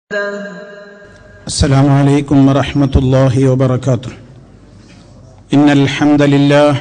السلام عليكم ورحمة الله وبركاته إن الحمد لله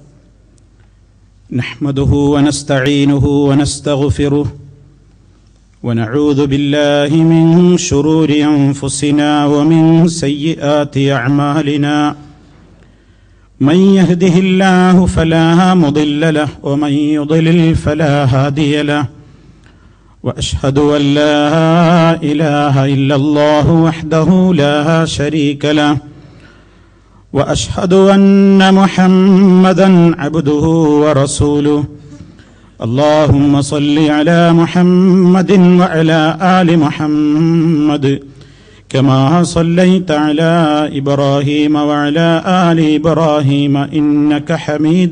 نحمده ونستعينه ونستغفره ونعوذ بالله من شرور أنفسنا ومن سيئات أعمالنا من يهده الله فلا مضل له ومن يضلل فلا هادي له واشهد ان لا اله الا الله وحده لا شريك له واشهد ان محمدا عبده ورسوله اللهم صل على محمد وعلى ال محمد كما صليت على ابراهيم وعلى ال ابراهيم انك حميد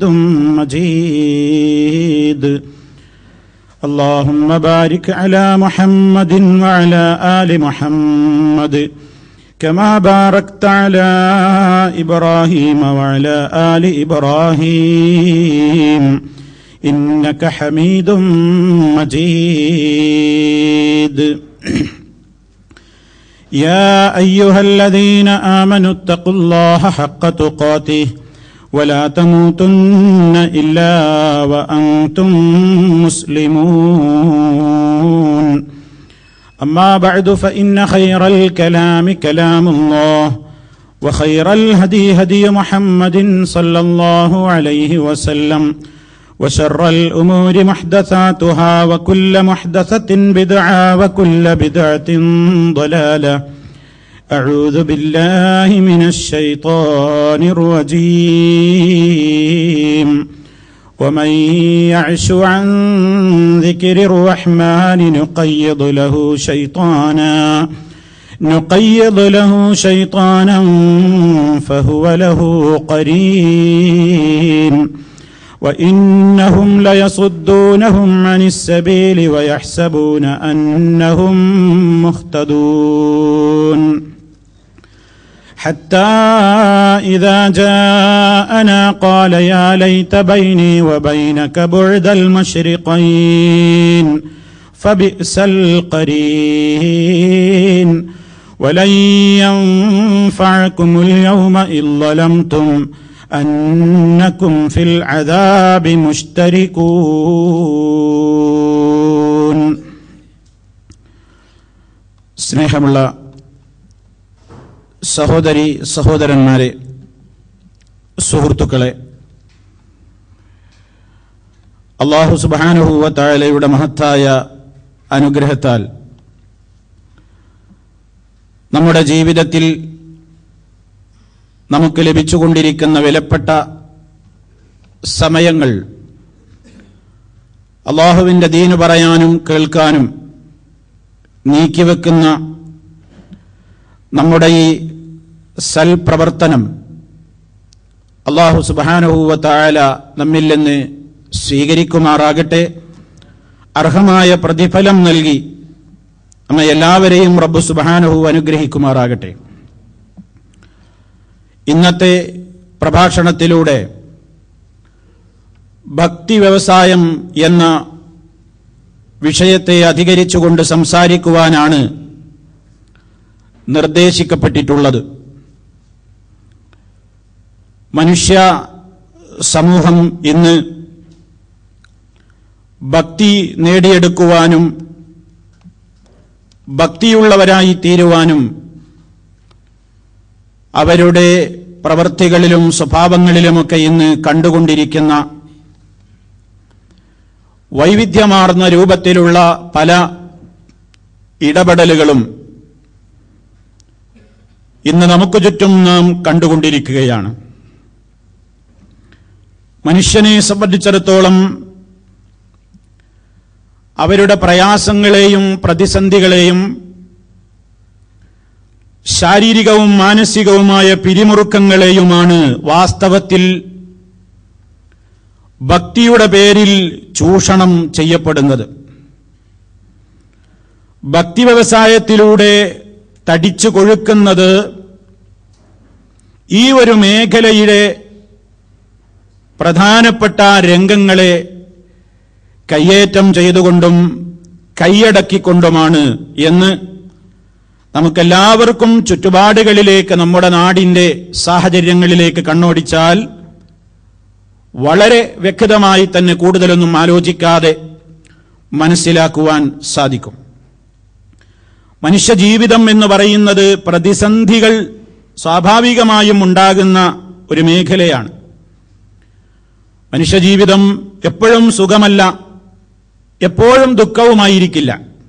مجيد اللهم بارك على محمد وعلى آل محمد كما باركت على إبراهيم وعلى آل إبراهيم إنك حميد مجيد يا أيها الذين آمنوا اتقوا الله حق تقاته ولا تموتن إلا وأنتم مسلمون أما بعد فإن خير الكلام كلام الله وخير الهدي هدي محمد صلى الله عليه وسلم وشر الأمور محدثاتها وكل محدثة بدعة وكل بدعة ضلالة أعوذ بالله من الشيطان الرجيم ومن يعش عن ذكر الرحمن نقيض له شيطانا نقيض له شيطانا فهو له قرين وإنهم ليصدونهم عن السبيل ويحسبون أنهم مهتدون حتى إذا جاءنا قال يا ليت بيني وبينك بعد المشرقين فبئس القرين ولن ينفعكم اليوم إذ ظلمتم أنكم في العذاب مشتركون സ്നേഹമുള്ള സഹോദരി സഹോദരന്മാരെ സുഹൃത്തുക്കളെ അള്ളാഹു സുബാനുഹൂവ താഴലയുടെ മഹത്തായ അനുഗ്രഹത്താൽ നമ്മുടെ ജീവിതത്തിൽ നമുക്ക് ലഭിച്ചുകൊണ്ടിരിക്കുന്ന വിലപ്പെട്ട സമയങ്ങൾ അള്ളാഹുവിന്റെ ദീന് പറയാനും കേൾക്കാനും നീക്കിവെക്കുന്ന നമ്മുടെ ഈ സൽപ്രവർത്തനം അള്ളാഹു സുബാനുഹൂവ തായാല നമ്മിൽ നിന്ന് സ്വീകരിക്കുമാറാകട്ടെ അർഹമായ പ്രതിഫലം നൽകി നമ്മെ എല്ലാവരെയും റബ്ബു സുബാനുഹു അനുഗ്രഹിക്കുമാറാകട്ടെ ഇന്നത്തെ പ്രഭാഷണത്തിലൂടെ ഭക്തി വ്യവസായം എന്ന വിഷയത്തെ അധികരിച്ചുകൊണ്ട് സംസാരിക്കുവാനാണ് നിർദ്ദേശിക്കപ്പെട്ടിട്ടുള്ളത് മനുഷ്യ സമൂഹം ഇന്ന് ഭക്തി നേടിയെടുക്കുവാനും ഭക്തിയുള്ളവരായി തീരുവാനും അവരുടെ പ്രവൃത്തികളിലും സ്വഭാവങ്ങളിലുമൊക്കെ ഇന്ന് കണ്ടുകൊണ്ടിരിക്കുന്ന വൈവിധ്യമാർന്ന രൂപത്തിലുള്ള പല ഇടപെടലുകളും ഇന്ന് നമുക്ക് ചുറ്റും നാം കണ്ടുകൊണ്ടിരിക്കുകയാണ് മനുഷ്യനെ സംബന്ധിച്ചിടത്തോളം അവരുടെ പ്രയാസങ്ങളെയും പ്രതിസന്ധികളെയും ശാരീരികവും മാനസികവുമായ പിരിമുറുക്കങ്ങളെയുമാണ് വാസ്തവത്തിൽ ഭക്തിയുടെ പേരിൽ ചൂഷണം ചെയ്യപ്പെടുന്നത് ഭക്തി വ്യവസായത്തിലൂടെ തടിച്ചു കൊഴുക്കുന്നത് ഈ ഒരു മേഖലയിലെ പ്രധാനപ്പെട്ട രംഗങ്ങളെ കയ്യേറ്റം ചെയ്തുകൊണ്ടും കൈയടക്കിക്കൊണ്ടുമാണ് എന്ന് നമുക്കെല്ലാവർക്കും ചുറ്റുപാടുകളിലേക്ക് നമ്മുടെ നാടിന്റെ സാഹചര്യങ്ങളിലേക്ക് കണ്ണോടിച്ചാൽ വളരെ വ്യക്തമായി തന്നെ കൂടുതലൊന്നും ആലോചിക്കാതെ മനസ്സിലാക്കുവാൻ സാധിക്കും മനുഷ്യജീവിതം എന്ന് പറയുന്നത് പ്രതിസന്ധികൾ സ്വാഭാവികമായും ഉണ്ടാകുന്ന ഒരു മേഖലയാണ് മനുഷ്യജീവിതം എപ്പോഴും സുഖമല്ല എപ്പോഴും ദുഃഖവുമായിരിക്കില്ല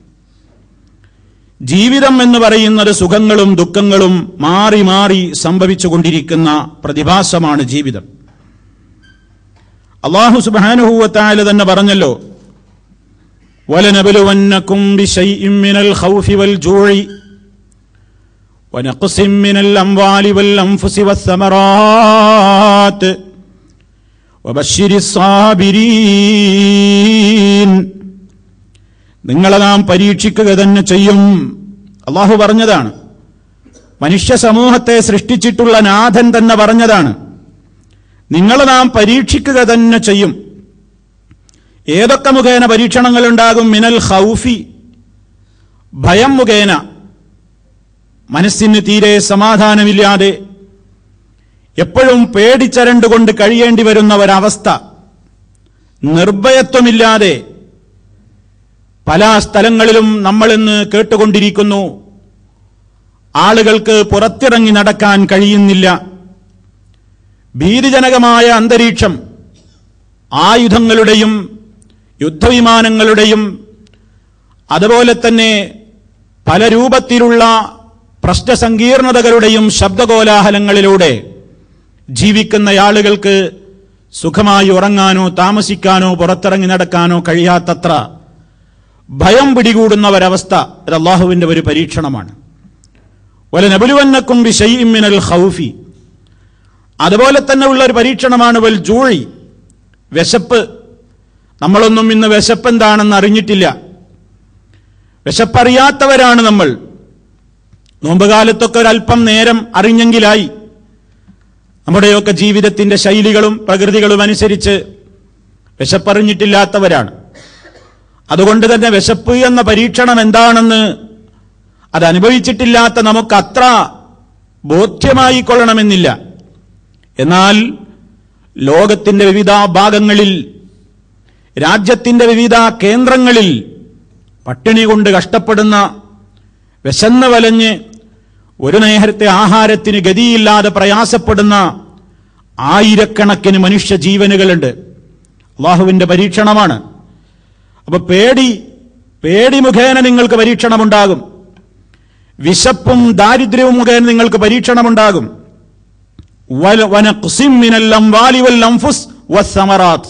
ജീവിതം എന്ന് പറയുന്നത് സുഖങ്ങളും ദുഃഖങ്ങളും മാറി മാറി സംഭവിച്ചുകൊണ്ടിരിക്കുന്ന പ്രതിഭാസമാണ് ജീവിതം അള്ളാഹു സുബാനുഹൂവത്തായ തന്നെ പറഞ്ഞല്ലോ ولنبلونكم بشيء من الخوف والجوع ونقص من الأموال والأنفس والثمرات وبشر الصابرين നിങ്ങളെ നാം പരീക്ഷിക്കുക തന്നെ ചെയ്യും അള്ളാഹു പറഞ്ഞതാണ് മനുഷ്യ സമൂഹത്തെ സൃഷ്ടിച്ചിട്ടുള്ള നാഥൻ തന്നെ പറഞ്ഞതാണ് നിങ്ങളെ നാം പരീക്ഷിക്കുക തന്നെ ചെയ്യും ഏതൊക്കെ മുഖേന പരീക്ഷണങ്ങൾ ഉണ്ടാകും മിനൽ ഹൗഫി ഭയം മുഖേന മനസ്സിന് തീരെ സമാധാനമില്ലാതെ എപ്പോഴും പേടിച്ചരണ്ടുകൊണ്ട് കഴിയേണ്ടി വരുന്ന ഒരവസ്ഥ നിർഭയത്വമില്ലാതെ പല സ്ഥലങ്ങളിലും നമ്മളിന്ന് കേട്ടുകൊണ്ടിരിക്കുന്നു ആളുകൾക്ക് പുറത്തിറങ്ങി നടക്കാൻ കഴിയുന്നില്ല ഭീതിജനകമായ അന്തരീക്ഷം ആയുധങ്ങളുടെയും യുദ്ധവിമാനങ്ങളുടെയും അതുപോലെ തന്നെ പല രൂപത്തിലുള്ള പ്രശ്നസങ്കീർണതകളുടെയും ശബ്ദകോലാഹലങ്ങളിലൂടെ ജീവിക്കുന്ന ആളുകൾക്ക് സുഖമായി ഉറങ്ങാനോ താമസിക്കാനോ പുറത്തിറങ്ങി നടക്കാനോ കഴിയാത്തത്ര ഭയം പിടികൂടുന്ന ഒരവസ്ഥ ഇത് അള്ളാഹുവിന്റെ ഒരു പരീക്ഷണമാണ് വല നബുലുവന്നക്കും മിനൽ ഹൗഫി അതുപോലെ തന്നെ ഉള്ള ഒരു പരീക്ഷണമാണ് വൽ ജൂഴി വിശപ്പ് നമ്മളൊന്നും ഇന്ന് വിശപ്പ് എന്താണെന്ന് അറിഞ്ഞിട്ടില്ല വിശപ്പറിയാത്തവരാണ് നമ്മൾ നോമ്പുകാലത്തൊക്കെ ഒരല്പം നേരം അറിഞ്ഞെങ്കിലായി നമ്മുടെയൊക്കെ ജീവിതത്തിന്റെ ശൈലികളും പ്രകൃതികളും അനുസരിച്ച് വിശപ്പറിഞ്ഞിട്ടില്ലാത്തവരാണ് അതുകൊണ്ട് തന്നെ വിശപ്പ് എന്ന പരീക്ഷണം എന്താണെന്ന് അത് അനുഭവിച്ചിട്ടില്ലാത്ത നമുക്ക് അത്ര ബോധ്യമായി കൊള്ളണമെന്നില്ല എന്നാൽ ലോകത്തിന്റെ വിവിധ ഭാഗങ്ങളിൽ രാജ്യത്തിന്റെ വിവിധ കേന്ദ്രങ്ങളിൽ പട്ടിണി കൊണ്ട് കഷ്ടപ്പെടുന്ന വിശന്ന് വലഞ്ഞ് ഒരു നേരത്തെ ആഹാരത്തിന് ഗതിയില്ലാതെ പ്രയാസപ്പെടുന്ന ആയിരക്കണക്കിന് മനുഷ്യ ജീവനുകളുണ്ട് അള്ളാഹുവിന്റെ പരീക്ഷണമാണ് അപ്പൊ പേടി പേടി മുഖേന നിങ്ങൾക്ക് പരീക്ഷണമുണ്ടാകും വിശപ്പും ദാരിദ്ര്യവും മുഖേന നിങ്ങൾക്ക് പരീക്ഷണമുണ്ടാകും വല- വനഖ്സിം മിനൽ അംവാലി വൽ അൻഫുസ് വസ്സമറാത്ത്.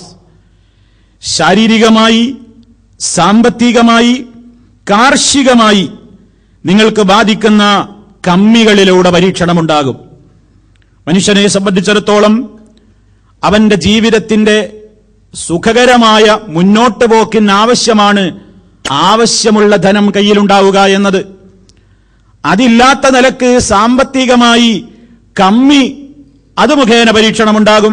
ശാരീരികമായി സാമ്പത്തികമായി കാർഷികമായി നിങ്ങൾക്ക് ബാധിക്കുന്ന കമ്മികളിലൂടെ പരീക്ഷണമുണ്ടാകും മനുഷ്യനെ സംബന്ധിച്ചിടത്തോളം അവന്റെ ജീവിതത്തിന്റെ സുഖകരമായ മുന്നോട്ട് പോക്കിന് ആവശ്യമാണ് ആവശ്യമുള്ള ധനം കയ്യിലുണ്ടാവുക എന്നത് അതില്ലാത്ത നിലക്ക് സാമ്പത്തികമായി കമ്മി അത് മുഖേന പരീക്ഷണമുണ്ടാകും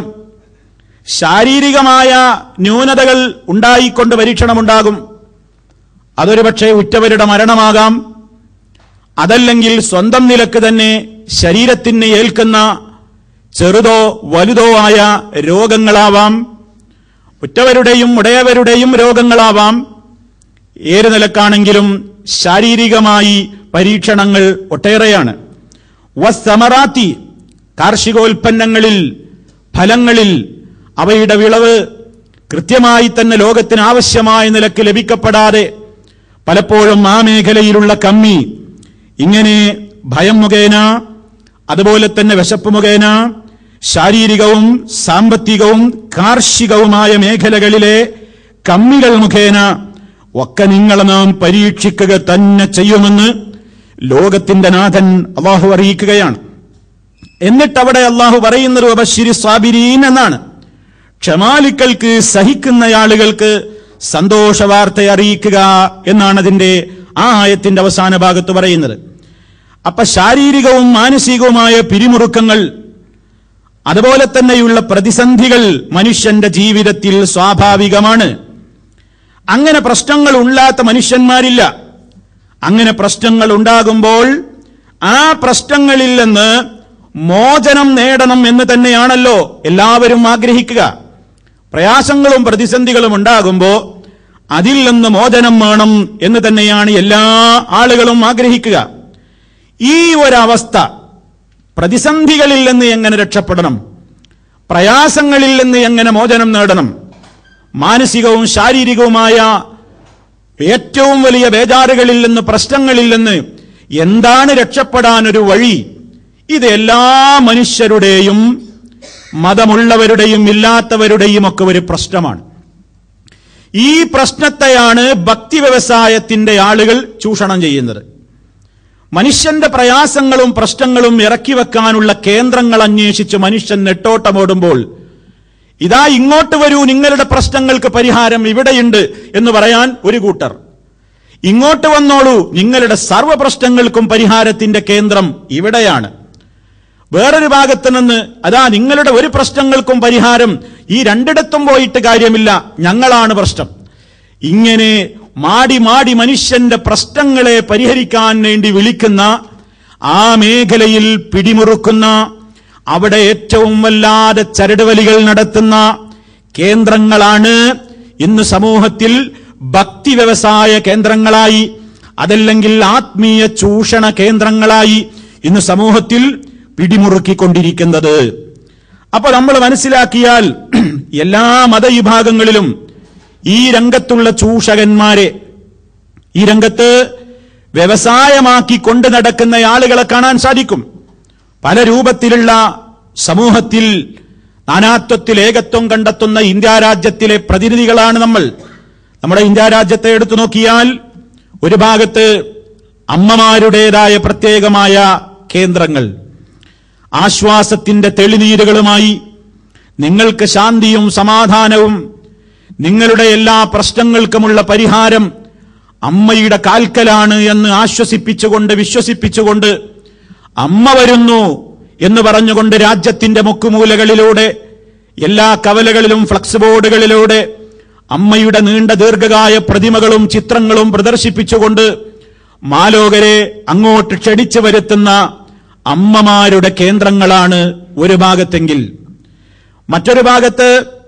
ശാരീരികമായ ന്യൂനതകൾ ഉണ്ടായിക്കൊണ്ട് പരീക്ഷണമുണ്ടാകും അതൊരു പക്ഷേ ഉറ്റവരുടെ മരണമാകാം അതല്ലെങ്കിൽ സ്വന്തം നിലക്ക് തന്നെ ശരീരത്തിന് ഏൽക്കുന്ന ചെറുതോ വലുതോ ആയ രോഗങ്ങളാവാം ഉറ്റവരുടെയും ഉടയവരുടെയും രോഗങ്ങളാവാം ഏത് നിലക്കാണെങ്കിലും ശാരീരികമായി പരീക്ഷണങ്ങൾ ഒട്ടേറെയാണ് വസ്സമറാത്തി കാർഷികോൽപ്പന്നങ്ങളിൽ ഫലങ്ങളിൽ അവയുടെ വിളവ് കൃത്യമായി തന്നെ ലോകത്തിന് ആവശ്യമായ നിലക്ക് ലഭിക്കപ്പെടാതെ പലപ്പോഴും ആ മേഖലയിലുള്ള കമ്മി ഇങ്ങനെ ഭയം മുഖേന അതുപോലെ തന്നെ വിശപ്പ് മുഖേന ശാരീരികവും സാമ്പത്തികവും കാർഷികവുമായ മേഖലകളിലെ കമ്മികൾ മുഖേന ഒക്കെ നിങ്ങളെ നാം പരീക്ഷിക്കുക തന്നെ ചെയ്യുമെന്ന് ലോകത്തിന്റെ നാഥൻ അള്ളാഹു അറിയിക്കുകയാണ് എന്നിട്ട് അവിടെ അള്ളാഹു പറയുന്നത് ബഷീരി സ്വാബിരീൻ എന്നാണ് ക്ഷമാലിക്കൾക്ക് സഹിക്കുന്ന ആളുകൾക്ക് സന്തോഷ വാർത്ത അറിയിക്കുക എന്നാണ് അതിന്റെ ആ ആയത്തിന്റെ അവസാന ഭാഗത്ത് പറയുന്നത് അപ്പൊ ശാരീരികവും മാനസികവുമായ പിരിമുറുക്കങ്ങൾ അതുപോലെ തന്നെയുള്ള പ്രതിസന്ധികൾ മനുഷ്യന്റെ ജീവിതത്തിൽ സ്വാഭാവികമാണ് അങ്ങനെ പ്രശ്നങ്ങൾ ഉള്ളാത്ത മനുഷ്യന്മാരില്ല അങ്ങനെ പ്രശ്നങ്ങൾ ഉണ്ടാകുമ്പോൾ ആ പ്രശ്നങ്ങളിൽ നിന്ന് മോചനം നേടണം എന്ന് തന്നെയാണല്ലോ എല്ലാവരും ആഗ്രഹിക്കുക പ്രയാസങ്ങളും പ്രതിസന്ധികളും ഉണ്ടാകുമ്പോൾ അതിൽ നിന്ന് മോചനം വേണം എന്ന് തന്നെയാണ് എല്ലാ ആളുകളും ആഗ്രഹിക്കുക ഈ ഒരവസ്ഥ പ്രതിസന്ധികളിൽ നിന്ന് എങ്ങനെ രക്ഷപ്പെടണം പ്രയാസങ്ങളിൽ നിന്ന് എങ്ങനെ മോചനം നേടണം മാനസികവും ശാരീരികവുമായ ഏറ്റവും വലിയ ബേജാറുകളിൽ നിന്ന് പ്രശ്നങ്ങളിൽ നിന്ന് എന്താണ് രക്ഷപ്പെടാൻ ഒരു വഴി ഇത് എല്ലാ മനുഷ്യരുടെയും മതമുള്ളവരുടെയും ഇല്ലാത്തവരുടെയും ഒക്കെ ഒരു പ്രശ്നമാണ് ഈ പ്രശ്നത്തെയാണ് ഭക്തി വ്യവസായത്തിന്റെ ആളുകൾ ചൂഷണം ചെയ്യുന്നത് മനുഷ്യന്റെ പ്രയാസങ്ങളും പ്രശ്നങ്ങളും ഇറക്കി വെക്കാനുള്ള കേന്ദ്രങ്ങൾ അന്വേഷിച്ച് മനുഷ്യൻ നെട്ടോട്ടമോടുമ്പോൾ ഇതാ ഇങ്ങോട്ട് വരൂ നിങ്ങളുടെ പ്രശ്നങ്ങൾക്ക് പരിഹാരം ഇവിടെയുണ്ട് എന്ന് പറയാൻ ഒരു കൂട്ടർ ഇങ്ങോട്ട് വന്നോളൂ നിങ്ങളുടെ സർവ്വ പ്രശ്നങ്ങൾക്കും പരിഹാരത്തിന്റെ കേന്ദ്രം ഇവിടെയാണ് വേറൊരു ഭാഗത്ത് നിന്ന് അതാ നിങ്ങളുടെ ഒരു പ്രശ്നങ്ങൾക്കും പരിഹാരം ഈ രണ്ടിടത്തും പോയിട്ട് കാര്യമില്ല ഞങ്ങളാണ് പ്രശ്നം ഇങ്ങനെ മാടി മാടി മനുഷ്യന്റെ പ്രശ്നങ്ങളെ പരിഹരിക്കാൻ വേണ്ടി വിളിക്കുന്ന ആ മേഖലയിൽ പിടിമുറുക്കുന്ന അവിടെ ഏറ്റവും വല്ലാതെ ചരടുവലികൾ നടത്തുന്ന കേന്ദ്രങ്ങളാണ് ഇന്ന് സമൂഹത്തിൽ ഭക്തി വ്യവസായ കേന്ദ്രങ്ങളായി അതല്ലെങ്കിൽ ആത്മീയ ചൂഷണ കേന്ദ്രങ്ങളായി ഇന്ന് സമൂഹത്തിൽ പിടിമുറുക്കിക്കൊണ്ടിരിക്കുന്നത് അപ്പൊ നമ്മൾ മനസ്സിലാക്കിയാൽ എല്ലാ മതവിഭാഗങ്ങളിലും ഈ രംഗത്തുള്ള ചൂഷകന്മാരെ ഈ രംഗത്ത് വ്യവസായമാക്കി കൊണ്ടു നടക്കുന്ന ആളുകളെ കാണാൻ സാധിക്കും പല രൂപത്തിലുള്ള സമൂഹത്തിൽ നാനാത്വത്തിൽ ഏകത്വം കണ്ടെത്തുന്ന ഇന്ത്യ രാജ്യത്തിലെ പ്രതിനിധികളാണ് നമ്മൾ നമ്മുടെ ഇന്ത്യ രാജ്യത്തെ എടുത്തു നോക്കിയാൽ ഒരു ഭാഗത്ത് അമ്മമാരുടേതായ പ്രത്യേകമായ കേന്ദ്രങ്ങൾ ആശ്വാസത്തിന്റെ തെളിനീരുകളുമായി നിങ്ങൾക്ക് ശാന്തിയും സമാധാനവും നിങ്ങളുടെ എല്ലാ പ്രശ്നങ്ങൾക്കുമുള്ള പരിഹാരം അമ്മയുടെ കാൽക്കലാണ് എന്ന് ആശ്വസിപ്പിച്ചുകൊണ്ട് വിശ്വസിപ്പിച്ചുകൊണ്ട് അമ്മ വരുന്നു എന്ന് പറഞ്ഞുകൊണ്ട് രാജ്യത്തിന്റെ മുക്കുമൂലകളിലൂടെ എല്ലാ കവലകളിലും ഫ്ലക്സ് ബോർഡുകളിലൂടെ അമ്മയുടെ നീണ്ട ദീർഘകായ പ്രതിമകളും ചിത്രങ്ങളും പ്രദർശിപ്പിച്ചുകൊണ്ട് മാലോകരെ അങ്ങോട്ട് ക്ഷണിച്ചു വരുത്തുന്ന അമ്മമാരുടെ കേന്ദ്രങ്ങളാണ് ഒരു ഭാഗത്തെങ്കിൽ മറ്റൊരു ഭാഗത്ത്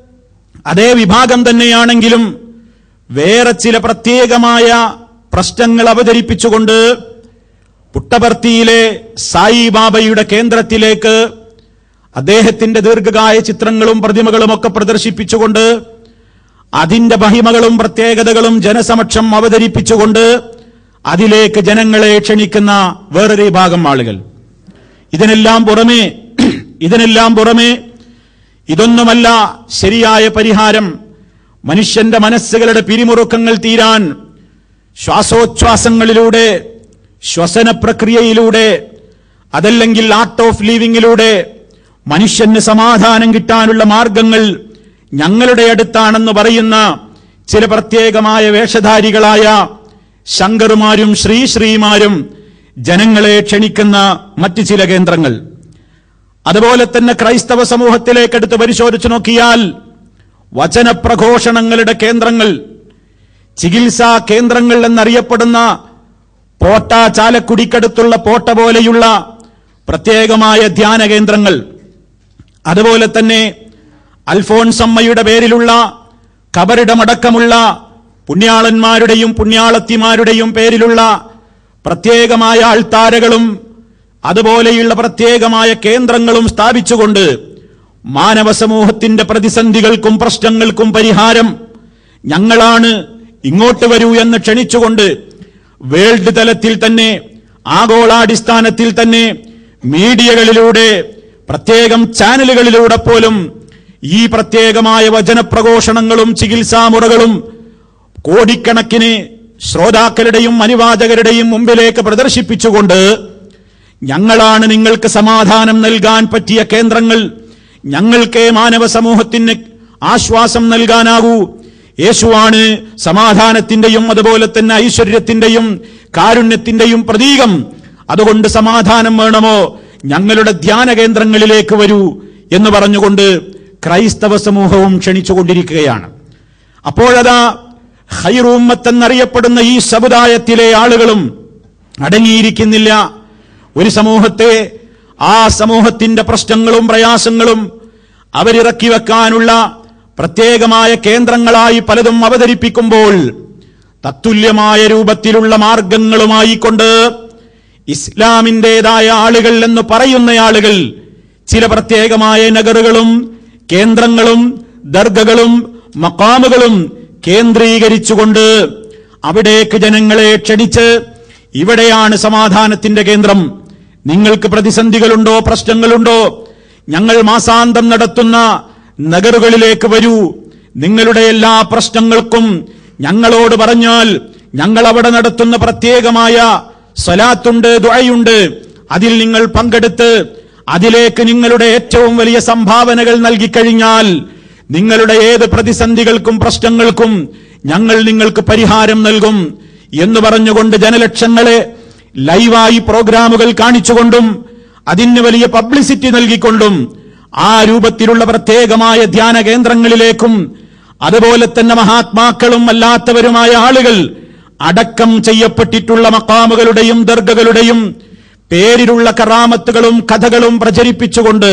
അതേ വിഭാഗം തന്നെയാണെങ്കിലും വേറെ ചില പ്രത്യേകമായ പ്രശ്നങ്ങൾ അവതരിപ്പിച്ചുകൊണ്ട് പുട്ടപർത്തിയിലെ സായിബാബയുടെ കേന്ദ്രത്തിലേക്ക് അദ്ദേഹത്തിന്റെ ദീർഘകായ ചിത്രങ്ങളും പ്രതിമകളും ഒക്കെ പ്രദർശിപ്പിച്ചുകൊണ്ട് അതിന്റെ മഹിമകളും പ്രത്യേകതകളും ജനസമക്ഷം അവതരിപ്പിച്ചുകൊണ്ട് അതിലേക്ക് ജനങ്ങളെ ക്ഷണിക്കുന്ന വേറൊരു വിഭാഗം ആളുകൾ ഇതിനെല്ലാം പുറമേ ഇതിനെല്ലാം പുറമേ ഇതൊന്നുമല്ല ശരിയായ പരിഹാരം മനുഷ്യന്റെ മനസ്സുകളുടെ പിരിമുറുക്കങ്ങൾ തീരാൻ ശ്വാസോച്ഛ്വാസങ്ങളിലൂടെ ശ്വസന പ്രക്രിയയിലൂടെ അതല്ലെങ്കിൽ ആർട്ട് ഓഫ് ലീവിങ്ങിലൂടെ മനുഷ്യന് സമാധാനം കിട്ടാനുള്ള മാർഗങ്ങൾ ഞങ്ങളുടെ അടുത്താണെന്ന് പറയുന്ന ചില പ്രത്യേകമായ വേഷധാരികളായ ശങ്കറുമാരും ശ്രീശ്രീമാരും ജനങ്ങളെ ക്ഷണിക്കുന്ന മറ്റു ചില കേന്ദ്രങ്ങൾ അതുപോലെ തന്നെ ക്രൈസ്തവ സമൂഹത്തിലേക്കെടുത്ത് പരിശോധിച്ചു നോക്കിയാൽ വചനപ്രഘോഷണങ്ങളുടെ കേന്ദ്രങ്ങൾ ചികിത്സാ കേന്ദ്രങ്ങൾ എന്നറിയപ്പെടുന്ന പോട്ട ചാലക്കുടിക്കടുത്തുള്ള പോട്ട പോലെയുള്ള പ്രത്യേകമായ ധ്യാന കേന്ദ്രങ്ങൾ അതുപോലെ തന്നെ അൽഫോൻസമ്മയുടെ പേരിലുള്ള കബറിടമടക്കമുള്ള പുണ്യാളന്മാരുടെയും പുണ്യാളത്തിമാരുടെയും പേരിലുള്ള പ്രത്യേകമായ ആൾത്താരകളും അതുപോലെയുള്ള പ്രത്യേകമായ കേന്ദ്രങ്ങളും സ്ഥാപിച്ചുകൊണ്ട് മാനവ സമൂഹത്തിന്റെ പ്രതിസന്ധികൾക്കും പ്രശ്നങ്ങൾക്കും പരിഹാരം ഞങ്ങളാണ് ഇങ്ങോട്ട് വരൂ എന്ന് ക്ഷണിച്ചുകൊണ്ട് വേൾഡ് തലത്തിൽ തന്നെ ആഗോളാടിസ്ഥാനത്തിൽ തന്നെ മീഡിയകളിലൂടെ പ്രത്യേകം ചാനലുകളിലൂടെ പോലും ഈ പ്രത്യേകമായ വചനപ്രഘോഷണങ്ങളും ചികിത്സാമുറകളും കോടിക്കണക്കിന് ശ്രോതാക്കളുടെയും അനുവാചകരുടെയും മുമ്പിലേക്ക് പ്രദർശിപ്പിച്ചുകൊണ്ട് ഞങ്ങളാണ് നിങ്ങൾക്ക് സമാധാനം നൽകാൻ പറ്റിയ കേന്ദ്രങ്ങൾ ഞങ്ങൾക്ക് മാനവ സമൂഹത്തിന് ആശ്വാസം നൽകാനാകൂ യേശുവാണ് സമാധാനത്തിന്റെയും അതുപോലെ തന്നെ ഐശ്വര്യത്തിന്റെയും കാരുണ്യത്തിന്റെയും പ്രതീകം അതുകൊണ്ട് സമാധാനം വേണമോ ഞങ്ങളുടെ ധ്യാന കേന്ദ്രങ്ങളിലേക്ക് വരൂ എന്ന് പറഞ്ഞുകൊണ്ട് ക്രൈസ്തവ സമൂഹവും ക്ഷണിച്ചുകൊണ്ടിരിക്കുകയാണ് അപ്പോഴതാ ഹൈറൂമ്മത്ത് എന്നറിയപ്പെടുന്ന ഈ സമുദായത്തിലെ ആളുകളും അടങ്ങിയിരിക്കുന്നില്ല ഒരു സമൂഹത്തെ ആ സമൂഹത്തിന്റെ പ്രശ്നങ്ങളും പ്രയാസങ്ങളും അവരിറക്കി വെക്കാനുള്ള പ്രത്യേകമായ കേന്ദ്രങ്ങളായി പലതും അവതരിപ്പിക്കുമ്പോൾ തത്തുല്യമായ രൂപത്തിലുള്ള മാർഗങ്ങളുമായി കൊണ്ട് ഇസ്ലാമിന്റേതായ ആളുകൾ എന്ന് പറയുന്ന ആളുകൾ ചില പ്രത്യേകമായ നഗറുകളും കേന്ദ്രങ്ങളും ദർഗകളും മക്കാമുകളും കേന്ദ്രീകരിച്ചുകൊണ്ട് അവിടേക്ക് ജനങ്ങളെ ക്ഷണിച്ച് ഇവിടെയാണ് സമാധാനത്തിന്റെ കേന്ദ്രം നിങ്ങൾക്ക് പ്രതിസന്ധികളുണ്ടോ പ്രശ്നങ്ങളുണ്ടോ ഞങ്ങൾ മാസാന്തം നടത്തുന്ന നഗറുകളിലേക്ക് വരൂ നിങ്ങളുടെ എല്ലാ പ്രശ്നങ്ങൾക്കും ഞങ്ങളോട് പറഞ്ഞാൽ ഞങ്ങൾ അവിടെ നടത്തുന്ന പ്രത്യേകമായ സ്വലാത്തുണ്ട് ദുഴയുണ്ട് അതിൽ നിങ്ങൾ പങ്കെടുത്ത് അതിലേക്ക് നിങ്ങളുടെ ഏറ്റവും വലിയ സംഭാവനകൾ നൽകിക്കഴിഞ്ഞാൽ നിങ്ങളുടെ ഏത് പ്രതിസന്ധികൾക്കും പ്രശ്നങ്ങൾക്കും ഞങ്ങൾ നിങ്ങൾക്ക് പരിഹാരം നൽകും എന്ന് പറഞ്ഞുകൊണ്ട് ജനലക്ഷങ്ങളെ ലൈവായി പ്രോഗ്രാമുകൾ കാണിച്ചുകൊണ്ടും അതിന് വലിയ പബ്ലിസിറ്റി നൽകിക്കൊണ്ടും ആ രൂപത്തിലുള്ള പ്രത്യേകമായ ധ്യാന കേന്ദ്രങ്ങളിലേക്കും അതുപോലെ തന്നെ മഹാത്മാക്കളും അല്ലാത്തവരുമായ ആളുകൾ അടക്കം ചെയ്യപ്പെട്ടിട്ടുള്ള മക്കാമുകളുടെയും ദർഗകളുടെയും പേരിലുള്ള കറാമത്തുകളും കഥകളും പ്രചരിപ്പിച്ചുകൊണ്ട്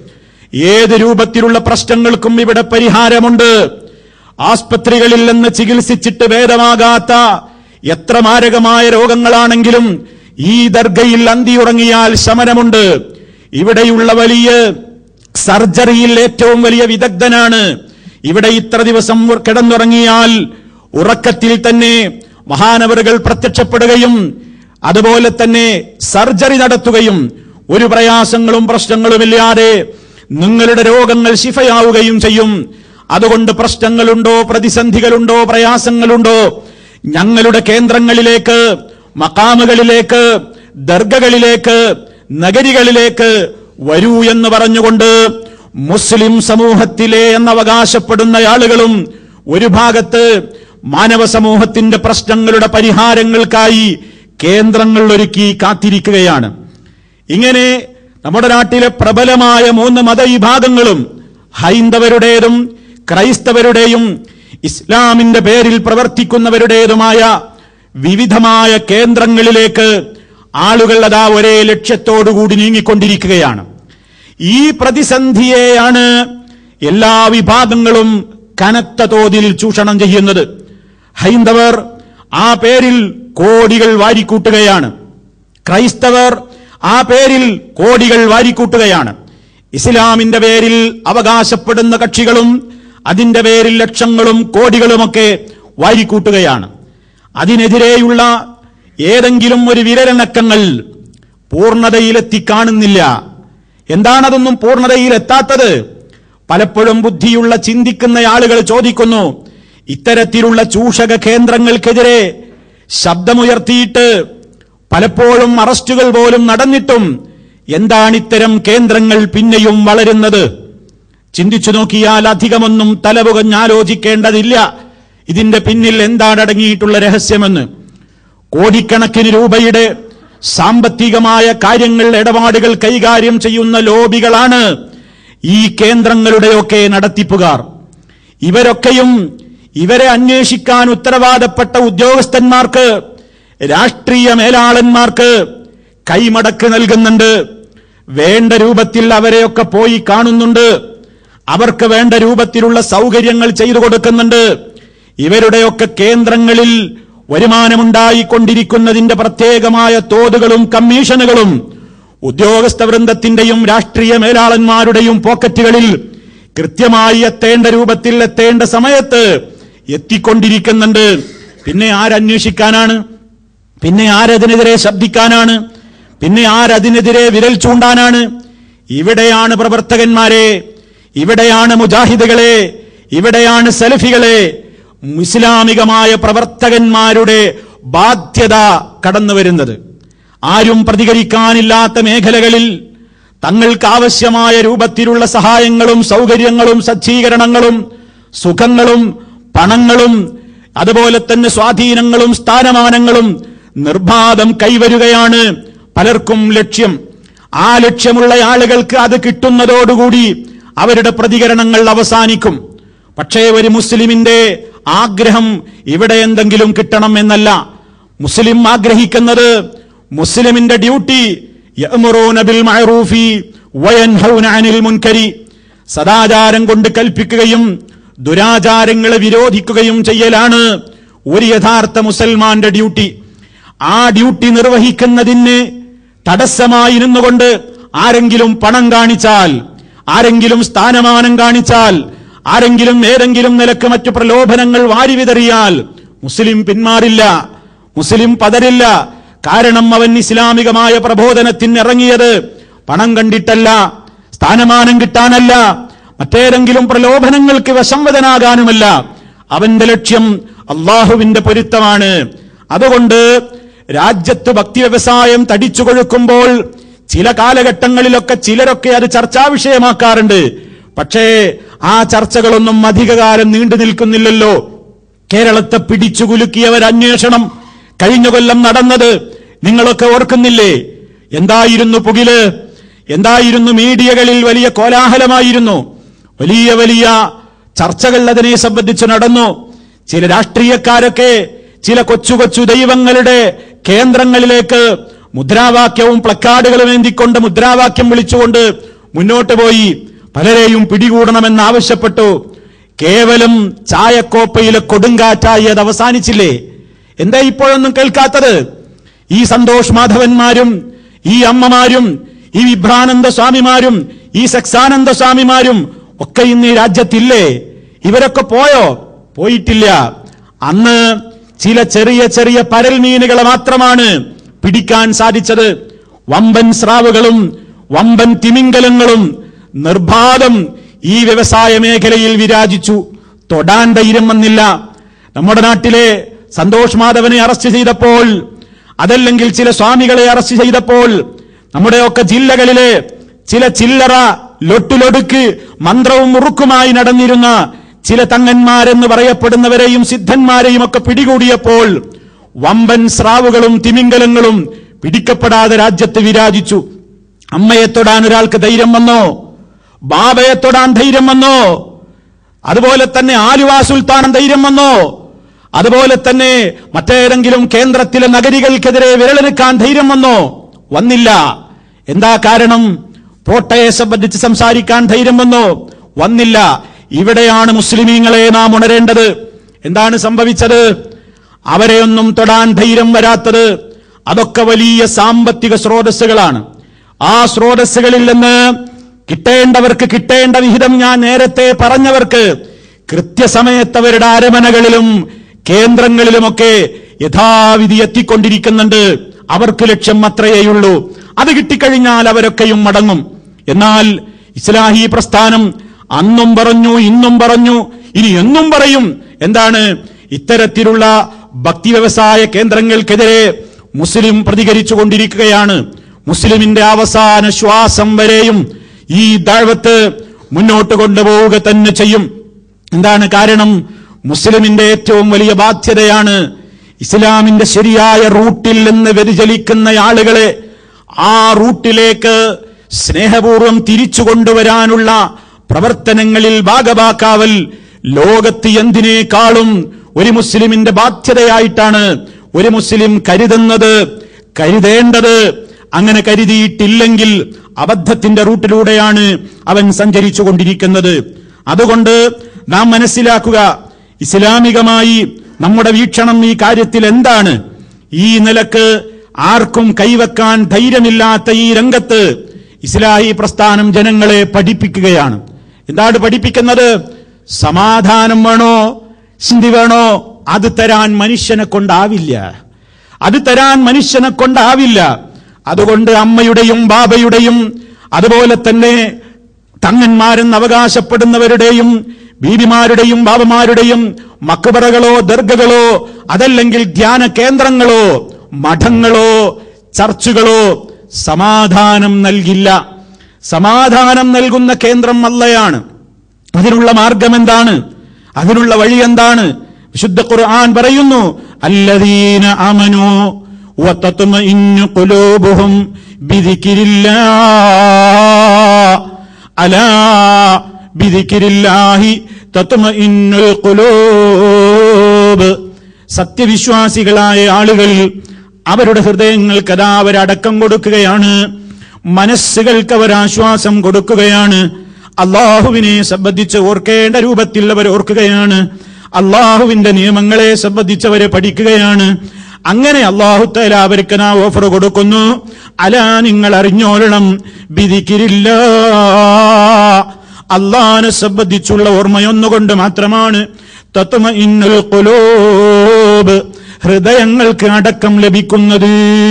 ഏത് രൂപത്തിലുള്ള പ്രശ്നങ്ങൾക്കും ഇവിടെ പരിഹാരമുണ്ട് ആസ്പത്രികളിൽ നിന്ന് ചികിത്സിച്ചിട്ട് ഭേദമാകാത്ത എത്ര മാരകമായ രോഗങ്ങളാണെങ്കിലും ഈ ദർഗയിൽ അന്തിയുറങ്ങിയാൽ ശമനമുണ്ട് ഇവിടെയുള്ള വലിയ സർജറിയിൽ ഏറ്റവും വലിയ വിദഗ്ധനാണ് ഇവിടെ ഇത്ര ദിവസം കിടന്നുറങ്ങിയാൽ ഉറക്കത്തിൽ തന്നെ മഹാനവറുകൾ പ്രത്യക്ഷപ്പെടുകയും അതുപോലെ തന്നെ സർജറി നടത്തുകയും ഒരു പ്രയാസങ്ങളും പ്രശ്നങ്ങളുമില്ലാതെ നിങ്ങളുടെ രോഗങ്ങൾ ശിഫയാവുകയും ചെയ്യും അതുകൊണ്ട് പ്രശ്നങ്ങളുണ്ടോ പ്രതിസന്ധികളുണ്ടോ പ്രയാസങ്ങളുണ്ടോ ഞങ്ങളുടെ കേന്ദ്രങ്ങളിലേക്ക് മക്കാമുകളിലേക്ക് ദർഗകളിലേക്ക് നഗരികളിലേക്ക് വരൂ എന്ന് പറഞ്ഞുകൊണ്ട് മുസ്ലിം സമൂഹത്തിലെ എന്നവകാശപ്പെടുന്ന ആളുകളും ഒരു ഭാഗത്ത് മാനവ സമൂഹത്തിന്റെ പ്രശ്നങ്ങളുടെ പരിഹാരങ്ങൾക്കായി കേന്ദ്രങ്ങൾ ഒരുക്കി കാത്തിരിക്കുകയാണ് ഇങ്ങനെ നമ്മുടെ നാട്ടിലെ പ്രബലമായ മൂന്ന് മതവിഭാഗങ്ങളും ഹൈന്ദവരുടേതും ക്രൈസ്തവരുടെയും ഇസ്ലാമിന്റെ പേരിൽ പ്രവർത്തിക്കുന്നവരുടേതുമായ വിവിധമായ കേന്ദ്രങ്ങളിലേക്ക് ആളുകൾ അതാ ഒരേ ലക്ഷ്യത്തോടുകൂടി നീങ്ങിക്കൊണ്ടിരിക്കുകയാണ് ഈ പ്രതിസന്ധിയെയാണ് എല്ലാ വിഭാഗങ്ങളും കനത്ത തോതിൽ ചൂഷണം ചെയ്യുന്നത് ഹൈന്ദവർ ആ പേരിൽ കോടികൾ വാരിക്കൂട്ടുകയാണ് ക്രൈസ്തവർ ആ പേരിൽ കോടികൾ വാരിക്കൂട്ടുകയാണ് ഇസ്ലാമിന്റെ പേരിൽ അവകാശപ്പെടുന്ന കക്ഷികളും അതിന്റെ പേരിൽ ലക്ഷങ്ങളും കോടികളുമൊക്കെ വാരിക്കൂട്ടുകയാണ് അതിനെതിരെയുള്ള ഏതെങ്കിലും ഒരു വിരലനക്കങ്ങൾ പൂർണ്ണതയിലെത്തി കാണുന്നില്ല എന്താണതൊന്നും പൂർണ്ണതയിലെത്താത്തത് പലപ്പോഴും ബുദ്ധിയുള്ള ചിന്തിക്കുന്ന ആളുകൾ ചോദിക്കുന്നു ഇത്തരത്തിലുള്ള ചൂഷക കേന്ദ്രങ്ങൾക്കെതിരെ ശബ്ദമുയർത്തിയിട്ട് പലപ്പോഴും അറസ്റ്റുകൾ പോലും നടന്നിട്ടും എന്താണ് ഇത്തരം കേന്ദ്രങ്ങൾ പിന്നെയും വളരുന്നത് ചിന്തിച്ചു നോക്കിയാൽ അധികമൊന്നും തലപുകഞ്ഞാലോചിക്കേണ്ടതില്ല ഇതിന്റെ പിന്നിൽ എന്താണ് അടങ്ങിയിട്ടുള്ള രഹസ്യമെന്ന് കോടിക്കണക്കിന് രൂപയുടെ സാമ്പത്തികമായ കാര്യങ്ങൾ ഇടപാടുകൾ കൈകാര്യം ചെയ്യുന്ന ലോബികളാണ് ഈ കേന്ദ്രങ്ങളുടെയൊക്കെ നടത്തിപ്പുകാർ ഇവരൊക്കെയും ഇവരെ അന്വേഷിക്കാൻ ഉത്തരവാദപ്പെട്ട ഉദ്യോഗസ്ഥന്മാർക്ക് രാഷ്ട്രീയ മേലാളന്മാർക്ക് കൈമടക്ക് നൽകുന്നുണ്ട് വേണ്ട രൂപത്തിൽ അവരെയൊക്കെ പോയി കാണുന്നുണ്ട് അവർക്ക് വേണ്ട രൂപത്തിലുള്ള സൗകര്യങ്ങൾ ചെയ്തു കൊടുക്കുന്നുണ്ട് ഇവരുടെയൊക്കെ കേന്ദ്രങ്ങളിൽ വരുമാനമുണ്ടായിക്കൊണ്ടിരിക്കുന്നതിന്റെ പ്രത്യേകമായ തോതുകളും കമ്മീഷനുകളും ഉദ്യോഗസ്ഥ വൃന്ദത്തിന്റെയും രാഷ്ട്രീയ മേലാളന്മാരുടെയും പോക്കറ്റുകളിൽ കൃത്യമായി എത്തേണ്ട രൂപത്തിൽ എത്തേണ്ട സമയത്ത് എത്തിക്കൊണ്ടിരിക്കുന്നുണ്ട് പിന്നെ ആരന്വേഷിക്കാനാണ് പിന്നെ ആരതിനെതിരെ ശബ്ദിക്കാനാണ് പിന്നെ ആരതിനെതിരെ വിരൽ ചൂണ്ടാനാണ് ഇവിടെയാണ് പ്രവർത്തകന്മാരെ ഇവിടെയാണ് മുജാഹിദുകളെ ഇവിടെയാണ് സലഫികളെ ഇസ്ലാമികമായ പ്രവർത്തകന്മാരുടെ ബാധ്യത കടന്നു വരുന്നത് ആരും പ്രതികരിക്കാനില്ലാത്ത മേഖലകളിൽ തങ്ങൾക്ക് ആവശ്യമായ രൂപത്തിലുള്ള സഹായങ്ങളും സൗകര്യങ്ങളും സജ്ജീകരണങ്ങളും സുഖങ്ങളും പണങ്ങളും അതുപോലെ തന്നെ സ്വാധീനങ്ങളും സ്ഥാനമാനങ്ങളും നിർബാധം കൈവരുകയാണ് പലർക്കും ലക്ഷ്യം ആ ലക്ഷ്യമുള്ള ആളുകൾക്ക് അത് കിട്ടുന്നതോടുകൂടി അവരുടെ പ്രതികരണങ്ങൾ അവസാനിക്കും പക്ഷേ ഒരു മുസ്ലിമിന്റെ ആഗ്രഹം ഇവിടെ എന്തെങ്കിലും കിട്ടണം എന്നല്ല മുസ്ലിം ആഗ്രഹിക്കുന്നത് മുസ്ലിമിന്റെ ഡ്യൂട്ടി യഅ്മുറൂന ബിൽ മഅറൂഫി വയൻഹൗന അനിൽ മുൻകരി സദാചാരം കൊണ്ട് കൽപ്പിക്കുകയും ദുരാചാരങ്ങളെ വിരോധിക്കുകയും ചെയ്യലാണ് ഒരു യഥാർത്ഥ മുസൽമാന്റെ ഡ്യൂട്ടി ആ ഡ്യൂട്ടി നിർവഹിക്കുന്നതിന് തടസ്സമായി കൊണ്ട് ആരെങ്കിലും പണം കാണിച്ചാൽ ആരെങ്കിലും സ്ഥാനമാനം കാണിച്ചാൽ ആരെങ്കിലും ഏതെങ്കിലും നിലക്ക് മറ്റു പ്രലോഭനങ്ങൾ വാരിവിതറിയാൽ മുസ്ലിം പിന്മാറില്ല മുസ്ലിം പതരില്ല കാരണം അവൻ ഇസ്ലാമികമായ പ്രബോധനത്തിന് ഇറങ്ങിയത് പണം കണ്ടിട്ടല്ല സ്ഥാനമാനം കിട്ടാനല്ല മറ്റേതെങ്കിലും പ്രലോഭനങ്ങൾക്ക് വശംവദനാകാനുമല്ല അവന്റെ ലക്ഷ്യം അള്ളാഹുവിന്റെ പൊരുത്തമാണ് അതുകൊണ്ട് രാജ്യത്ത് ഭക്തി വ്യവസായം തടിച്ചു കൊഴുക്കുമ്പോൾ ചില കാലഘട്ടങ്ങളിലൊക്കെ ചിലരൊക്കെ അത് ചർച്ചാ വിഷയമാക്കാറുണ്ട് പക്ഷേ ആ ചർച്ചകളൊന്നും അധികകാലം നീണ്ടു നിൽക്കുന്നില്ലല്ലോ കേരളത്തെ പിടിച്ചു കുലുക്കിയ ഒരു അന്വേഷണം കഴിഞ്ഞ കൊല്ലം നടന്നത് നിങ്ങളൊക്കെ ഓർക്കുന്നില്ലേ എന്തായിരുന്നു പുകില് എന്തായിരുന്നു മീഡിയകളിൽ വലിയ കോലാഹലമായിരുന്നു വലിയ വലിയ ചർച്ചകൾ അതിനെ സംബന്ധിച്ച് നടന്നു ചില രാഷ്ട്രീയക്കാരൊക്കെ ചില കൊച്ചു കൊച്ചു ദൈവങ്ങളുടെ കേന്ദ്രങ്ങളിലേക്ക് മുദ്രാവാക്യവും പ്ലക്കാർഡുകളും ഏന്തിക്കൊണ്ട് മുദ്രാവാക്യം വിളിച്ചുകൊണ്ട് മുന്നോട്ട് പോയി പലരെയും പിടികൂടണമെന്ന് ആവശ്യപ്പെട്ടു കേവലം ചായക്കോപ്പയിലെ കൊടുങ്കാറ്റായി അത് അവസാനിച്ചില്ലേ എന്താ ഇപ്പോഴൊന്നും കേൾക്കാത്തത് ഈ സന്തോഷ് മാധവന്മാരും ഈ അമ്മമാരും ഈ വിഭ്രാനന്ദ സ്വാമിമാരും ഈ സക്സാനന്ദ സ്വാമിമാരും ഒക്കെ ഇന്ന് ഈ രാജ്യത്തില്ലേ ഇവരൊക്കെ പോയോ പോയിട്ടില്ല അന്ന് ചില ചെറിയ ചെറിയ പരൽ മീനുകളെ മാത്രമാണ് പിടിക്കാൻ സാധിച്ചത് വമ്പൻ സ്രാവുകളും വമ്പൻ തിമിംഗലങ്ങളും നിർബാധം ഈ വ്യവസായ മേഖലയിൽ വിരാജിച്ചു തൊടാൻ ധൈര്യം വന്നില്ല നമ്മുടെ നാട്ടിലെ സന്തോഷ് മാധവനെ അറസ്റ്റ് ചെയ്തപ്പോൾ അതല്ലെങ്കിൽ ചില സ്വാമികളെ അറസ്റ്റ് ചെയ്തപ്പോൾ നമ്മുടെയൊക്കെ ജില്ലകളിലെ ചില ചില്ലറ ലൊട്ടിലൊടുക്ക് മന്ത്രവും മുറുക്കുമായി നടന്നിരുന്ന ചില തങ്ങന്മാരെന്ന് പറയപ്പെടുന്നവരെയും സിദ്ധന്മാരെയും ഒക്കെ പിടികൂടിയപ്പോൾ വമ്പൻ സ്രാവുകളും തിമിംഗലങ്ങളും പിടിക്കപ്പെടാതെ രാജ്യത്ത് വിരാജിച്ചു അമ്മയെ തൊടാൻ ഒരാൾക്ക് ധൈര്യം വന്നോ ബാബയെ തൊടാൻ ധൈര്യം വന്നോ അതുപോലെ തന്നെ ആലുവ സുൽത്താൻ ധൈര്യം വന്നോ അതുപോലെ തന്നെ മറ്റേതെങ്കിലും കേന്ദ്രത്തിലെ നഗരികൾക്കെതിരെ വിരളെടുക്കാൻ ധൈര്യം വന്നോ വന്നില്ല എന്താ കാരണം പോട്ടയെ സംബന്ധിച്ച് സംസാരിക്കാൻ ധൈര്യം വന്നോ വന്നില്ല ഇവിടെയാണ് മുസ്ലിമീങ്ങളെ നാം ഉണരേണ്ടത് എന്താണ് സംഭവിച്ചത് അവരെയൊന്നും തൊടാൻ ധൈര്യം വരാത്തത് അതൊക്കെ വലിയ സാമ്പത്തിക സ്രോതസ്സുകളാണ് ആ സ്രോതസ്സുകളിൽ നിന്ന് കിട്ടേണ്ടവർക്ക് കിട്ടേണ്ട വിഹിതം ഞാൻ നേരത്തെ പറഞ്ഞവർക്ക് കൃത്യസമയത്ത് അവരുടെ അരമനകളിലും കേന്ദ്രങ്ങളിലുമൊക്കെ യഥാവിധി എത്തിക്കൊണ്ടിരിക്കുന്നുണ്ട് അവർക്ക് ലക്ഷ്യം അത്രയേയുള്ളൂ അത് കിട്ടിക്കഴിഞ്ഞാൽ അവരൊക്കെയും മടങ്ങും എന്നാൽ ഇസ്ലാഹി പ്രസ്ഥാനം അന്നും പറഞ്ഞു ഇന്നും പറഞ്ഞു ഇനി എന്നും പറയും എന്താണ് ഇത്തരത്തിലുള്ള ഭക്തി വ്യവസായ കേന്ദ്രങ്ങൾക്കെതിരെ മുസ്ലിം പ്രതികരിച്ചു കൊണ്ടിരിക്കുകയാണ് മുസ്ലിമിന്റെ അവസാന ശ്വാസം വരെയും ഈ ദാഴ്വത്ത് മുന്നോട്ട് കൊണ്ടുപോവുക തന്നെ ചെയ്യും എന്താണ് കാരണം മുസ്ലിമിന്റെ ഏറ്റവും വലിയ ബാധ്യതയാണ് ഇസ്ലാമിന്റെ ശരിയായ റൂട്ടിൽ നിന്ന് വ്യതിചലിക്കുന്ന ആളുകളെ ആ റൂട്ടിലേക്ക് സ്നേഹപൂർവം തിരിച്ചു കൊണ്ടുവരാനുള്ള പ്രവർത്തനങ്ങളിൽ ഭാഗമാക്കാവൽ ലോകത്ത് എന്തിനേക്കാളും ഒരു മുസ്ലിമിന്റെ ബാധ്യതയായിട്ടാണ് ഒരു മുസ്ലിം കരുതുന്നത് കരുതേണ്ടത് അങ്ങനെ കരുതിയിട്ടില്ലെങ്കിൽ അബദ്ധത്തിന്റെ റൂട്ടിലൂടെയാണ് അവൻ സഞ്ചരിച്ചു കൊണ്ടിരിക്കുന്നത് അതുകൊണ്ട് നാം മനസ്സിലാക്കുക ഇസ്ലാമികമായി നമ്മുടെ വീക്ഷണം ഈ കാര്യത്തിൽ എന്താണ് ഈ നിലക്ക് ആർക്കും കൈവെക്കാൻ ധൈര്യമില്ലാത്ത ഈ രംഗത്ത് ഇസ്ലാഹി പ്രസ്ഥാനം ജനങ്ങളെ പഠിപ്പിക്കുകയാണ് എന്താണ് പഠിപ്പിക്കുന്നത് സമാധാനം വേണോ ചിന്തി വേണോ അത് തരാൻ മനുഷ്യനെ കൊണ്ടാവില്ല അത് തരാൻ മനുഷ്യനെ കൊണ്ടാവില്ല അതുകൊണ്ട് അമ്മയുടെയും ബാബയുടെയും അതുപോലെ തന്നെ തങ്ങന്മാരെന്ന് അവകാശപ്പെടുന്നവരുടെയും ബീബിമാരുടെയും ബാബമാരുടെയും മക്കുബറകളോ ദർഗകളോ അതല്ലെങ്കിൽ ധ്യാന കേന്ദ്രങ്ങളോ മഠങ്ങളോ ചർച്ചുകളോ സമാധാനം നൽകില്ല സമാധാനം നൽകുന്ന കേന്ദ്രം അല്ലയാണ് അതിനുള്ള മാർഗം എന്താണ് അതിനുള്ള വഴി എന്താണ് വിശുദ്ധ ഖുർആൻ പറയുന്നു അല്ലദീന അമനു വതത്മഇന്നു ഖുലൂബുഹും ബിദിക്രില്ലാഹ് അലാ ബിദിക്രില്ലാഹി തത്മഇന്നുൽ ഖുലൂബ് സത്യവിശ്വാസികളായ ആളുകൾ അവരുടെ ഹൃദയങ്ങൾക്ക് അതാ അവരടക്കം കൊടുക്കുകയാണ് മനസ്സുകൾക്ക് അവർ ആശ്വാസം കൊടുക്കുകയാണ് അള്ളാഹുവിനെ സംബന്ധിച്ച് ഓർക്കേണ്ട രൂപത്തിൽ അവർ ഓർക്കുകയാണ് അള്ളാഹുവിന്റെ നിയമങ്ങളെ സംബന്ധിച്ചവരെ പഠിക്കുകയാണ് അങ്ങനെ അള്ളാഹുത്തല അവർക്ക് നാ ഓഫർ കൊടുക്കുന്നു അല നിങ്ങൾ അറിഞ്ഞോളണം വിധിക്കിരില്ല അള്ളാഹിനെ സംബന്ധിച്ചുള്ള ഓർമ്മയൊന്നുകൊണ്ട് മാത്രമാണ് തത്വമ ഇന്നുൽ കുലൂബ് ഹൃദയങ്ങൾക്ക് അടക്കം ലഭിക്കുന്നത്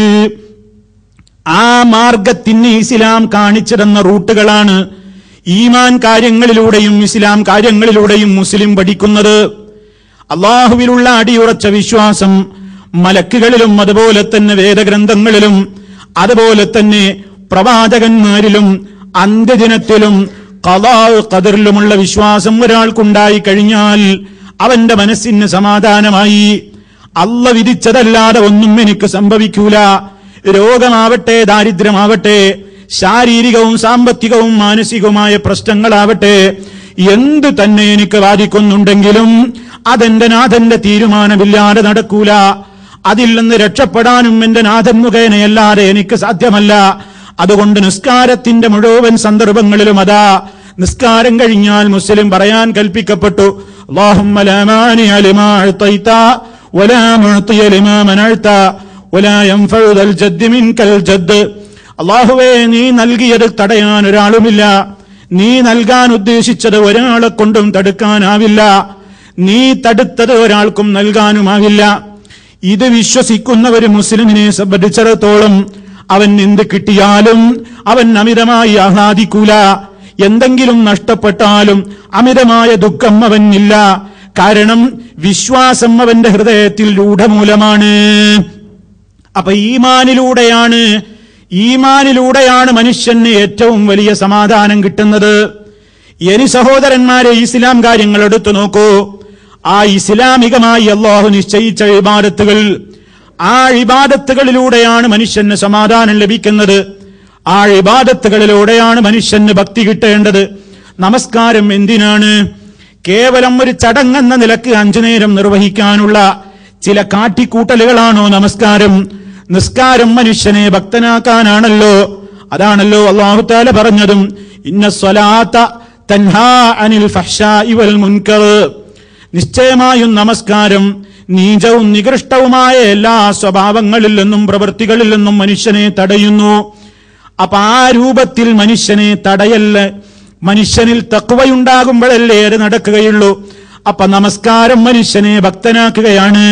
ആ മാർഗത്തിന് ഇസ്ലാം കാണിച്ചിരുന്ന റൂട്ടുകളാണ് ഈമാൻ കാര്യങ്ങളിലൂടെയും ഇസ്ലാം കാര്യങ്ങളിലൂടെയും മുസ്ലിം പഠിക്കുന്നത് അള്ളാഹുവിലുള്ള അടിയുറച്ച വിശ്വാസം മലക്കുകളിലും അതുപോലെ തന്നെ വേദഗ്രന്ഥങ്ങളിലും അതുപോലെ തന്നെ പ്രവാചകന്മാരിലും അന്ത്യദിനത്തിലും കലാ കതിറിലുമുള്ള വിശ്വാസം ഒരാൾക്കുണ്ടായി കഴിഞ്ഞാൽ അവന്റെ മനസ്സിന് സമാധാനമായി അല്ല വിധിച്ചതല്ലാതെ ഒന്നും എനിക്ക് സംഭവിക്കൂല രോഗമാവട്ടെ ദാരിദ്ര്യമാവട്ടെ ശാരീരികവും സാമ്പത്തികവും മാനസികവുമായ പ്രശ്നങ്ങളാവട്ടെ എന്ത് തന്നെ എനിക്ക് ബാധിക്കുന്നുണ്ടെങ്കിലും അതെന്റെ നാഥന്റെ തീരുമാനമില്ലാതെ നടക്കൂല അതിൽ നിന്ന് രക്ഷപ്പെടാനും എന്റെ നാഥൻ മുഖേനയല്ലാതെ എനിക്ക് സാധ്യമല്ല അതുകൊണ്ട് നിസ്കാരത്തിന്റെ മുഴുവൻ സന്ദർഭങ്ങളിലും അതാ നിസ്കാരം കഴിഞ്ഞാൽ മുസ്ലിം പറയാൻ കൽപ്പിക്കപ്പെട്ടു اللهم لا مانع لما أعطيت ولا معطي لما منعت ولا ينفع ذا الجد منك الجد അള്ളാഹുവേ നീ നൽകിയത് തടയാൻ ഒരാളുമില്ല നീ നൽകാൻ ഉദ്ദേശിച്ചത് ഒരാളെ കൊണ്ടും തടുക്കാനാവില്ല നീ തടുത്തത് ഒരാൾക്കും നൽകാനുമാവില്ല ഇത് വിശ്വസിക്കുന്ന ഒരു മുസ്ലിമിനെ സംബന്ധിച്ചിടത്തോളം അവൻ എന്ത് കിട്ടിയാലും അവൻ അമിതമായി ആഹ്ലാദിക്കൂല എന്തെങ്കിലും നഷ്ടപ്പെട്ടാലും അമിതമായ ദുഃഖം അവനില്ല കാരണം വിശ്വാസം അവന്റെ ഹൃദയത്തിൽ രൂഢമൂലമാണ് അപ്പൊ ഈമാനിലൂടെയാണ് ഈമാനിലൂടെയാണ് മനുഷ്യന് ഏറ്റവും വലിയ സമാധാനം കിട്ടുന്നത് ഇനി സഹോദരന്മാരെ ഇസ്ലാം കാര്യങ്ങൾ എടുത്തു നോക്കൂ ആ ഇസ്ലാമികമായി അള്ളാഹു നിശ്ചയിച്ച ഇബാദത്തുകൾ ആ ഇബാദത്തുകളിലൂടെയാണ് മനുഷ്യന് സമാധാനം ലഭിക്കുന്നത് ആ ഇബാദത്തുകളിലൂടെയാണ് മനുഷ്യന് ഭക്തി കിട്ടേണ്ടത് നമസ്കാരം എന്തിനാണ് കേവലം ഒരു ചടങ്ങെന്ന നിലക്ക് അഞ്ചു നേരം നിർവഹിക്കാനുള്ള ചില കാട്ടിക്കൂട്ടലുകളാണോ നമസ്കാരം നിസ്കാരം മനുഷ്യനെ ഭക്തനാക്കാനാണല്ലോ അതാണല്ലോ അള്ളാഹുത്താല പറഞ്ഞതും ഇന്ന സ്വലാത്ത തൻഹാ അനിൽ ഫഹ്ശാഇ വൽ മുൻകർ നിശ്ചയമായും നമസ്കാരം നീചവും നികൃഷ്ടവുമായ എല്ലാ സ്വഭാവങ്ങളിൽ നിന്നും പ്രവൃത്തികളിൽ നിന്നും മനുഷ്യനെ തടയുന്നു അപ്പൊ ആ രൂപത്തിൽ മനുഷ്യനെ തടയല്ല മനുഷ്യനിൽ തക്കുവയുണ്ടാകുമ്പോഴല്ലേ അത് നടക്കുകയുള്ളൂ അപ്പൊ നമസ്കാരം മനുഷ്യനെ ഭക്തനാക്കുകയാണ്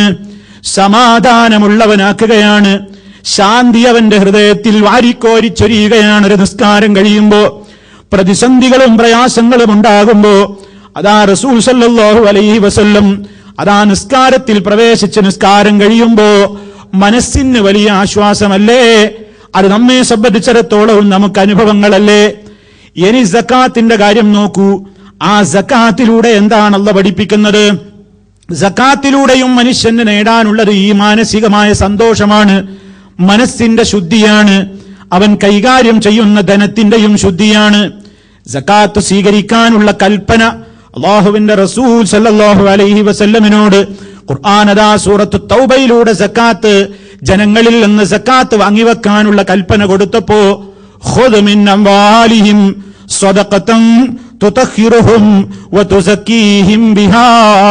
സമാധാനമുള്ളവനാക്കുകയാണ് ശാന്തി അവന്റെ ഹൃദയത്തിൽ വാരിക്കോരിച്ചൊരിയുകയാണ് ഒരു നിസ്കാരം കഴിയുമ്പോ പ്രതിസന്ധികളും പ്രയാസങ്ങളും ഉണ്ടാകുമ്പോ അതാ റസൂൽ സല്ലല്ലാഹു അലൈഹി വസല്ലം അതാ നിസ്കാരത്തിൽ പ്രവേശിച്ച് നിസ്കാരം കഴിയുമ്പോ മനസ്സിന് വലിയ ആശ്വാസമല്ലേ അത് നമ്മെ സംബന്ധിച്ചിടത്തോളവും നമുക്ക് അനുഭവങ്ങളല്ലേ ഇനി സക്കാത്തിന്റെ കാര്യം നോക്കൂ ആ സക്കാത്തിലൂടെ എന്താണല്ല പഠിപ്പിക്കുന്നത് സക്കാത്തിലൂടെയും മനുഷ്യന് നേടാനുള്ളത് ഈ മാനസികമായ സന്തോഷമാണ് മനസ്സിന്റെ ശുദ്ധിയാണ് അവൻ കൈകാര്യം ചെയ്യുന്ന ധനത്തിന്റെയും ശുദ്ധിയാണ് സക്കാത്ത് സ്വീകരിക്കാനുള്ള കൽപ്പന അള്ളാഹുവിന്റെ റസൂൽ സല്ലല്ലാഹു അലൈഹി വസല്ലമിനോട് ഖുർആാനദാ സൂറത്ത് തൗബയിലൂടെ സക്കാത്ത് ജനങ്ങളിൽ നിന്ന് സക്കാത്ത് വാങ്ങിവെക്കാനുള്ള കൽപ്പന കൊടുത്തപ്പോ ഖുദ് മിൻ അംവാലിഹിം സ്വദഖതൻ തുതഖിറുഹും വതുസക്കീഹിം ബിഹാ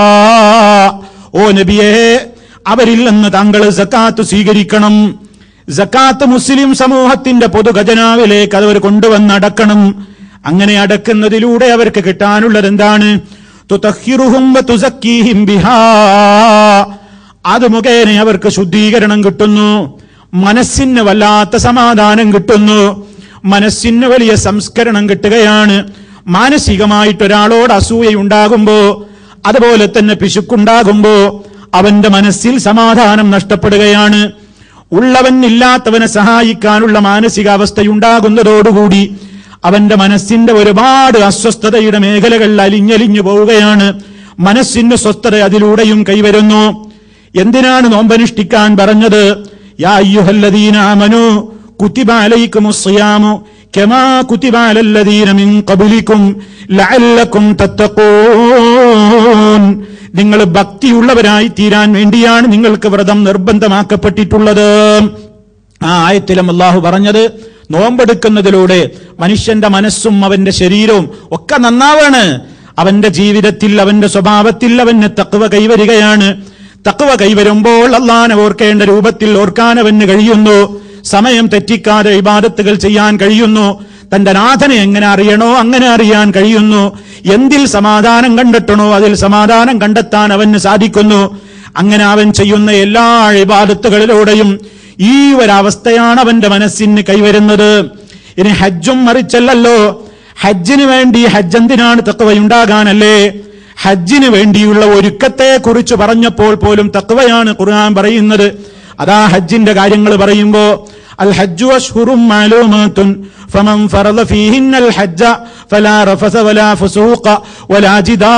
ഓ നബിയേ അവരിൽ നിന്ന് താങ്കൾ സക്കാത്ത് സ്വീകരിക്കണം സക്കാത്ത് മുസ്ലിം സമൂഹത്തിന്റെ പൊതു ഖജനാവിലേക്ക് അവർ കൊണ്ടുവന്ന് അടക്കണം അങ്ങനെ അടക്കുന്നതിലൂടെ അവർക്ക് കിട്ടാനുള്ളത് എന്താണ് തുതഖിറുഹും വതുസക്കീഹിം ബിഹാ അത് മുഖേന അവർക്ക് ശുദ്ധീകരണം കിട്ടുന്നു മനസ്സിന് വല്ലാത്ത സമാധാനം കിട്ടുന്നു മനസ്സിന് വലിയ സംസ്കരണം കിട്ടുകയാണ് മാനസികമായിട്ട് ഒരാളോട് അസൂയയുണ്ടാകുമ്പോ അതുപോലെ തന്നെ പിശുക്കുണ്ടാകുമ്പോ അവന്റെ മനസ്സിൽ സമാധാനം നഷ്ടപ്പെടുകയാണ് ഉള്ളവൻ ഇല്ലാത്തവനെ സഹായിക്കാനുള്ള മാനസികാവസ്ഥയുണ്ടാകുന്നതോടുകൂടി അവന്റെ മനസ്സിന്റെ ഒരുപാട് അസ്വസ്ഥതയുടെ മേഖലകൾ അലിഞ്ഞലിഞ്ഞു പോവുകയാണ് മനസ്സിന്റെ സ്വസ്ഥത അതിലൂടെയും കൈവരുന്നു എന്തിനാണ് നോമ്പനുഷ്ഠിക്കാൻ പറഞ്ഞത് യാ അയ്യുഹല്ലദീന ആമനു കുത്തിബ അലൈക്കുമുസ് സിയാമു കമാ കുത്തിബ അലല്ലദീന മിൻ ഖബ്ലിക്കും ലഅല്ലക്കും തത്തഖൂൻ നിങ്ങൾ ഭക്തിയുള്ളവരായി തീരാൻ വേണ്ടിയാണ് നിങ്ങൾക്ക് വ്രതം നിർബന്ധമാക്കപ്പെട്ടിട്ടുള്ളത് ആ ആയത്തിലും അള്ളാഹു പറഞ്ഞത് നോമ്പെടുക്കുന്നതിലൂടെ മനുഷ്യന്റെ മനസ്സും അവന്റെ ശരീരവും ഒക്കെ നന്നാവാണ് അവന്റെ ജീവിതത്തിൽ അവന്റെ സ്വഭാവത്തിൽ അവന് തക്കുവ കൈവരികയാണ് തക്കുവ കൈവരുമ്പോൾ അള്ളാനെ ഓർക്കേണ്ട രൂപത്തിൽ ഓർക്കാൻ അവന് കഴിയുന്നു സമയം തെറ്റിക്കാതെ ഇബാദത്തുകൾ ചെയ്യാൻ കഴിയുന്നു തന്റെ നാഥനെ എങ്ങനെ അറിയണോ അങ്ങനെ അറിയാൻ കഴിയുന്നു എന്തിൽ സമാധാനം കണ്ടെത്തണോ അതിൽ സമാധാനം കണ്ടെത്താൻ അവന് സാധിക്കുന്നു അങ്ങനെ അവൻ ചെയ്യുന്ന എല്ലാ ഇബാദത്തുകളിലൂടെയും ഈ ഒരവസ്ഥയാണ് അവന്റെ മനസ്സിന് കൈവരുന്നത് ഇനി ഹജ്ജും മറിച്ചല്ലല്ലോ ഹജ്ജിന് വേണ്ടി ഹജ്ജ് എന്തിനാണ് തക്കവയുണ്ടാകാനല്ലേ ഹജ്ജിന് വേണ്ടിയുള്ള ഒരുക്കത്തെ കുറിച്ച് പറഞ്ഞപ്പോൾ പോലും തക്കവയാണ് ഖുർആൻ പറയുന്നത് അതാ ഹജ്ജിന്റെ കാര്യങ്ങൾ പറയുമ്പോ അൽ ഹജ്ജു അഷ്ഹുറും മാലൂമാത്തുൻ فمن فرض فيهن الحج فلا رفث ولا فسوق ولا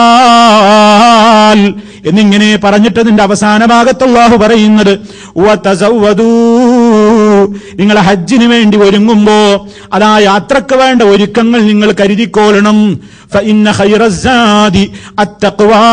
جدال എന്നിങ്ങനെ പറഞ്ഞിട്ടതിന്റെ അവസാന ഭാഗത്ത് അല്ലാഹു പറയുന്നത് വതസവ്വദൂ നിങ്ങൾ ഹജ്ജിന് വേണ്ടി ഒരുങ്ങുമ്പോ അതാ യാത്രക്ക് വേണ്ട ഒരുക്കങ്ങൾ നിങ്ങൾ കരുതിക്കോളണം ഫഇന്ന ഖൈറസ്സാദി അത്തഖ്വാ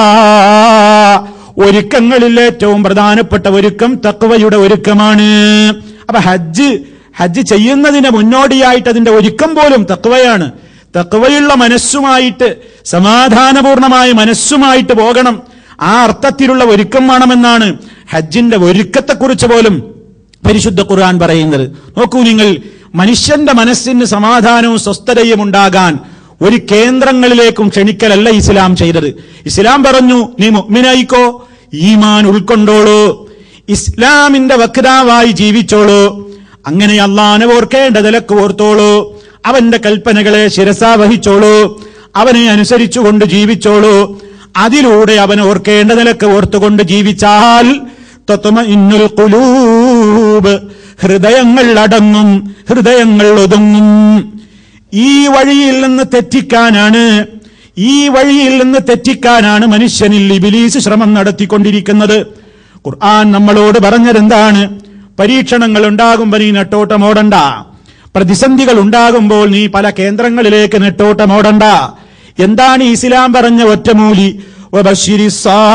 ഒരുക്കങ്ങളിൽ ഏറ്റവും പ്രധാനപ്പെട്ട ഒരുക്കം തക്വയുടെ ഒരുക്കമാണ് അപ്പൊ ഹജ്ജ് ഹജ്ജ് ചെയ്യുന്നതിന് മുന്നോടിയായിട്ട് അതിന്റെ ഒരുക്കം പോലും തക്വയാണ് തക്വയുള്ള മനസ്സുമായിട്ട് സമാധാനപൂർണമായ മനസ്സുമായിട്ട് പോകണം ആ അർത്ഥത്തിലുള്ള ഒരുക്കം വേണമെന്നാണ് ഹജ്ജിന്റെ ഒരുക്കത്തെക്കുറിച്ച് പോലും പരിശുദ്ധ ഖുർആൻ പറയുന്നത് നോക്കൂ നിങ്ങൾ മനുഷ്യന്റെ മനസ്സിന് സമാധാനവും സ്വസ്ഥതയും ഉണ്ടാകാൻ ഒരു കേന്ദ്രങ്ങളിലേക്കും ക്ഷണിക്കലല്ല ഇസ്ലാം ചെയ്തത് ഇസ്ലാം പറഞ്ഞു നീ മുഅ്മിനായിക്കോ ഈമാൻ ഉൾക്കൊണ്ടോളൂ ഇസ്ലാമിന്റെ വക്താവായി ജീവിച്ചോളൂ അങ്ങനെ അള്ളാനെ ഓർക്കേണ്ട നിലക്ക് ഓർത്തോളൂ അവന്റെ കൽപ്പനകളെ ശിരസാ വഹിച്ചോളൂ അവനെ അനുസരിച്ചുകൊണ്ട് ജീവിച്ചോളൂ അതിലൂടെ അവൻ ഓർക്കേണ്ട നിലക്ക് ഓർത്തുകൊണ്ട് ജീവിച്ചാൽ ത്വത്മഇന്നുൽ ഖുലൂബ് ഹൃദയങ്ങൾ അടങ്ങും ഹൃദയങ്ങൾ ഒതുങ്ങും ഈ വഴിയിൽ നിന്ന് തെറ്റിക്കാനാണ് ഈ വഴിയിൽ നിന്ന് തെറ്റിക്കാനാണ് മനുഷ്യനിൽ ഇബിലീസ് ശ്രമം നടത്തിക്കൊണ്ടിരിക്കുന്നത് ഖുർആൻ നമ്മളോട് പറഞ്ഞതെന്താണ് പരീക്ഷണങ്ങൾ ഉണ്ടാകുമ്പോൾ നീ നെട്ടോട്ടമോടണ്ട പ്രതിസന്ധികൾ ഉണ്ടാകുമ്പോൾ നീ പല കേന്ദ്രങ്ങളിലേക്ക് നെട്ടോട്ടമോടണ്ട എന്താണ് ഇസ്ലാം പറഞ്ഞ ഒറ്റമൂലി വബശ്ശിരി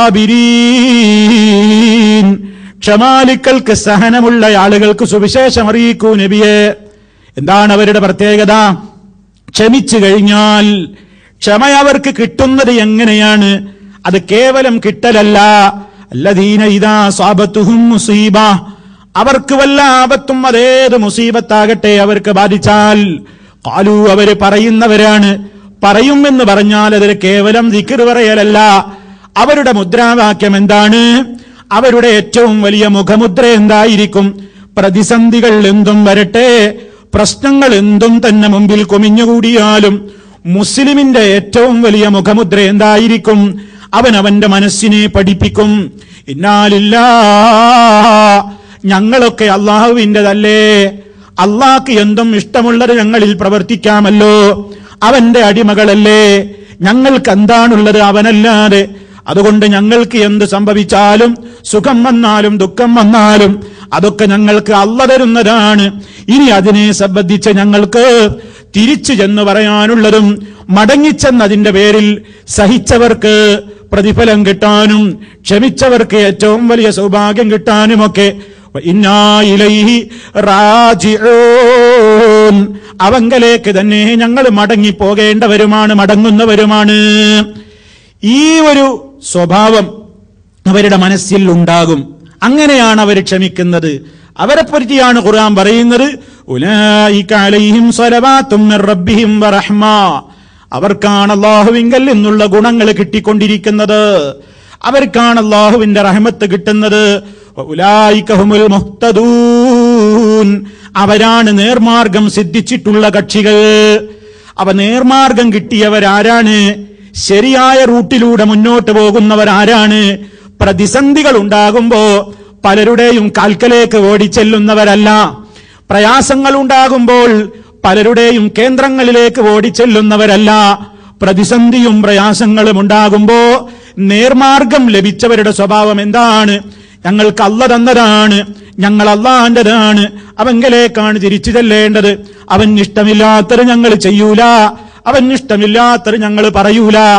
സാബിരീൻ ക്ഷമാലിക്കൾക്ക് സഹനമുള്ള ആളുകൾക്ക് സുവിശേഷം അറിയിക്കൂ നബിയെ എന്താണ് അവരുടെ പ്രത്യേകത ക്ഷമിച്ചു കഴിഞ്ഞാൽ ക്ഷമ അവർക്ക് കിട്ടുന്നത് എങ്ങനെയാണ് അത് കേവലം കിട്ടലല്ല അല്ലദീന ഇതാ സ്വാപത്തുഹും മുസീബ അവർക്ക് വല്ല ആപത്തും അതേത് മുസീബത്താകട്ടെ അവർക്ക് ബാധിച്ചാൽ കാലു അവര് പറയുന്നവരാണ് പറയുമെന്ന് പറഞ്ഞാൽ അതിന് കേവലം ദിക്കർ പറയലല്ല അവരുടെ മുദ്രാവാക്യം എന്താണ് അവരുടെ ഏറ്റവും വലിയ മുഖമുദ്ര എന്തായിരിക്കും പ്രതിസന്ധികൾ എന്തും വരട്ടെ പ്രശ്നങ്ങൾ എന്തും തന്നെ മുമ്പിൽ കുമിഞ്ഞുകൂടിയാലും മുസ്ലിമിന്റെ ഏറ്റവും വലിയ മുഖമുദ്ര എന്തായിരിക്കും അവൻ അവന്റെ മനസ്സിനെ പഠിപ്പിക്കും ഇന്നാലില്ല ഞങ്ങളൊക്കെ അള്ളാഹുവിൻ്റെതല്ലേ അള്ളാഹ്ക്ക് എന്തും ഇഷ്ടമുള്ളത് ഞങ്ങളിൽ പ്രവർത്തിക്കാമല്ലോ അവന്റെ അടിമകളല്ലേ ഞങ്ങൾക്ക് എന്താണുള്ളത് അവനല്ലാതെ അതുകൊണ്ട് ഞങ്ങൾക്ക് എന്ത് സംഭവിച്ചാലും സുഖം വന്നാലും ദുഃഖം വന്നാലും അതൊക്കെ ഞങ്ങൾക്ക് അല്ല തരുന്നതാണ് ഇനി അതിനെ സംബന്ധിച്ച് ഞങ്ങൾക്ക് തിരിച്ചു ചെന്ന് പറയാനുള്ളതും മടങ്ങിച്ചെന്നതിന്റെ പേരിൽ സഹിച്ചവർക്ക് പ്രതിഫലം കിട്ടാനും ക്ഷമിച്ചവർക്ക് ഏറ്റവും വലിയ സൗഭാഗ്യം കിട്ടാനുമൊക്കെ ഇന്നാ ഇലൈഹി റാജിഊൻ അവങ്കലേക്ക് തന്നെ ഞങ്ങൾ മടങ്ങി പോകേണ്ടവരുമാണ് മടങ്ങുന്നവരുമാണ് ഈ ഒരു സ്വഭാവം അവരുടെ മനസ്സിൽ ഉണ്ടാകും അങ്ങനെയാണ് അവർ ക്ഷമിക്കുന്നത് അവരെ പറ്റിയാണ് ഖുർആൻ പറയുന്നത് ഉലായിക അലൈഹിം സ്വലവാത്തും മിർ റബ്ബിഹിം വറഹ്മ അവർക്കാണ് അള്ളാഹുവിങ്കൽ നിന്നുള്ള ഗുണങ്ങൾ കിട്ടിക്കൊണ്ടിരിക്കുന്നത് അവർക്കാണ് അള്ളാഹുവിന്റെ റഹമത്ത് കിട്ടുന്നത് ഉലായിക ഹുമുൽ മുഹ്തദൂൻ അവരാണ് നേർമാർഗം സിദ്ധിച്ചിട്ടുള്ള കക്ഷികൾ അവ നേർമാർഗം കിട്ടിയവരാരാണ് ശരിയായ റൂട്ടിലൂടെ മുന്നോട്ട് പോകുന്നവരാരാണ് പ്രതിസന്ധികൾ ഉണ്ടാകുമ്പോ പലരുടെയും കാൽക്കലേക്ക് ഓടിച്ചെല്ലുന്നവരല്ല പ്രയാസങ്ങൾ ഉണ്ടാകുമ്പോൾ പലരുടെയും കേന്ദ്രങ്ങളിലേക്ക് ഓടിച്ചെല്ലുന്നവരല്ല പ്രതിസന്ധിയും പ്രയാസങ്ങളും ഉണ്ടാകുമ്പോ നേർമാർഗം ലഭിച്ചവരുടെ സ്വഭാവം എന്താണ് ഞങ്ങൾക്ക് അല്ല തന്നതാണ് ഞങ്ങൾ അള്ളാന്റെതാണ് അവങ്കലേക്കാണ് തിരിച്ചു ചെല്ലേണ്ടത് അവൻ ഇഷ്ടമില്ലാത്തത് ഞങ്ങൾ ചെയ്യൂല അവൻ ഇഷ്ടമില്ലാത്തത് ഞങ്ങൾ പറയൂല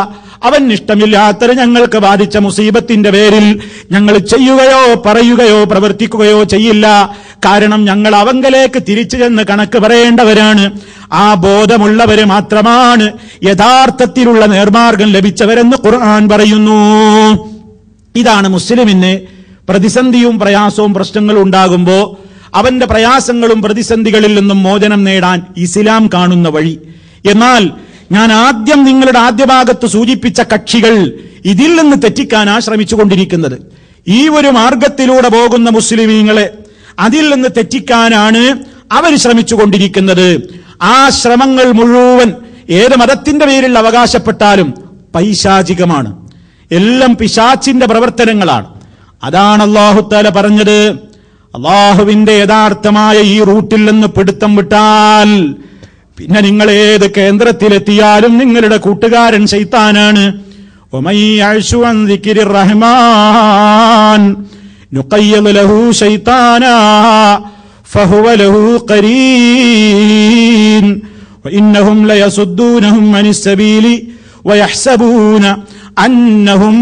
അവൻ ഇഷ്ടമില്ലാത്തത് ഞങ്ങൾക്ക് ബാധിച്ച മുസീബത്തിന്റെ പേരിൽ ഞങ്ങൾ ചെയ്യുകയോ പറയുകയോ പ്രവർത്തിക്കുകയോ ചെയ്യില്ല കാരണം ഞങ്ങൾ അവങ്കലേക്ക് തിരിച്ചു ചെന്ന് കണക്ക് പറയേണ്ടവരാണ് ആ ബോധമുള്ളവര് മാത്രമാണ് യഥാർത്ഥത്തിലുള്ള നേർമാർഗം ലഭിച്ചവരെന്ന് ഖുർആൻ പറയുന്നു ഇതാണ് മുസ്ലിമിന് പ്രതിസന്ധിയും പ്രയാസവും പ്രശ്നങ്ങളും ഉണ്ടാകുമ്പോ അവന്റെ പ്രയാസങ്ങളും പ്രതിസന്ധികളിൽ നിന്നും മോചനം നേടാൻ ഇസ്ലാം കാണുന്ന വഴി എന്നാൽ ഞാൻ ആദ്യം നിങ്ങളുടെ ആദ്യ ഭാഗത്ത് സൂചിപ്പിച്ച കക്ഷികൾ ഇതിൽ നിന്ന് തെറ്റിക്കാനാ ശ്രമിച്ചുകൊണ്ടിരിക്കുന്നത് ഈ ഒരു മാർഗത്തിലൂടെ പോകുന്ന മുസ്ലിമീങ്ങളെ അതിൽ നിന്ന് തെറ്റിക്കാനാണ് അവർ ശ്രമിച്ചുകൊണ്ടിരിക്കുന്നത് ആ ശ്രമങ്ങൾ മുഴുവൻ ഏത് മതത്തിന്റെ പേരിൽ അവകാശപ്പെട്ടാലും പൈശാചികമാണ് എല്ലാം പിശാച്ചിന്റെ പ്രവർത്തനങ്ങളാണ് അതാണ് അള്ളാഹുത്താല പറഞ്ഞത് അള്ളാഹുവിന്റെ യഥാർത്ഥമായ ഈ റൂട്ടിൽ നിന്ന് പിടുത്തം വിട്ടാൽ പിന്നെ നിങ്ങൾ ഏത് കേന്ദ്രത്തിലെത്തിയാലും നിങ്ങളുടെ കൂട്ടുകാരൻ ശൈത്താനാണ് ومن يعش عن ذكر الرحمن نقيض له شيطانا فهو له قرين وإنهم ليصدونهم عن السبيل ويحسبون أنهم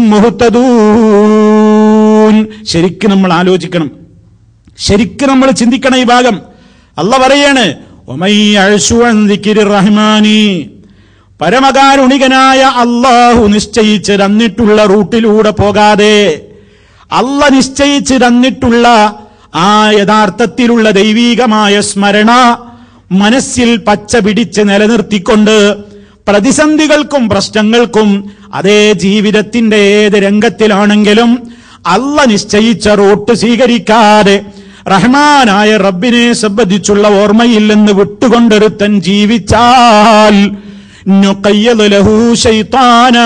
مهتدون ശരിക്കും നമ്മൾ ആലോചിക്കണം ശരിക്കും നമ്മൾ ചിന്തിക്കണം ഈ ഭാഗം അല്ല പറയാണ് ഒമൈ അഴ്സു അൻ ദിക്രി റഹ്മാനി പരമകാരുണികനായ അള്ളാഹു നിശ്ചയിച്ച് തന്നിട്ടുള്ള റൂട്ടിലൂടെ പോകാതെ അല്ല നിശ്ചയിച്ച് തന്നിട്ടുള്ള ആ യഥാർത്ഥത്തിലുള്ള ദൈവീകമായ സ്മരണ മനസ്സിൽ പച്ച പിടിച്ച് നിലനിർത്തിക്കൊണ്ട് പ്രതിസന്ധികൾക്കും പ്രശ്നങ്ങൾക്കും അതേ ജീവിതത്തിന്റെ ഏത് രംഗത്തിലാണെങ്കിലും അല്ല നിശ്ചയിച്ച റൂട്ട് സ്വീകരിക്കാതെ റഹ്മാനായ റബ്ബിനെ സംബന്ധിച്ചുള്ള ഓർമ്മയിൽ നിന്ന് വിട്ടുകൊണ്ടൊരുത്തൻ ജീവിച്ചാൽ നുഖയ്യദ് ലഹു ശൈത്താനാ.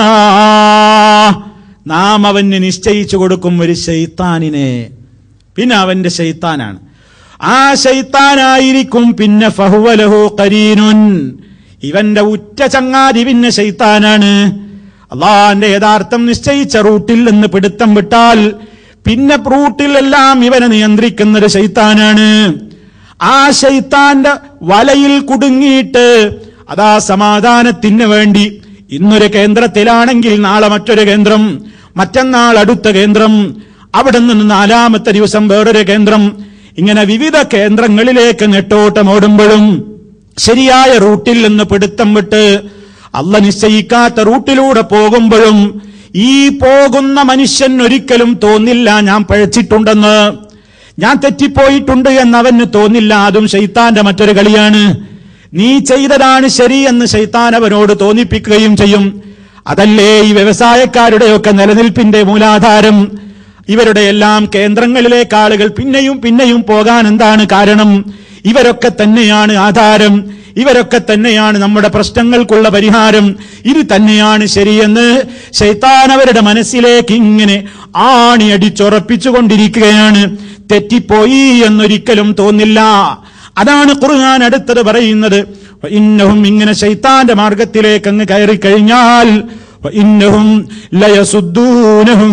നാം അവന് നിശ്ചയിച്ചു കൊടുക്കും ഒരു ശൈത്താനിനെ പിന്നെ അവന്റെ ശൈത്താനാണ് ആ ശൈത്താനായിരിക്കും പിന്നെ ഫഹുവലഹു കരീനുൻ ഇവന്റെ ഉറ്റ ചങ്ങാതി പിന്നെ ശൈത്താനാണ് അള്ളാന്റെ യഥാർത്ഥം നിശ്ചയിച്ച റൂട്ടിൽ നിന്ന് പിടുത്തം വിട്ടാൽ പിന്നെ റൂട്ടിലെല്ലാം ഇവനെ നിയന്ത്രിക്കുന്നത് ശൈത്താനാണ് ആ ശൈത്താന്റെ വലയിൽ കുടുങ്ങിയിട്ട് അതാ സമാധാനത്തിന് വേണ്ടി ഇന്നൊരു കേന്ദ്രത്തിലാണെങ്കിൽ നാളെ മറ്റൊരു കേന്ദ്രം മറ്റന്നാൾ അടുത്ത കേന്ദ്രം അവിടെ നിന്ന് നാലാമത്തെ ദിവസം വേറൊരു കേന്ദ്രം ഇങ്ങനെ വിവിധ കേന്ദ്രങ്ങളിലേക്ക് നെട്ടോട്ടമോടുമ്പോഴും ശരിയായ റൂട്ടിൽ നിന്ന് പിടുത്തം വിട്ട് അല്ല നിശ്ചയിക്കാത്ത റൂട്ടിലൂടെ പോകുമ്പോഴും ഈ പോകുന്ന മനുഷ്യൻ ഒരിക്കലും തോന്നില്ല ഞാൻ പഴച്ചിട്ടുണ്ടെന്ന് ഞാൻ തെറ്റിപ്പോയിട്ടുണ്ട് എന്ന് അവന് തോന്നില്ല അതും ശൈത്താന്റെ മറ്റൊരു കളിയാണ് നീ ചെയ്തതാണ് ശരി എന്ന് ശൈത്താൻ അവനോട് തോന്നിപ്പിക്കുകയും ചെയ്യും അതല്ലേ ഈ വ്യവസായക്കാരുടെയൊക്കെ നിലനിൽപ്പിന്റെ മൂലാധാരം ഇവരുടെ എല്ലാം കേന്ദ്രങ്ങളിലേക്ക് ആളുകൾ പിന്നെയും പിന്നെയും പോകാൻ എന്താണ് കാരണം ഇവരൊക്കെ തന്നെയാണ് ആധാരം ഇവരൊക്കെ തന്നെയാണ് നമ്മുടെ പ്രശ്നങ്ങൾക്കുള്ള പരിഹാരം ഇത് തന്നെയാണ് ശരിയെന്ന് ശൈത്താൻ അവരുടെ മനസ്സിലേക്ക് ഇങ്ങനെ ആണിയടിച്ചുറപ്പിച്ചുകൊണ്ടിരിക്കുകയാണ് തെറ്റിപ്പോയി എന്നൊരിക്കലും തോന്നില്ല അതാണ് ഖുർആൻ അടുത്തത് പറയുന്നത് ഇന്നഹും ഇങ്ങനെ ശൈത്താന്റെ മാർഗത്തിലേക്ക് അങ്ങ് കയറി കഴിഞ്ഞാൽ ഇന്നഹും ലയസുദ്ദൂനഹും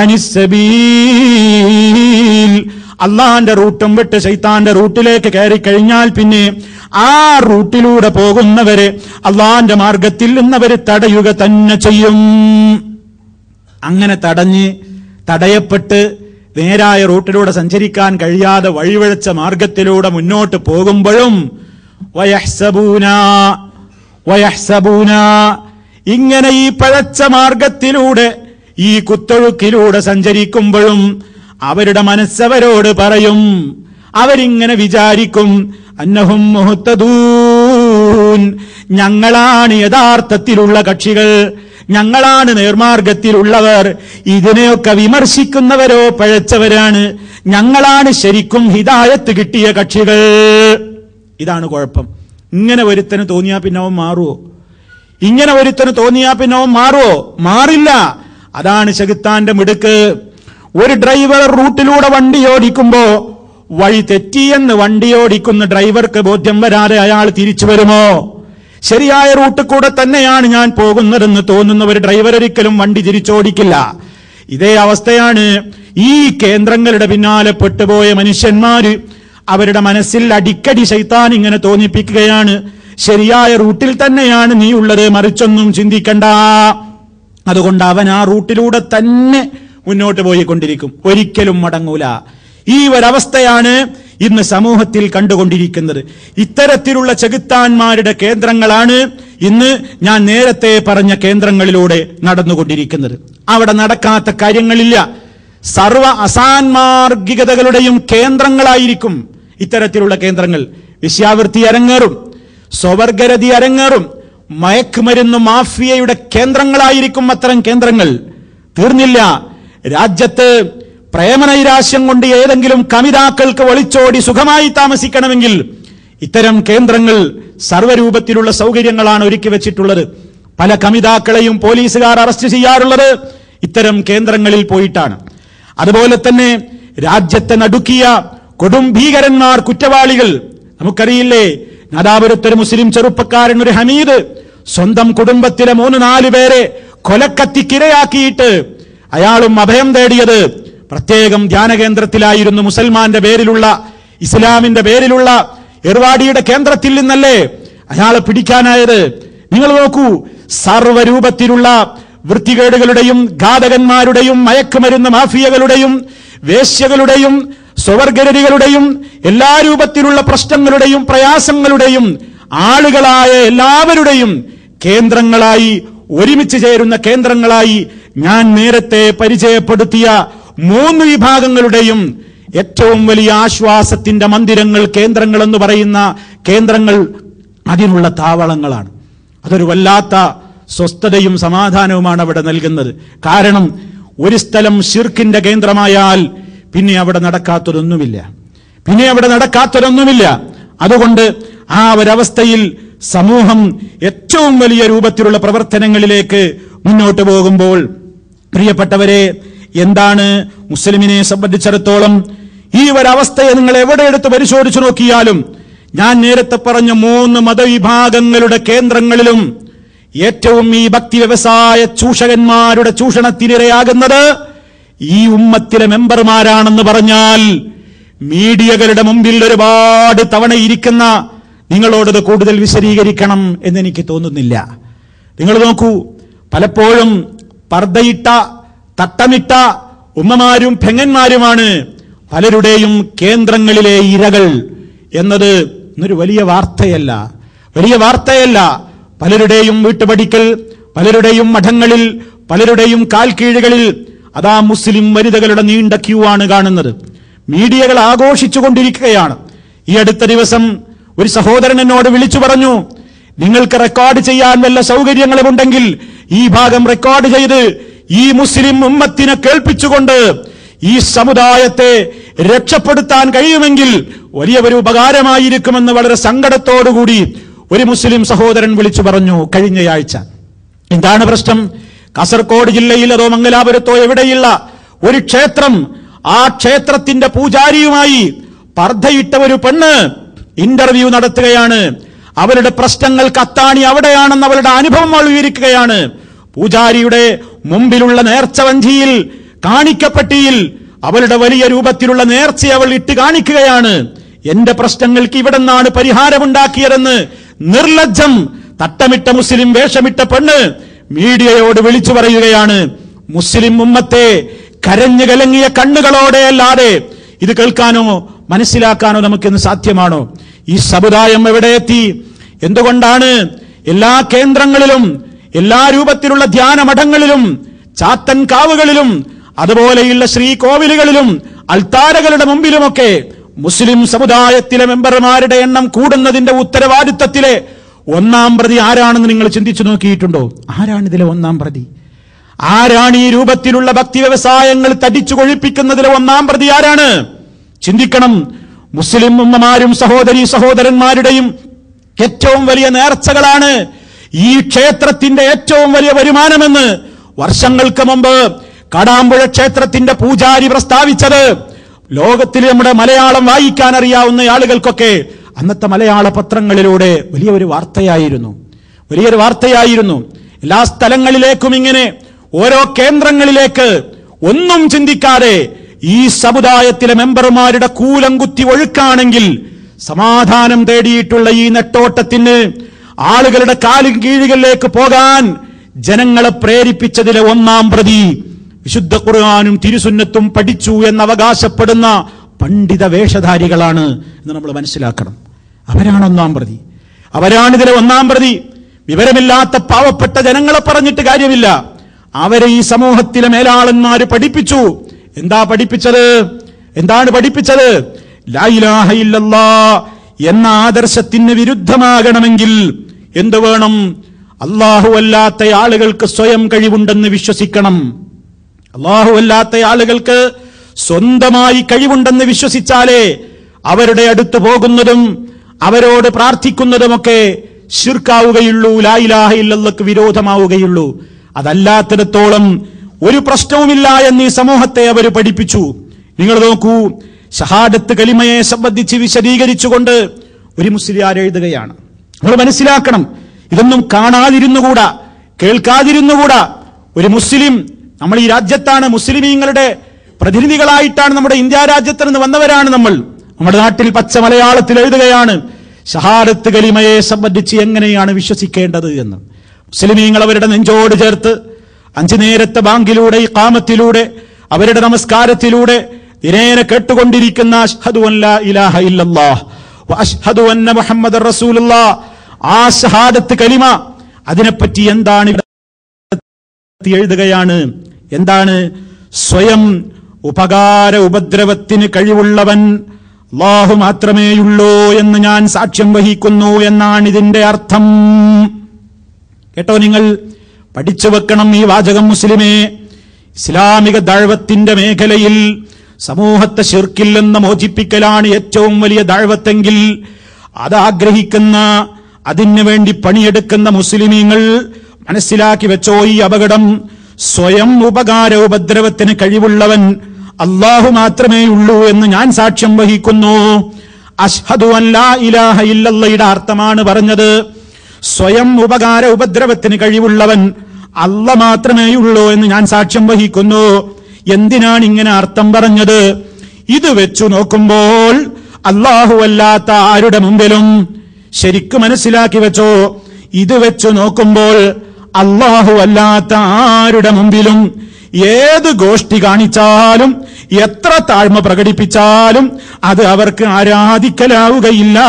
അനിസ്സബീൽ അള്ളാന്റെ റൂട്ടും വിട്ട് ശൈത്താന്റെ റൂട്ടിലേക്ക് കയറി കഴിഞ്ഞാൽ പിന്നെ ആ റൂട്ടിലൂടെ പോകുന്നവരെ അള്ളാന്റെ മാർഗത്തിൽ നിന്നവര് തടയുക തന്നെ ചെയ്യും അങ്ങനെ തടഞ്ഞ് തടയപ്പെട്ട് നേരായ റൂട്ടിലൂടെ സഞ്ചരിക്കാൻ കഴിയാതെ വഴിവഴച്ച മാർഗത്തിലൂടെ മുന്നോട്ട് പോകുമ്പോഴും വയഹ്സബൂന വയഹ്സബൂന ഇങ്ങനെ ഈ പഴച്ച മാർഗത്തിലൂടെ ഈ കുത്തൊഴുക്കിലൂടെ സഞ്ചരിക്കുമ്പോഴും അവരുടെ മനസ്സവരോട് പറയും അവരിങ്ങനെ വിചാരിക്കും അന്നഹും മുഹത്തദൂൻ ഞങ്ങളാണ് യഥാർത്ഥത്തിലുള്ള കക്ഷികൾ ഞങ്ങളാണ് നേർമാർഗത്തിലുള്ളവർ ഇതിനെയൊക്കെ വിമർശിക്കുന്നവരോ പഴച്ചവരാണ് ഞങ്ങളാണ് ശരിക്കും ഹിതായത്ത് കിട്ടിയ കക്ഷികൾ ഇതാണ് കുഴപ്പം ഇങ്ങനെ ഒരുത്തന് തോന്നിയാ പിന്നെ അവൻ മാറുവോ ഇങ്ങനെ ഒരുത്തന് തോന്നിയാ പിന്നെ അവൻ മാറുവോ മാറില്ല അതാണ് ശകുത്താന്റെ മിടുക്ക് ഒരു ഡ്രൈവർ റൂട്ടിലൂടെ വണ്ടി ഓടിക്കുമ്പോ വഴി തെറ്റിയെന്ന് വണ്ടി ഓടിക്കുന്ന ഡ്രൈവർക്ക് ബോധ്യം വരാതെ അയാൾ തിരിച്ചു വരുമോ ശരിയായ റൂട്ടിൽ കൂടെ തന്നെയാണ് ഞാൻ പോകുന്നതെന്ന് തോന്നുന്ന ഒരു ഡ്രൈവർ ഒരിക്കലും വണ്ടി തിരിച്ചോടിക്കില്ല ഇതേ അവസ്ഥയാണ് ഈ കേന്ദ്രങ്ങളുടെ പിന്നാലെ പെട്ടുപോയ മനുഷ്യന്മാര് അവരുടെ മനസ്സിൽ അടിക്കടി ശൈത്താൻ ഇങ്ങനെ തോന്നിപ്പിക്കുകയാണ് ശരിയായ റൂട്ടിൽ തന്നെയാണ് നീ ഉള്ളത് മറിച്ചൊന്നും ചിന്തിക്കണ്ട അതുകൊണ്ട് അവൻ ആ റൂട്ടിലൂടെ തന്നെ മുന്നോട്ട് പോയിക്കൊണ്ടിരിക്കും ഒരിക്കലും മടങ്ങൂല ഈ ഒരവസ്ഥയാണ് ഇന്ന് സമൂഹത്തിൽ കണ്ടുകൊണ്ടിരിക്കുന്നത് ഇത്തരത്തിലുള്ള ചെകുത്താന്മാരുടെ കേന്ദ്രങ്ങളാണ് ഇന്ന് ഞാൻ നേരത്തെ പറഞ്ഞ കേന്ദ്രങ്ങളിലൂടെ നടന്നുകൊണ്ടിരിക്കുന്നത് അവിടെ നടക്കാത്ത കാര്യങ്ങളില്ല സർവ അസാൻമാർഗികതകളുടെയും കേന്ദ്രങ്ങളായിരിക്കും ഇത്തരത്തിലുള്ള കേന്ദ്രങ്ങൾ വിശ്യാവൃത്തി അരങ്ങേറും സ്വവർഗരതി അരങ്ങേറും മയക്കുമരുന്ന് മാഫിയയുടെ കേന്ദ്രങ്ങളായിരിക്കും അത്തരം കേന്ദ്രങ്ങൾ തീർന്നില്ല രാജ്യത്ത് പ്രേമനൈരാശ്യം കൊണ്ട് ഏതെങ്കിലും കമിതാക്കൾക്ക് ഒളിച്ചോടി സുഖമായി താമസിക്കണമെങ്കിൽ ഇത്തരം കേന്ദ്രങ്ങൾ സർവ്വരൂപത്തിലുള്ള സൗകര്യങ്ങളാണ് ഒരുക്കി വെച്ചിട്ടുള്ളത് പല കമിതാക്കളെയും പോലീസുകാർ അറസ്റ്റ് ചെയ്യാറുള്ളത് ഇത്തരം കേന്ദ്രങ്ങളിൽ പോയിട്ടാണ് അതുപോലെ തന്നെ രാജ്യത്തെ നടുക്കിയ കൊടും ഭീകരന്മാർ കുറ്റവാളികൾ നമുക്കറിയില്ലേ നാദാപുരത്തൊരു മുസ്ലിം ചെറുപ്പക്കാരൻ ഒരു ഹമീദ് സ്വന്തം കുടുംബത്തിലെ മൂന്ന് നാല് പേരെ കൊലക്കത്തിക്കിരയാക്കിയിട്ട് അയാളും അഭയം തേടിയത് പ്രത്യേകം ധ്യാനകേന്ദ്രത്തിലായിരുന്നു മുസൽമാന്റെ പേരിലുള്ള ഇസ്ലാമിന്റെ പേരിലുള്ള എർവാടിയുടെ കേന്ദ്രത്തിൽ നിന്നല്ലേ അയാളെ പിടിക്കാനായത് നിങ്ങൾ നോക്കൂ സർവരൂപത്തിലുള്ള വൃത്തികേടുകളുടെയും ഘാതകന്മാരുടെയും മയക്കുമരുന്ന് മാഫിയകളുടെയും വേശ്യകളുടെയും സ്വവർഗരതികളുടെയും എല്ലാ രൂപത്തിലുള്ള പ്രശ്നങ്ങളുടെയും പ്രയാസങ്ങളുടെയും ആളുകളായ എല്ലാവരുടെയും കേന്ദ്രങ്ങളായി ഒരുമിച്ച് ചേരുന്ന കേന്ദ്രങ്ങളായി ഞാൻ നേരത്തെ പരിചയപ്പെടുത്തിയ മൂന്ന് വിഭാഗങ്ങളുടെയും ഏറ്റവും വലിയ ആശ്വാസത്തിന്റെ മന്ദിരങ്ങൾ കേന്ദ്രങ്ങൾ എന്ന് പറയുന്ന കേന്ദ്രങ്ങൾ അതിനുള്ള താവളങ്ങളാണ് അതൊരു വല്ലാത്ത സ്വസ്ഥതയും സമാധാനവുമാണ് അവിടെ നൽകുന്നത് കാരണം ഒരു സ്ഥലം ഷിർക്കിന്റെ കേന്ദ്രമായാൽ പിന്നെ അവിടെ നടക്കാത്തതൊന്നുമില്ല പിന്നെ അവിടെ നടക്കാത്തതൊന്നുമില്ല അതുകൊണ്ട് ആ ഒരവസ്ഥയിൽ സമൂഹം ഏറ്റവും വലിയ രൂപത്തിലുള്ള പ്രവർത്തനങ്ങളിലേക്ക് മുന്നോട്ട് പോകുമ്പോൾ പ്രിയപ്പെട്ടവരെ എന്താണ് മുസ്ലിമിനെ സംബന്ധിച്ചിടത്തോളം ഈ ഒരവസ്ഥയെ നിങ്ങൾ എവിടെ എടുത്ത് പരിശോധിച്ചു നോക്കിയാലും ഞാൻ നേരത്തെ പറഞ്ഞ മൂന്ന് മതവിഭാഗങ്ങളുടെ കേന്ദ്രങ്ങളിലും ഏറ്റവും ഈ ഭക്തി വ്യവസായ ചൂഷകന്മാരുടെ ചൂഷണത്തിനിരയാകുന്നത് ഈ ഉമ്മത്തിലെ മെമ്പർമാരാണെന്ന് പറഞ്ഞാൽ മീഡിയകളുടെ മുമ്പിൽ ഒരുപാട് തവണ ഇരിക്കുന്ന നിങ്ങളോടത് കൂടുതൽ വിശദീകരിക്കണം എന്നെനിക്ക് തോന്നുന്നില്ല നിങ്ങൾ നോക്കൂ പലപ്പോഴും പർദ്ദയിട്ട തട്ടമിട്ട ഉമ്മമാരും പെങ്ങന്മാരുമാണ് പലരുടെയും കേന്ദ്രങ്ങളിലെ ഇരകൾ എന്നത് ഇന്നൊരു വലിയ വാർത്തയല്ല വലിയ വാർത്തയല്ല പലരുടെയും വീട്ടുപടിക്കൽ പലരുടെയും മഠങ്ങളിൽ പലരുടെയും കാൽക്കീഴുകളിൽ അതാ മുസ്ലിം വനിതകളുടെ നീണ്ട ക്യൂ ആണ് കാണുന്നത് മീഡിയകൾ ആഘോഷിച്ചുകൊണ്ടിരിക്കുകയാണ് ഈ അടുത്ത ദിവസം ഒരു സഹോദരൻ എന്നോട് വിളിച്ചു പറഞ്ഞു നിങ്ങൾക്ക് റെക്കോർഡ് ചെയ്യാൻ വല്ല സൗകര്യങ്ങളുമുണ്ടെങ്കിൽ ഈ ഭാഗം റെക്കോർഡ് ചെയ്ത് ഈ മുസ്ലിം ഉമ്മത്തിനെ കേൾപ്പിച്ചുകൊണ്ട് ഈ സമുദായത്തെ രക്ഷപ്പെടുത്താൻ കഴിയുമെങ്കിൽ വലിയ ഒരു ഉപകാരമായിരിക്കുമെന്ന് വളരെ സങ്കടത്തോടുകൂടി ഒരു മുസ്ലിം സഹോദരൻ വിളിച്ചു പറഞ്ഞു കഴിഞ്ഞയാഴ്ച എന്താണ് പ്രശ്നം കാസർഗോഡ് ജില്ലയിൽ അതോ മംഗലാപുരത്തോ എവിടെയുള്ള ഒരു ക്ഷേത്രം ആ ക്ഷേത്രത്തിന്റെ പൂജാരിയുമായി പർദ്ധയിട്ട ഒരു പെണ്ണ് ഇന്റർവ്യൂ നടത്തുകയാണ് അവരുടെ പ്രശ്നങ്ങൾക്ക് അത്താണി അവിടെയാണെന്ന് അവരുടെ അനുഭവം അവൾ വിവരിക്കുകയാണ് പൂജാരിയുടെ മുമ്പിലുള്ള നേർച്ചവഞ്ചിയിൽ കാണിക്കപ്പെട്ടിയിൽ അവളുടെ വലിയ രൂപത്തിലുള്ള നേർച്ച അവൾ ഇട്ട് കാണിക്കുകയാണ് എന്റെ പ്രശ്നങ്ങൾക്ക് ഇവിടെ നിന്നാണ് പരിഹാരമുണ്ടാക്കിയതെന്ന് നിർലജ്ജം തട്ടമിട്ട മുസ്ലിം വേഷമിട്ട പെണ്ണ് മീഡിയയോട് വിളിച്ചു പറയുകയാണ് മുസ്ലിം ഉമ്മത്തെ കരഞ്ഞു കലങ്ങിയ കണ്ണുകളോടെ അല്ലാതെ ഇത് കേൾക്കാനോ മനസ്സിലാക്കാനോ നമുക്കിന്ന് സാധ്യമാണോ ഈ സമുദായം എവിടെ എത്തി എന്തുകൊണ്ടാണ് എല്ലാ കേന്ദ്രങ്ങളിലും എല്ലാ രൂപത്തിലുള്ള ധ്യാനമഠങ്ങളിലും ചാത്തൻ കാവുകളിലും അതുപോലെയുള്ള ശ്രീകോവിലുകളിലും അൾത്താരകളുടെ മുമ്പിലുമൊക്കെ മുസ്ലിം സമുദായത്തിലെ മെമ്പർമാരുടെ എണ്ണം കൂടുന്നതിന്റെ ഉത്തരവാദിത്തത്തിലെ ഒന്നാം പ്രതി ആരാണെന്ന് നിങ്ങൾ ചിന്തിച്ചു നോക്കിയിട്ടുണ്ടോ ആരാണ് ഇതിലെ ഒന്നാം പ്രതി ആരാണ് ഈ രൂപത്തിലുള്ള ഭക്തി വ്യവസായങ്ങൾ തടിച്ചു കൊഴിപ്പിക്കുന്നതിലെ ഒന്നാം പ്രതി ആരാണ് ചിന്തിക്കണം മുസ്ലിം ഉമ്മമാരും സഹോദരി സഹോദരന്മാരുടെയും ഏറ്റവും വലിയ നേർച്ചകളാണ് ഈ ക്ഷേത്രത്തിന്റെ ഏറ്റവും വലിയ വരുമാനമെന്ന് വർഷങ്ങൾക്ക് മുമ്പ് കാടാമ്പുഴ ക്ഷേത്രത്തിന്റെ പൂജാരി പ്രസ്താവിച്ചത് ലോകത്തിൽ നമ്മുടെ മലയാളം വായിക്കാൻ അറിയാവുന്ന ആളുകൾക്കൊക്കെ അന്നത്തെ മലയാള പത്രങ്ങളിലൂടെ വലിയൊരു വാർത്തയായിരുന്നു വലിയൊരു വാർത്തയായിരുന്നു എല്ലാ സ്ഥലങ്ങളിലേക്കും ഇങ്ങനെ ഓരോ കേന്ദ്രങ്ങളിലേക്ക് ഒന്നും ചിന്തിക്കാതെ ഈ സമുദായത്തിലെ മെമ്പർമാരുടെ കൂലംകുത്തി ഒഴുക്കാണെങ്കിൽ സമാധാനം തേടിയിട്ടുള്ള ഈ നെട്ടോട്ടത്തിന് ആളുകളുടെ കാലും കീഴുകളിലേക്ക് പോകാൻ ജനങ്ങളെ പ്രേരിപ്പിച്ചതിലെ ഒന്നാം പ്രതി വിശുദ്ധ ഖുർആാനും തിരുസുന്നത്തും പഠിച്ചു എന്ന് അവകാശപ്പെടുന്ന പണ്ഡിത വേഷധാരികളാണ് എന്ന് നമ്മൾ മനസ്സിലാക്കണം അവരാണ് ഒന്നാം പ്രതി അവരാണ് ഇതിലെ ഒന്നാം പ്രതി വിവരമില്ലാത്ത പാവപ്പെട്ട ജനങ്ങളെ പറഞ്ഞിട്ട് കാര്യമില്ല അവരെ ഈ സമൂഹത്തിലെ മേലാളന്മാര് പഠിപ്പിച്ചു എന്താ പഠിപ്പിച്ചത് എന്താണ് പഠിപ്പിച്ചത് ലാ ഇലാഹ ഇല്ലല്ലാ എന്ന ആദർശത്തിന് വിരുദ്ധമാകണമെങ്കിൽ എന്ത് വേണം അള്ളാഹു അല്ലാത്ത ആളുകൾക്ക് സ്വയം കഴിവുണ്ടെന്ന് വിശ്വസിക്കണം അള്ളാഹു അല്ലാത്ത ആളുകൾക്ക് സ്വന്തമായി കഴിവുണ്ടെന്ന് വിശ്വസിച്ചാലേ അവരുടെ അടുത്ത് പോകുന്നതും അവരോട് പ്രാർത്ഥിക്കുന്നതുമൊക്കെ ശിർക്കാവുകയുള്ളൂ ലായിലാഹ ഇല്ലല്ലക്ക് വിരോധമാവുകയുള്ളൂ അതല്ലാത്തിടത്തോളം ഒരു പ്രശ്നവുമില്ല എന്ന് ഈ സമൂഹത്തെ അവർ പഠിപ്പിച്ചു നിങ്ങൾ നോക്കൂ ഷഹാദത്ത് കലിമയെ സംബന്ധിച്ച് വിശദീകരിച്ചുകൊണ്ട് ഒരു മുസ്ലിയാർ എഴുതുകയാണ് നമ്മൾ മനസ്സിലാക്കണം ഇതൊന്നും കാണാതിരുന്നുകൂടാ കേൾക്കാതിരുന്നുകൂടാ ഒരു മുസ്ലിം നമ്മൾ ഈ രാജ്യത്താണ് മുസ്ലിമീങ്ങളുടെ പ്രതിനിധികളായിട്ടാണ് നമ്മുടെ ഇന്ത്യ രാജ്യത്ത് നിന്ന് വന്നവരാണ് നമ്മൾ നമ്മുടെ നാട്ടിൽ പച്ച മലയാളത്തിൽ എഴുതുകയാണ് ഷഹാദത്ത് കലിമയെ സംബന്ധിച്ച് എങ്ങനെയാണ് വിശ്വസിക്കേണ്ടത് എന്ന് മുസ്ലിമീങ്ങൾ അവരുടെ നെഞ്ചോട് ചേർത്ത് അഞ്ചു നേരത്തെ ബാങ്കിലൂടെ ഈ കാമത്തിലൂടെ അവരുടെ നമസ്കാരത്തിലൂടെ ദിനേന കേട്ടുകൊണ്ടിരിക്കുന്ന അഷ്ഹദു അൻ ലാ ഇലാഹ ഇല്ലല്ലാഹ് വ അഷ്ഹദു അന്ന മുഹമ്മദ് റസൂലുള്ളാഹ് ആ ഷഹാദത്ത് കലിമ അതിനെപ്പറ്റി എന്താണ് ഇവിടെ എഴുതുകയാണ് എന്താണ് സ്വയം ഉപകാര ഉപദ്രവത്തിന് കഴിവുള്ളവൻ അള്ളാഹു മാത്രമേയുള്ളൂ എന്ന് ഞാൻ സാക്ഷ്യം വഹിക്കുന്നു എന്നാണ് ഇതിന്റെ അർത്ഥം കേട്ടോ നിങ്ങൾ പഠിച്ചു വെക്കണം ഈ വാചകം മുസ്ലിമേ ഇസ്ലാമിക ദഴവത്തിന്റെ മേഖലയിൽ സമൂഹത്തെ ശിർക്കിൽ നിന്ന് മോചിപ്പിക്കലാണ് ഏറ്റവും വലിയ ദഴവത്തെങ്കിൽ അത് ആഗ്രഹിക്കുന്ന അതിനു വേണ്ടി പണിയെടുക്കുന്ന മുസ്ലിമീങ്ങൾ മനസ്സിലാക്കി വെച്ചോ ഈ അപകടം സ്വയം ഉപകാര ഉപദ്രവത്തിന് കഴിവുള്ളവൻ അള്ളാഹു മാത്രമേ ഉള്ളൂ എന്ന് ഞാൻ സാക്ഷ്യം വഹിക്കുന്നു അഷ്ഹദു അല്ലാ ഇലാഹ ഇല്ലല്ലയുടെ അർത്ഥമാണ് പറഞ്ഞത് സ്വയം ഉപകാര ഉപദ്രവത്തിന് കഴിവുള്ളവൻ അല്ല മാത്രമേ ഉള്ളൂ എന്ന് ഞാൻ സാക്ഷ്യം വഹിക്കുന്നു എന്തിനാണ് ഇങ്ങനെ അർത്ഥം പറഞ്ഞത് ഇത് വെച്ചു നോക്കുമ്പോൾ അല്ലാഹു അല്ലാത്ത ആരുടെ മുമ്പിലും ശരിക്കും മനസ്സിലാക്കി വെച്ചോ ഇത് വെച്ചു നോക്കുമ്പോൾ അള്ളാഹു അല്ലാത്ത ആരുടെ മുമ്പിലും ഏത് ഗോഷ്ഠി കാണിച്ചാലും എത്ര താഴ്മ പ്രകടിപ്പിച്ചാലും അത് അവർക്ക് ആരാധിക്കലാവുകയില്ല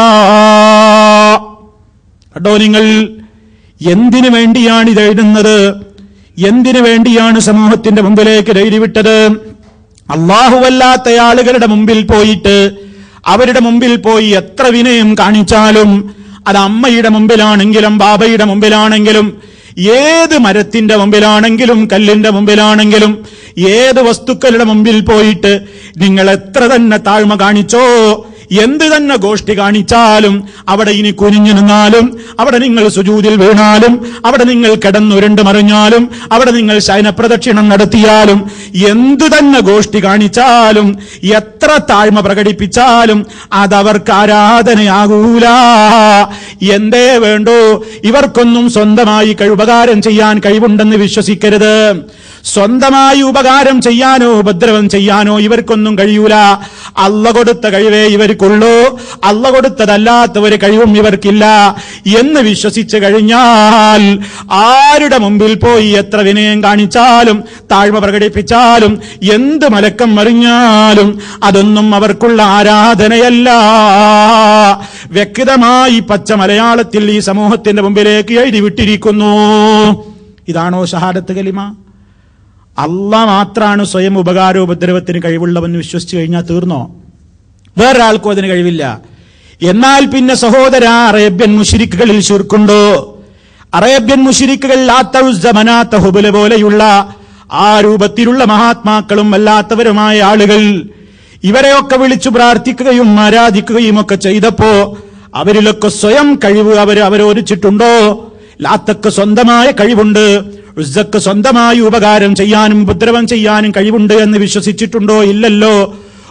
കേട്ടോ നിങ്ങൾ എന്തിനു വേണ്ടിയാണ് ഇത് എഴുതുന്നത് എന്തിനു വേണ്ടിയാണ് സമൂഹത്തിന്റെ മുമ്പിലേക്ക് ഇത് എഴുതിവിട്ടത് അള്ളാഹുവല്ലാത്ത ആളുകളുടെ മുമ്പിൽ പോയിട്ട് അവരുടെ മുമ്പിൽ പോയി എത്ര വിനയം കാണിച്ചാലും അത് അമ്മയുടെ മുമ്പിലാണെങ്കിലും ബാബയുടെ മുമ്പിലാണെങ്കിലും ഏത് മരത്തിന്റെ മുമ്പിലാണെങ്കിലും കല്ലിന്റെ മുമ്പിലാണെങ്കിലും ഏത് വസ്തുക്കളുടെ മുമ്പിൽ പോയിട്ട് നിങ്ങൾ എത്ര തന്നെ താഴ്മ കാണിച്ചോ എന്ത് തന്നെ ഗോഷ്ഠി കാണിച്ചാലും അവിടെ ഇനി കുനിഞ്ഞു നിന്നാലും അവിടെ നിങ്ങൾ സുജൂതിൽ വീണാലും അവിടെ നിങ്ങൾ കിടന്നുരുണ്ട് മറിഞ്ഞാലും അവിടെ നിങ്ങൾ ശയനപ്രദക്ഷിണം നടത്തിയാലും എന്തു തന്നെ ഗോഷ്ഠി കാണിച്ചാലും എത്ര താഴ്മ പ്രകടിപ്പിച്ചാലും അതവർക്ക് ആരാധനയാകൂല എന്തേ വേണ്ടോ ഇവർക്കൊന്നും സ്വന്തമായി കഴിവുപകാരം ചെയ്യാൻ കഴിവുണ്ടെന്ന് വിശ്വസിക്കരുത് സ്വന്തമായി ഉപകാരം ചെയ്യാനോ ഉപദ്രവം ചെയ്യാനോ ഇവർക്കൊന്നും കഴിയൂല അല്ല കൊടുത്ത കഴിവേ ഇവർക്കുള്ളൂ അല്ല കൊടുത്തതല്ലാത്ത ഒരു കഴിവും ഇവർക്കില്ല എന്ന് വിശ്വസിച്ചു കഴിഞ്ഞാൽ ആരുടെ മുമ്പിൽ പോയി എത്ര വിനയം കാണിച്ചാലും താഴ്മ പ്രകടിപ്പിച്ചാലും എന്ത് മലക്കം മറിഞ്ഞാലും അതൊന്നും അവർക്കുള്ള ആരാധനയല്ല വ്യക്തമായി പച്ച മലയാളത്തിൽ ഈ സമൂഹത്തിന്റെ മുമ്പിലേക്ക് എഴുതി വിട്ടിരിക്കുന്നു ഇതാണോ ഷഹാദത്ത് കലിമ അല്ല മാത്രാണ് സ്വയം ഉപകാരോപദ്രവത്തിന് കഴിവുള്ളവൻ വിശ്വസിച്ചു കഴിഞ്ഞാൽ തീർന്നോ വേറൊരാൾക്കും അതിന് കഴിവില്ല എന്നാൽ പിന്നെ സഹോദര അറേബ്യൻ മുഷിരിക്കുകളിൽ ചുരുക്കുണ്ടോ അറേബ്യൻ മുഷിരിക്കുകൾ ആത്തൗസമനാത്ത ഹുബുല പോലെയുള്ള ആ രൂപത്തിലുള്ള മഹാത്മാക്കളും അല്ലാത്തവരുമായ ആളുകൾ ഇവരെയൊക്കെ വിളിച്ചു പ്രാർത്ഥിക്കുകയും ആരാധിക്കുകയും ഒക്കെ ചെയ്തപ്പോ അവരിലൊക്കെ സ്വയം കഴിവ് അവർ അവരോരിച്ചിട്ടുണ്ടോ ലാത്തക്ക് സ്വന്തമായ കഴിവുണ്ട് ഉസ്സക്ക് സ്വന്തമായി ഉപകാരം ചെയ്യാനും ഉപദ്രവം ചെയ്യാനും കഴിവുണ്ട് എന്ന് വിശ്വസിച്ചിട്ടുണ്ടോ ഇല്ലല്ലോ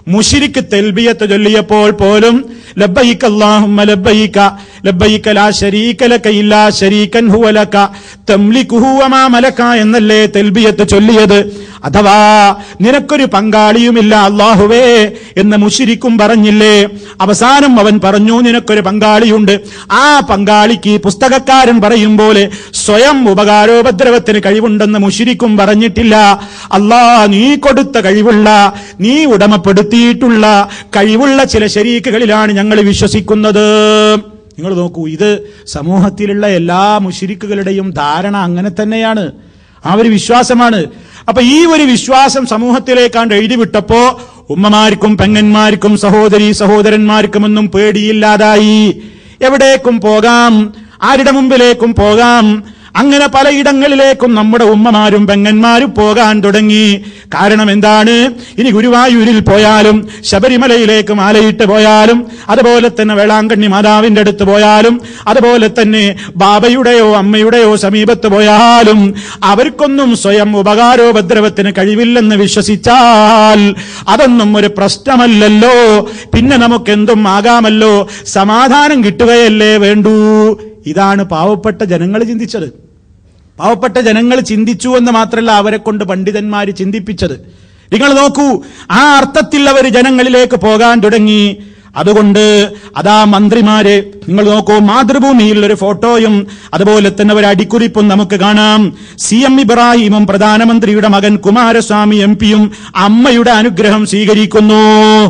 മുഷിരിക്ക് തെൽബിയത്ത് ചൊല്ലിയപ്പോൾ പോലും ലബ്ബൈക അല്ലാഹുമ്മ ലബ്ബൈക ലബ്ബൈക ലാ ശരീക ലക ഇല്ലാ ശരീകൻ ഹുവ ലക തംലികുഹു വമാ മലക എന്നല്ലേ തെൽബിയത്ത് ചൊല്ലിയത് അഥവാ നിനക്കൊരു പങ്കാളിയുമില്ല അള്ളാഹുവേ എന്ന് മുഷിരിക്കും പറഞ്ഞില്ലേ അവസാനം അവൻ പറഞ്ഞു നിനക്കൊരു പങ്കാളിയുണ്ട് ആ പങ്കാളിക്ക് ഈ പുസ്തകക്കാരൻ പറയും പോലെ സ്വയം ഉപകാരോപദ്രവത്തിന് കഴിവുണ്ടെന്ന് മുഷിരിക്കും പറഞ്ഞിട്ടില്ല അല്ലാ നീ കൊടുത്ത കഴിവുള്ള നീ ഉടമപ്പെടുത്തിയിട്ടുള്ള കഴിവുള്ള ചില ശരീക്കുകളിലാണ് ഞങ്ങൾ വിശ്വസിക്കുന്നത് നിങ്ങൾ നോക്കൂ ഇത് സമൂഹത്തിലുള്ള എല്ലാ മുഷിരിക്കുകളുടെയും ധാരണ അങ്ങനെ തന്നെയാണ് ആ ഒരു വിശ്വാസമാണ് അപ്പൊ ഈ ഒരു വിശ്വാസം സമൂഹത്തിലേക്കാണ്ട് എഴുതി വിട്ടപ്പോ ഉമ്മമാർക്കും പെങ്ങന്മാർക്കും സഹോദരി സഹോദരന്മാർക്കുമൊന്നും പേടിയില്ലാതായി എവിടേക്കും പോകാം ആരുടെ മുമ്പിലേക്കും പോകാം അങ്ങനെ പലയിടങ്ങളിലേക്കും നമ്മുടെ ഉമ്മമാരും പെങ്ങന്മാരും പോകാൻ തുടങ്ങി കാരണം എന്താണ് ഇനി ഗുരുവായൂരിൽ പോയാലും ശബരിമലയിലേക്ക് മാലയിട്ട് പോയാലും അതുപോലെ തന്നെ വേളാങ്കണ്ണി മാതാവിന്റെ അടുത്ത് പോയാലും അതുപോലെ തന്നെ ബാബയുടെയോ അമ്മയുടെയോ സമീപത്ത് പോയാലും അവർക്കൊന്നും സ്വയം ഉപകാരോപദ്രവത്തിന് കഴിവില്ലെന്ന് വിശ്വസിച്ചാൽ അതൊന്നും ഒരു പ്രശ്നമല്ലല്ലോ പിന്നെ നമുക്ക് എന്തും ആകാമല്ലോ സമാധാനം കിട്ടുകയല്ലേ വേണ്ടൂ ഇതാണ് പാവപ്പെട്ട ജനങ്ങൾ ചിന്തിച്ചത് പാവപ്പെട്ട ജനങ്ങൾ ചിന്തിച്ചു എന്ന് മാത്രമല്ല അവരെ കൊണ്ട് പണ്ഡിതന്മാര് ചിന്തിപ്പിച്ചത് നിങ്ങൾ നോക്കൂ ആ അർത്ഥത്തിൽ അവർ ജനങ്ങളിലേക്ക് പോകാൻ തുടങ്ങി അതുകൊണ്ട് അതാ മന്ത്രിമാര് നിങ്ങൾ നോക്കൂ മാതൃഭൂമിയിൽ ഒരു ഫോട്ടോയും അതുപോലെ തന്നെ ഒരു അടിക്കുറിപ്പും നമുക്ക് കാണാം സി എം ഇബ്രാഹിമും പ്രധാനമന്ത്രിയുടെ മകൻ കുമാരസ്വാമി എം പിയും അമ്മയുടെ അനുഗ്രഹം സ്വീകരിക്കുന്നു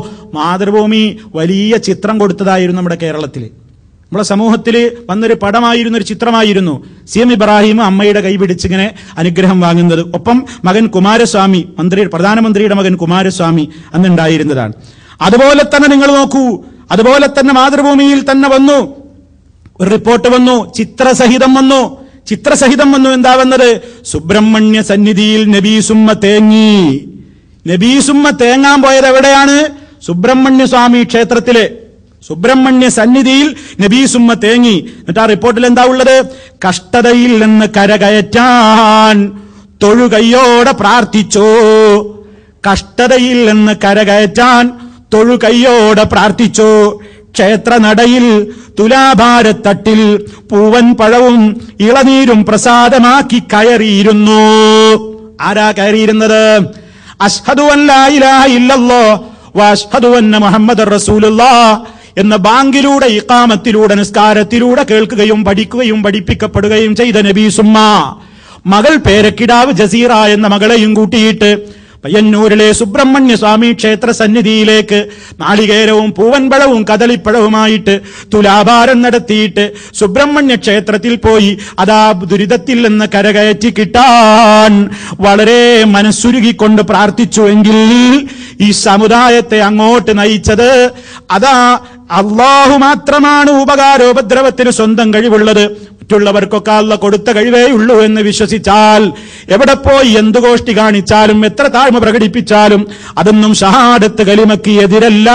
മാതൃഭൂമി വലിയ ചിത്രം കൊടുത്തതായിരുന്നു നമ്മുടെ കേരളത്തിൽ നമ്മളെ സമൂഹത്തിൽ വന്നൊരു പടമായിരുന്ന ഒരു ചിത്രമായിരുന്നു സി എം ഇബ്രാഹിം അമ്മയുടെ കൈ പിടിച്ചിങ്ങനെ അനുഗ്രഹം വാങ്ങുന്നത് ഒപ്പം മകൻ കുമാരസ്വാമി മന്ത്രി പ്രധാനമന്ത്രിയുടെ മകൻ കുമാരസ്വാമി അന്നുണ്ടായിരുന്നതാണ് അതുപോലെ തന്നെ നിങ്ങൾ നോക്കൂ അതുപോലെ തന്നെ മാതൃഭൂമിയിൽ തന്നെ വന്നു ഒരു റിപ്പോർട്ട് വന്നു ചിത്രസഹിതം വന്നു ചിത്രസഹിതം വന്നു എന്താ വന്നത് സുബ്രഹ്മണ്യ സന്നിധിയിൽ നബീസുമ്മ തേങ്ങി നബീസുമ്മ തേങ്ങാൻ പോയത് എവിടെയാണ് സുബ്രഹ്മണ്യ സ്വാമി ക്ഷേത്രത്തിലെ സുബ്രഹ്മണ്യ സന്നിധിയിൽ നബീസുമ്മ തേങ്ങി എന്നിട്ട് ആ റിപ്പോർട്ടിൽ എന്താ ഉള്ളത് കഷ്ടതയിൽ നിന്ന് കരകയറ്റാൻ തൊഴുകയ്യോടെ പ്രാർത്ഥിച്ചോ കഷ്ടതയിൽ നിന്ന് കരകയറ്റാൻ തൊഴുകയ്യോടെ പ്രാർത്ഥിച്ചോ ക്ഷേത്രനടയിൽ തുലാഭാരത്തട്ടിൽ പൂവൻ പഴവും ഇളനീരും പ്രസാദമാക്കി കയറിയിരുന്നു ആരാ കയറിയിരുന്നത് അഷ്ഹദു അല്ലാ ഇലാഹ ഇല്ലല്ലോ വഅഷ്ഹദു അന്ന മുഹമ്മദ് റസൂലുള്ളാ എന്ന ബാങ്കിലൂടെ ഇക്കാമത്തിലൂടെ നിസ്കാരത്തിലൂടെ കേൾക്കുകയും പഠിക്കുകയും പഠിപ്പിക്കപ്പെടുകയും ചെയ്ത നബി സുമ്മ മകൾ പേരക്കിടാവ് ജസീറ എന്ന മകളെയും കൂട്ടിയിട്ട് പയ്യന്നൂരിലെ സുബ്രഹ്മണ്യ സ്വാമി ക്ഷേത്ര സന്നിധിയിലേക്ക് നാളികേരവും പൂവൻപഴവും കദളിപ്പഴവുമായിട്ട് തുലാഭാരം നടത്തിയിട്ട് സുബ്രഹ്മണ്യ ക്ഷേത്രത്തിൽ പോയി അതാ ദുരിതത്തിൽ നിന്ന് കരകയറ്റി കിട്ടാൻ വളരെ മനസ്സുരുകിക്കൊണ്ട് പ്രാർത്ഥിച്ചുവെങ്കിൽ ഈ സമുദായത്തെ അങ്ങോട്ട് നയിച്ചത് അതാ അള്ളാഹു മാത്രമാണ് ഉപകാരോപദ്രവത്തിന് സ്വന്തം കഴിവുള്ളത് മറ്റുള്ളവർക്കൊക്കെ അല്ല കൊടുത്ത കഴിവേ ഉള്ളൂ എന്ന് വിശ്വസിച്ചാൽ എവിടെ പോയി എന്തു ഗോഷ്ടി കാണിച്ചാലും എത്ര താഴ്മ പ്രകടിപ്പിച്ചാലും അതൊന്നും ഷഹാദത്ത് കലിമക്ക് എതിരല്ല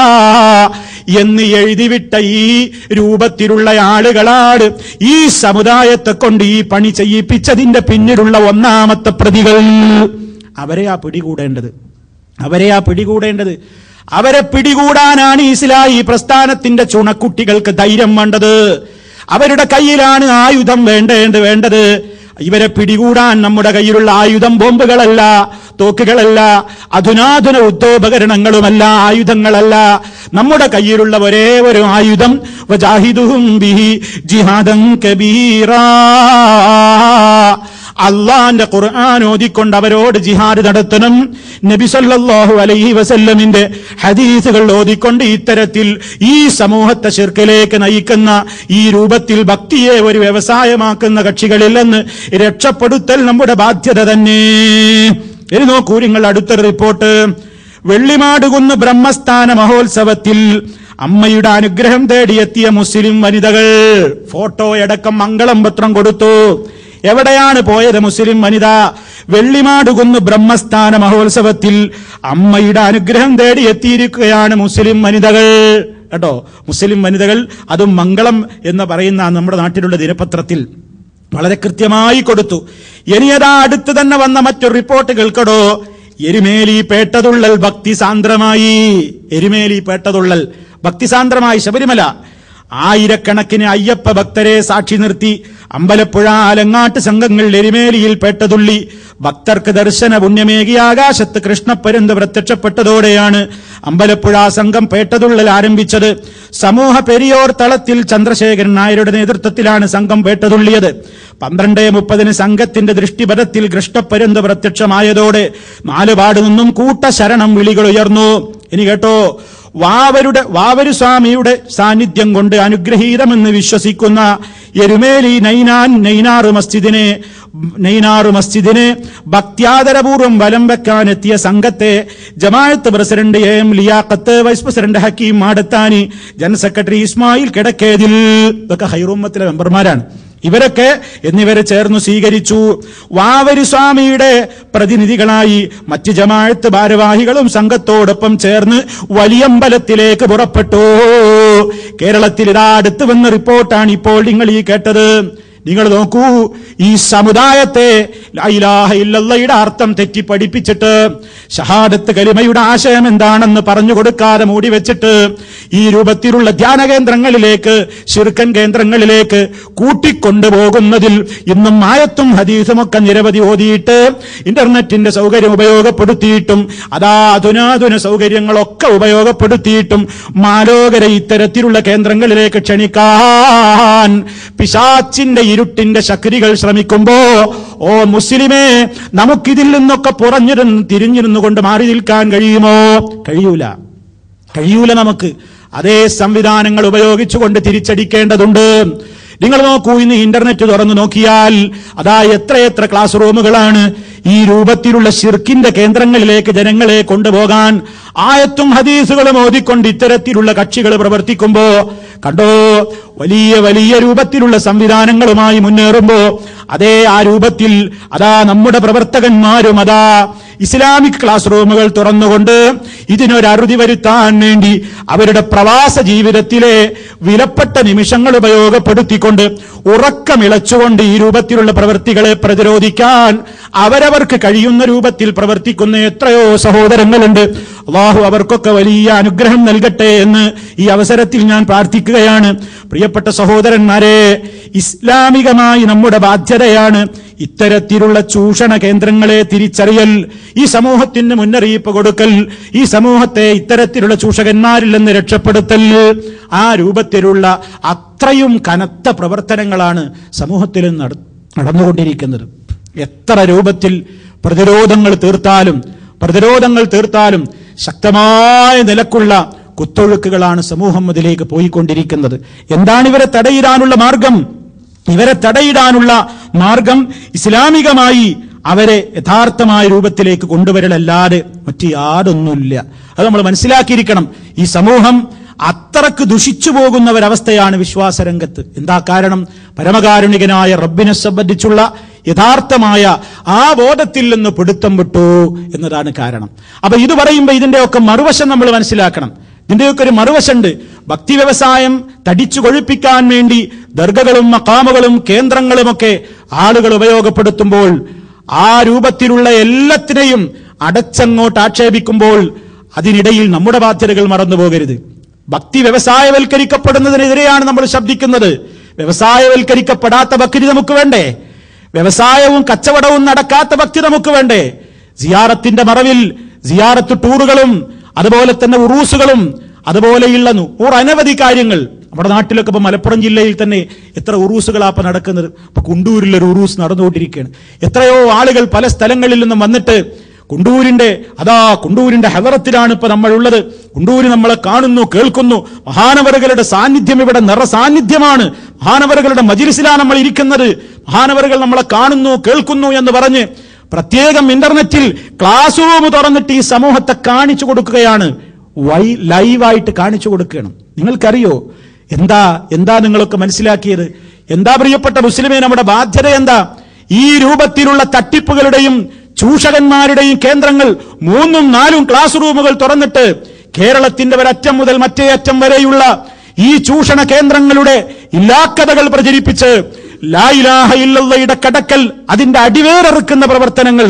എന്ന് എഴുതിവിട്ട ഈ രൂപത്തിലുള്ള ആളുകളാണ് ഈ സമുദായത്തെ കൊണ്ട് ഈ പണി ചെയ്യിപ്പിച്ചതിന്റെ പിന്നിലുള്ള ഒന്നാമത്തെ പ്രതികൾ അവരെയാ പിടികൂടേണ്ടത് അവരെയാ പിടികൂടേണ്ടത് അവരെ പിടികൂടാനാണ് ഇസ്ലാഹി പ്രസ്ഥാനത്തിന്റെ ചുണക്കുട്ടികൾക്ക് ധൈര്യം വേണ്ടത് അവരുടെ കയ്യിലാണ് ആയുധം വേണ്ടേണ്ട വേണ്ടത് ഇവരെ പിടികൂടാൻ നമ്മുടെ കയ്യിലുള്ള ആയുധം ബോംബുകളല്ല തോക്കുകളല്ല അധുനാധുന യുദ്ധോപകരണങ്ങളുമല്ല ആയുധങ്ങളല്ല നമ്മുടെ കയ്യിലുള്ള ഒരേ ഒരു ആയുധം വജാഹിദുഹും ബിഹി ജിഹാദം കബീറാ അള്ളാന്റെ ഖുർആൻ ഓതിക്കൊണ്ട് അവരോട് ജിഹാദ് നടത്തണം നബി സല്ലല്ലാഹു അലൈഹി വസല്ലമിന്റെ ഹദീസുകൾ ഓതിക്കൊണ്ട് ഇത്തരത്തിൽ ഈ സമൂഹത്തെ ശിർക്കിലേക്ക് നയിക്കുന്ന ഈ രൂപത്തിൽ ഭക്തിയെ ഒരു വ്യവസായമാക്കുന്ന കക്ഷികളിൽ നിന്ന് രക്ഷപ്പെടുത്തൽ നമ്മുടെ ബാധ്യത തന്നെ ഇനി നോക്കൂ നിങ്ങൾ അടുത്തൊരു റിപ്പോർട്ട് വെള്ളിമാടുകുന്ന് ബ്രഹ്മസ്ഥാന മഹോത്സവത്തിൽ അമ്മയുടെ അനുഗ്രഹം തേടിയെത്തിയ മുസ്ലിം വനിതകൾ ഫോട്ടോയടക്കം മംഗളം പത്രം കൊടുത്തു എവിടെയാണ് പോയത് മുസ്ലിം വനിത വെള്ളിമാടുകുന്ന് ബ്രഹ്മസ്ഥാന മഹോത്സവത്തിൽ അമ്മയുടെ അനുഗ്രഹം തേടി എത്തിയിരിക്കുകയാണ് മുസ്ലിം വനിതകൾ കേട്ടോ മുസ്ലിം വനിതകൾ അതും മംഗളം എന്ന് പറയുന്ന നമ്മുടെ നാട്ടിലുള്ള ദിനപത്രത്തിൽ വളരെ കൃത്യമായി കൊടുത്തു ഇനി അതാ അടുത്ത് തന്നെ വന്ന മറ്റൊരു റിപ്പോർട്ട് കേൾക്കടോ എരുമേലി പേട്ടതുള്ളൽ ഭക്തി സാന്ദ്രമായി എരുമേലി പേട്ടതുള്ളൽ ഭക്തി സാന്ദ്രമായി ശബരിമല ആയിരക്കണക്കിന് അയ്യപ്പ ഭക്തരെ സാക്ഷി നിർത്തി അമ്പലപ്പുഴ ആലങ്ങാട്ട് സംഘങ്ങൾ എരുമേലിയിൽ പേട്ടതുള്ളി ഭക്തർക്ക് ദർശന പുണ്യമേകി ആകാശത്ത് കൃഷ്ണപ്പരുന്ത് പ്രത്യക്ഷപ്പെട്ടതോടെയാണ് അമ്പലപ്പുഴ സംഘം പേട്ടതുള്ളൽ ആരംഭിച്ചത് സമൂഹ പെരിയോർ തളത്തിൽ ചന്ദ്രശേഖരൻ നായരുടെ നേതൃത്വത്തിലാണ് സംഘം പേട്ടതുള്ളിയത് പന്ത്രണ്ട് മുപ്പതിന് സംഘത്തിന്റെ ദൃഷ്ടിപഥത്തിൽ കൃഷ്ണപ്പരുന്ത് പ്രത്യക്ഷമായതോടെ നാലുപാട് നിന്നും കൂട്ട ശരണം വിളികൾ ഉയർന്നു ഇനി കേട്ടോ വാവരുടെ വാവരു സ്വാമിയുടെ സാന്നിധ്യം കൊണ്ട് അനുഗ്രഹീതമെന്ന് വിശ്വസിക്കുന്ന എരുമേലി നൈനാൻ നൈനാറ് മസ്ജിദിനെ നൈനാറ് മസ്ജിദിനെ ഭക്ത്യാദരപൂർവ്വം വലം വെക്കാനെത്തിയ സംഘത്തെ ജമാഅത്ത് president A M Liyaqat vice president Hakeem Madathani general secretary Ismail Kidakkethil ഇതൊക്കെ ഹൈറുമ്മത്തിലെ മെമ്പർമാരാണ് ഇവരൊക്കെ എന്നിവരെ ചേർന്നു സ്വീകരിച്ചു വാവരി സ്വാമിയുടെ പ്രതിനിധികളായി മറ്റ് ജമാഅത്ത് ഭാരവാഹികളും സംഘത്തോടൊപ്പം ചേർന്ന് വലിയമ്പലത്തിലേക്ക് പുറപ്പെട്ടു കേരളത്തിൽ ഇതാ അടുത്ത് വന്ന റിപ്പോർട്ടാണ് ഇപ്പോൾ നിങ്ങൾ ഈ കേട്ടത് നിങ്ങൾ നോക്കൂ ഈ സമുദായത്തെ ലാ ഇലാഹ ഇല്ലല്ലയുടെ അർത്ഥം തെറ്റി പഠിപ്പിച്ചിട്ട് ഷഹാദത്ത് കലിമയുടെ ആശയം എന്താണെന്ന് പറഞ്ഞു കൊടുക്കാതെ മൂടി വെച്ചിട്ട് ഈ രൂപത്തിലുള്ള ധ്യാന കേന്ദ്രങ്ങളിലേക്ക് ശിർക്കൻ കേന്ദ്രങ്ങളിലേക്ക് കൂട്ടിക്കൊണ്ടുപോകുന്നതിൽ ഇന്നും ആയത്തും ഹദീസും ഒക്കെ നിരവധി ഓതിയിട്ട് ഇന്റർനെറ്റിന്റെ സൗകര്യം ഉപയോഗപ്പെടുത്തിയിട്ടും അതാ അധുനാധുന സൗകര്യങ്ങളൊക്കെ ഉപയോഗപ്പെടുത്തിയിട്ടും മാലോകരെ ഇത്തരത്തിലുള്ള കേന്ദ്രങ്ങളിലേക്ക് ക്ഷണിക്കാൻ പിശാച്ചിന്റെ ഇരുട്ടിന്റെ ശക്തികൾ ശ്രമിക്കുമ്പോ ഓ മുസ്ലിമേ നമുക്കിതിൽ നിന്നൊക്കെ പുറഞ്ഞിരുന്ന് തിരിഞ്ഞിരുന്നു കൊണ്ട് മാറി നിൽക്കാൻ കഴിയുമോ കഴിയൂല കഴിയൂല നമുക്ക് അതേ സംവിധാനങ്ങൾ ഉപയോഗിച്ചുകൊണ്ട് തിരിച്ചടിക്കേണ്ടതുണ്ട് നിങ്ങൾ നോക്കൂ ഇന്ന് ഇന്റർനെറ്റ് തുറന്നു നോക്കിയാൽ അതാ എത്രയെത്ര ക്ലാസ് റൂമുകളാണ് ഈ രൂപത്തിലുള്ള ഷിർക്കിന്റെ കേന്ദ്രങ്ങളിലേക്ക് ജനങ്ങളെ കൊണ്ടുപോകാൻ ആയത്തും ഹദീസുകളും ഓതിക്കൊണ്ട് ഇത്തരത്തിലുള്ള കക്ഷികൾ പ്രവർത്തിക്കുമ്പോ കണ്ടോ വലിയ വലിയ രൂപത്തിലുള്ള സംവിധാനങ്ങളുമായി മുന്നേറുമ്പോ അതേ ആ രൂപത്തിൽ അതാ നമ്മുടെ പ്രവർത്തകന്മാരും അതാ ഇസ്ലാമിക് ക്ലാസ് റൂമുകൾ തുറന്നുകൊണ്ട് ഇതിനൊരു അറുതി വരുത്താൻ വേണ്ടി അവരുടെ പ്രവാസ ജീവിതത്തിലെ വിലപ്പെട്ട നിമിഷങ്ങൾ ഉപയോഗപ്പെടുത്തിക്കൊണ്ട് ഉറക്കമിളച്ചുകൊണ്ട് ഈ രൂപത്തിലുള്ള പ്രവൃത്തികളെ പ്രതിരോധിക്കാൻ അവരവർക്ക് കഴിയുന്ന രൂപത്തിൽ പ്രവർത്തിക്കുന്ന എത്രയോ സഹോദരങ്ങളുണ്ട് അള്ളാഹു അവർക്കൊക്കെ വലിയ അനുഗ്രഹം നൽകട്ടെ എന്ന് ഈ അവസരത്തിൽ ഞാൻ പ്രാർത്ഥിക്കുകയാണ് പ്രിയപ്പെട്ട സഹോദരന്മാരെ ഇസ്ലാമികമായി നമ്മുടെ ബാധ്യതയാണ് ഇത്തരത്തിലുള്ള ചൂഷണ കേന്ദ്രങ്ങളെ തിരിച്ചറിയൽ ഈ സമൂഹത്തിന് മുന്നറിയിപ്പ് കൊടുക്കൽ ഈ സമൂഹത്തെ ഇത്തരത്തിലുള്ള ചൂഷകന്മാരിൽ നിന്ന് രക്ഷപ്പെടുത്തൽ ആ രൂപത്തിലുള്ള അത്രയും കനത്ത പ്രവർത്തനങ്ങളാണ് സമൂഹത്തിൽ നട നടന്നുകൊണ്ടിരിക്കുന്നത് എത്ര രൂപത്തിൽ പ്രതിരോധങ്ങൾ തീർത്താലും പ്രതിരോധങ്ങൾ തീർത്താലും ശക്തമായ നിലക്കുള്ള കുത്തൊഴുക്കുകളാണ് സമൂഹം അതിലേക്ക് പോയിക്കൊണ്ടിരിക്കുന്നത് എന്താണ് ഇവരെ തടയിടാനുള്ള മാർഗം ഇവരെ തടയിടാനുള്ള മാർഗം ഇസ്ലാമികമായി അവരെ യഥാർത്ഥമായ രൂപത്തിലേക്ക് കൊണ്ടുവരലല്ലാതെ മറ്റു യാതൊന്നുമില്ല അത് നമ്മൾ മനസ്സിലാക്കിയിരിക്കണം ഈ സമൂഹം അത്രക്ക് ദുഷിച്ചു പോകുന്ന ഒരവസ്ഥയാണ് വിശ്വാസരംഗത്ത് എന്താ കാരണം പരമകാരുണികനായ റബ്ബിനെ സംബന്ധിച്ചുള്ള യഥാർത്ഥമായ ആ ബോധത്തിൽ നിന്ന് പിടുത്തം വിട്ടു എന്നതാണ് കാരണം അപ്പൊ ഇത് പറയുമ്പോൾ ഇതിന്റെയൊക്കെ മറുവശം നമ്മൾ മനസ്സിലാക്കണം ഇതിന്റെയൊക്കെ ഒരു മറുവശമുണ്ട് ഭക്തി വ്യവസായം തടിച്ചു കൊഴുപ്പിക്കാൻ വേണ്ടി ദർഗകളും മക്കാമുകളും കേന്ദ്രങ്ങളുമൊക്കെ ആളുകൾ ഉപയോഗപ്പെടുത്തുമ്പോൾ ആ രൂപത്തിലുള്ള എല്ലാത്തിനെയും അടച്ചങ്ങോട്ട് ആക്ഷേപിക്കുമ്പോൾ അതിനിടയിൽ നമ്മുടെ ബാധ്യതകൾ മറന്നു പോകരുത് ഭക്തി വ്യവസായവൽക്കരിക്കപ്പെടുന്നതിനെതിരെയാണ് നമ്മൾ ശബ്ദിക്കുന്നത് വ്യവസായവൽക്കരിക്കപ്പെടാത്ത ഭക്തി നമുക്ക് വേണ്ടേ വ്യവസായവും കച്ചവടവും നടക്കാത്ത ഭക്തി നമുക്ക് വേണ്ടേ സിയാറത്തിന്റെ മറവിൽ സിയാറത്ത് ടൂറുകളും അതുപോലെ തന്നെ ഉറൂസുകളും അതുപോലെയുള്ള നൂറ് അനവധി കാര്യങ്ങൾ നമ്മുടെ നാട്ടിലൊക്കെ ഇപ്പൊ മലപ്പുറം ജില്ലയിൽ തന്നെ എത്ര ഉറൂസുകളാ ഇപ്പൊ നടക്കുന്നത് ഇപ്പൊ കുണ്ടൂരിൽ ഒരു ഉറൂസ് നടന്നുകൊണ്ടിരിക്കുകയാണ് എത്രയോ ആളുകൾ പല സ്ഥലങ്ങളിൽ നിന്നും വന്നിട്ട് കുണ്ടൂരിന്റെ അതാ കുണ്ടൂരിന്റെ ഹെവറത്തിലാണ് ഇപ്പൊ നമ്മൾ ഉള്ളത് കുണ്ടൂര് നമ്മളെ കാണുന്നു കേൾക്കുന്നു മഹാനവറുകളുടെ സാന്നിധ്യം ഇവിടെ നിറ സാന്നിധ്യമാണ് മഹാനവറുകളുടെ മജിലിസിലാണ് നമ്മൾ ഇരിക്കുന്നത് മഹാനവറുകൾ നമ്മളെ കാണുന്നു കേൾക്കുന്നു എന്ന് പറഞ്ഞ് പ്രത്യേകം ഇന്റർനെറ്റിൽ ക്ലാസ് റൂം തുറന്നിട്ട് ഈ സമൂഹത്തെ കാണിച്ചു കൊടുക്കുകയാണ് വൈ ലൈവായിട്ട് കാണിച്ചു കൊടുക്കുകയാണ് നിങ്ങൾക്കറിയോ എന്താ എന്താ നിങ്ങളൊക്കെ മനസ്സിലാക്കിയത് എന്താ പ്രിയപ്പെട്ട മുസ്ലിമേ നമ്മുടെ ബാധ്യത എന്താ ഈ രൂപത്തിലുള്ള തട്ടിപ്പുകളുടെയും ചൂഷകന്മാരുടെയും കേന്ദ്രങ്ങൾ മൂന്നും നാലും ക്ലാസ് റൂമുകൾ തുറന്നിട്ട് കേരളത്തിന്റെ ഒരറ്റം മുതൽ മറ്റേ അറ്റം വരെയുള്ള ഈ ചൂഷണ കേന്ദ്രങ്ങളുടെ ഇല്ലാക്കഥകൾ പ്രചരിപ്പിച്ച് ലായിലാഹ ഇല്ലയുടെ കടക്കൽ അതിന്റെ അടിവേറെറുക്കുന്ന പ്രവർത്തനങ്ങൾ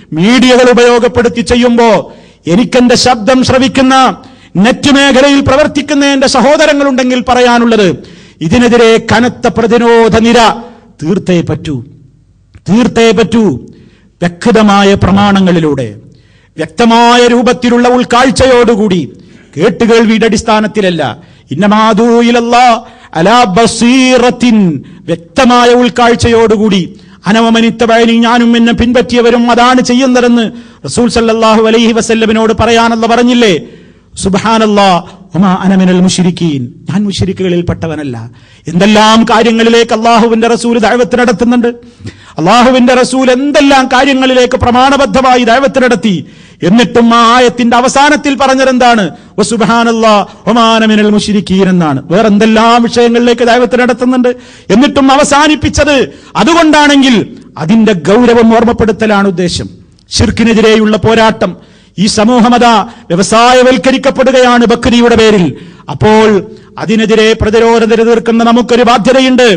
മീഡിയകൾ ഉപയോഗപ്പെടുത്തി ചെയ്യുമ്പോ എനിക്കെന്റെ ശബ്ദം ശ്രവിക്കുന്ന നെറ്റ് മേഖലയിൽ പ്രവർത്തിക്കുന്ന എന്റെ സഹോദരങ്ങളുണ്ടെങ്കിൽ പറയാനുള്ളത് ഇതിനെതിരെ കനത്ത പ്രതിരോധ നിര തീർത്തേ പറ്റൂ തീർത്തേ പറ്റൂ വ്യക്തമായ പ്രമാണങ്ങളിലൂടെ വ്യക്തമായ രൂപത്തിലുള്ള ഉൾക്കാഴ്ചയോടുകൂടി കേട്ടുകേൾവിയുടെ അടിസ്ഥാനത്തിലല്ല ഇന്നമാതൂയിലല്ല അലാ ബസീറത്തിൻ വ്യക്തമായ ഉൾക്കാഴ്ചയോടുകൂടി അനവമനിത്തവയനി ഞാനും എന്നെ പിൻപറ്റിയവരും അതാണ് ചെയ്യുന്നതെന്ന് റസൂൽ സല്ലല്ലാഹു അലൈഹി വസല്ലമിനോട് പറയാനല്ല പറഞ്ഞില്ലേ സുബ്ഹാനല്ലാ ഒമാ അനമിനൽ മുഷിരിക്കീൻ ഞാൻ മുഷിരിക്കുകളിൽ പെട്ടവനല്ല എന്തെല്ലാം കാര്യങ്ങളിലേക്ക് അള്ളാഹുവിന്റെ റസൂൽ ദൈവത്ത് നടത്തുന്നുണ്ട് അള്ളാഹുവിന്റെ റസൂൽ എന്തെല്ലാം കാര്യങ്ങളിലേക്ക് പ്രമാണബദ്ധമായി ദൈവത്ത് നടത്തി എന്നിട്ടും ആ ആയത്തിന്റെ അവസാനത്തിൽ പറഞ്ഞതെന്താണ് വസുബാനല്ലാ ഒമാനമിനൽ മുഷിരിക്കീൻ എന്നാണ് വേറെ എന്തെല്ലാം വിഷയങ്ങളിലേക്ക് ദൈവത്ത് നടത്തുന്നുണ്ട് എന്നിട്ടും അവസാനിപ്പിച്ചത് അതുകൊണ്ടാണെങ്കിൽ അതിന്റെ ഗൗരവം ഓർമ്മപ്പെടുത്തലാണ് ഉദ്ദേശം ഷിർക്കിനെതിരെയുള്ള പോരാട്ടം ഈ സമൂഹമത വ്യവസായവൽക്കരിക്കപ്പെടുകയാണ് ബക്രിയുടെ പേരിൽ അപ്പോൾ അതിനെതിരെ പ്രതിരോധത്തിന് തീർക്കുന്ന നമുക്കൊരു ബാധ്യതയുണ്ട്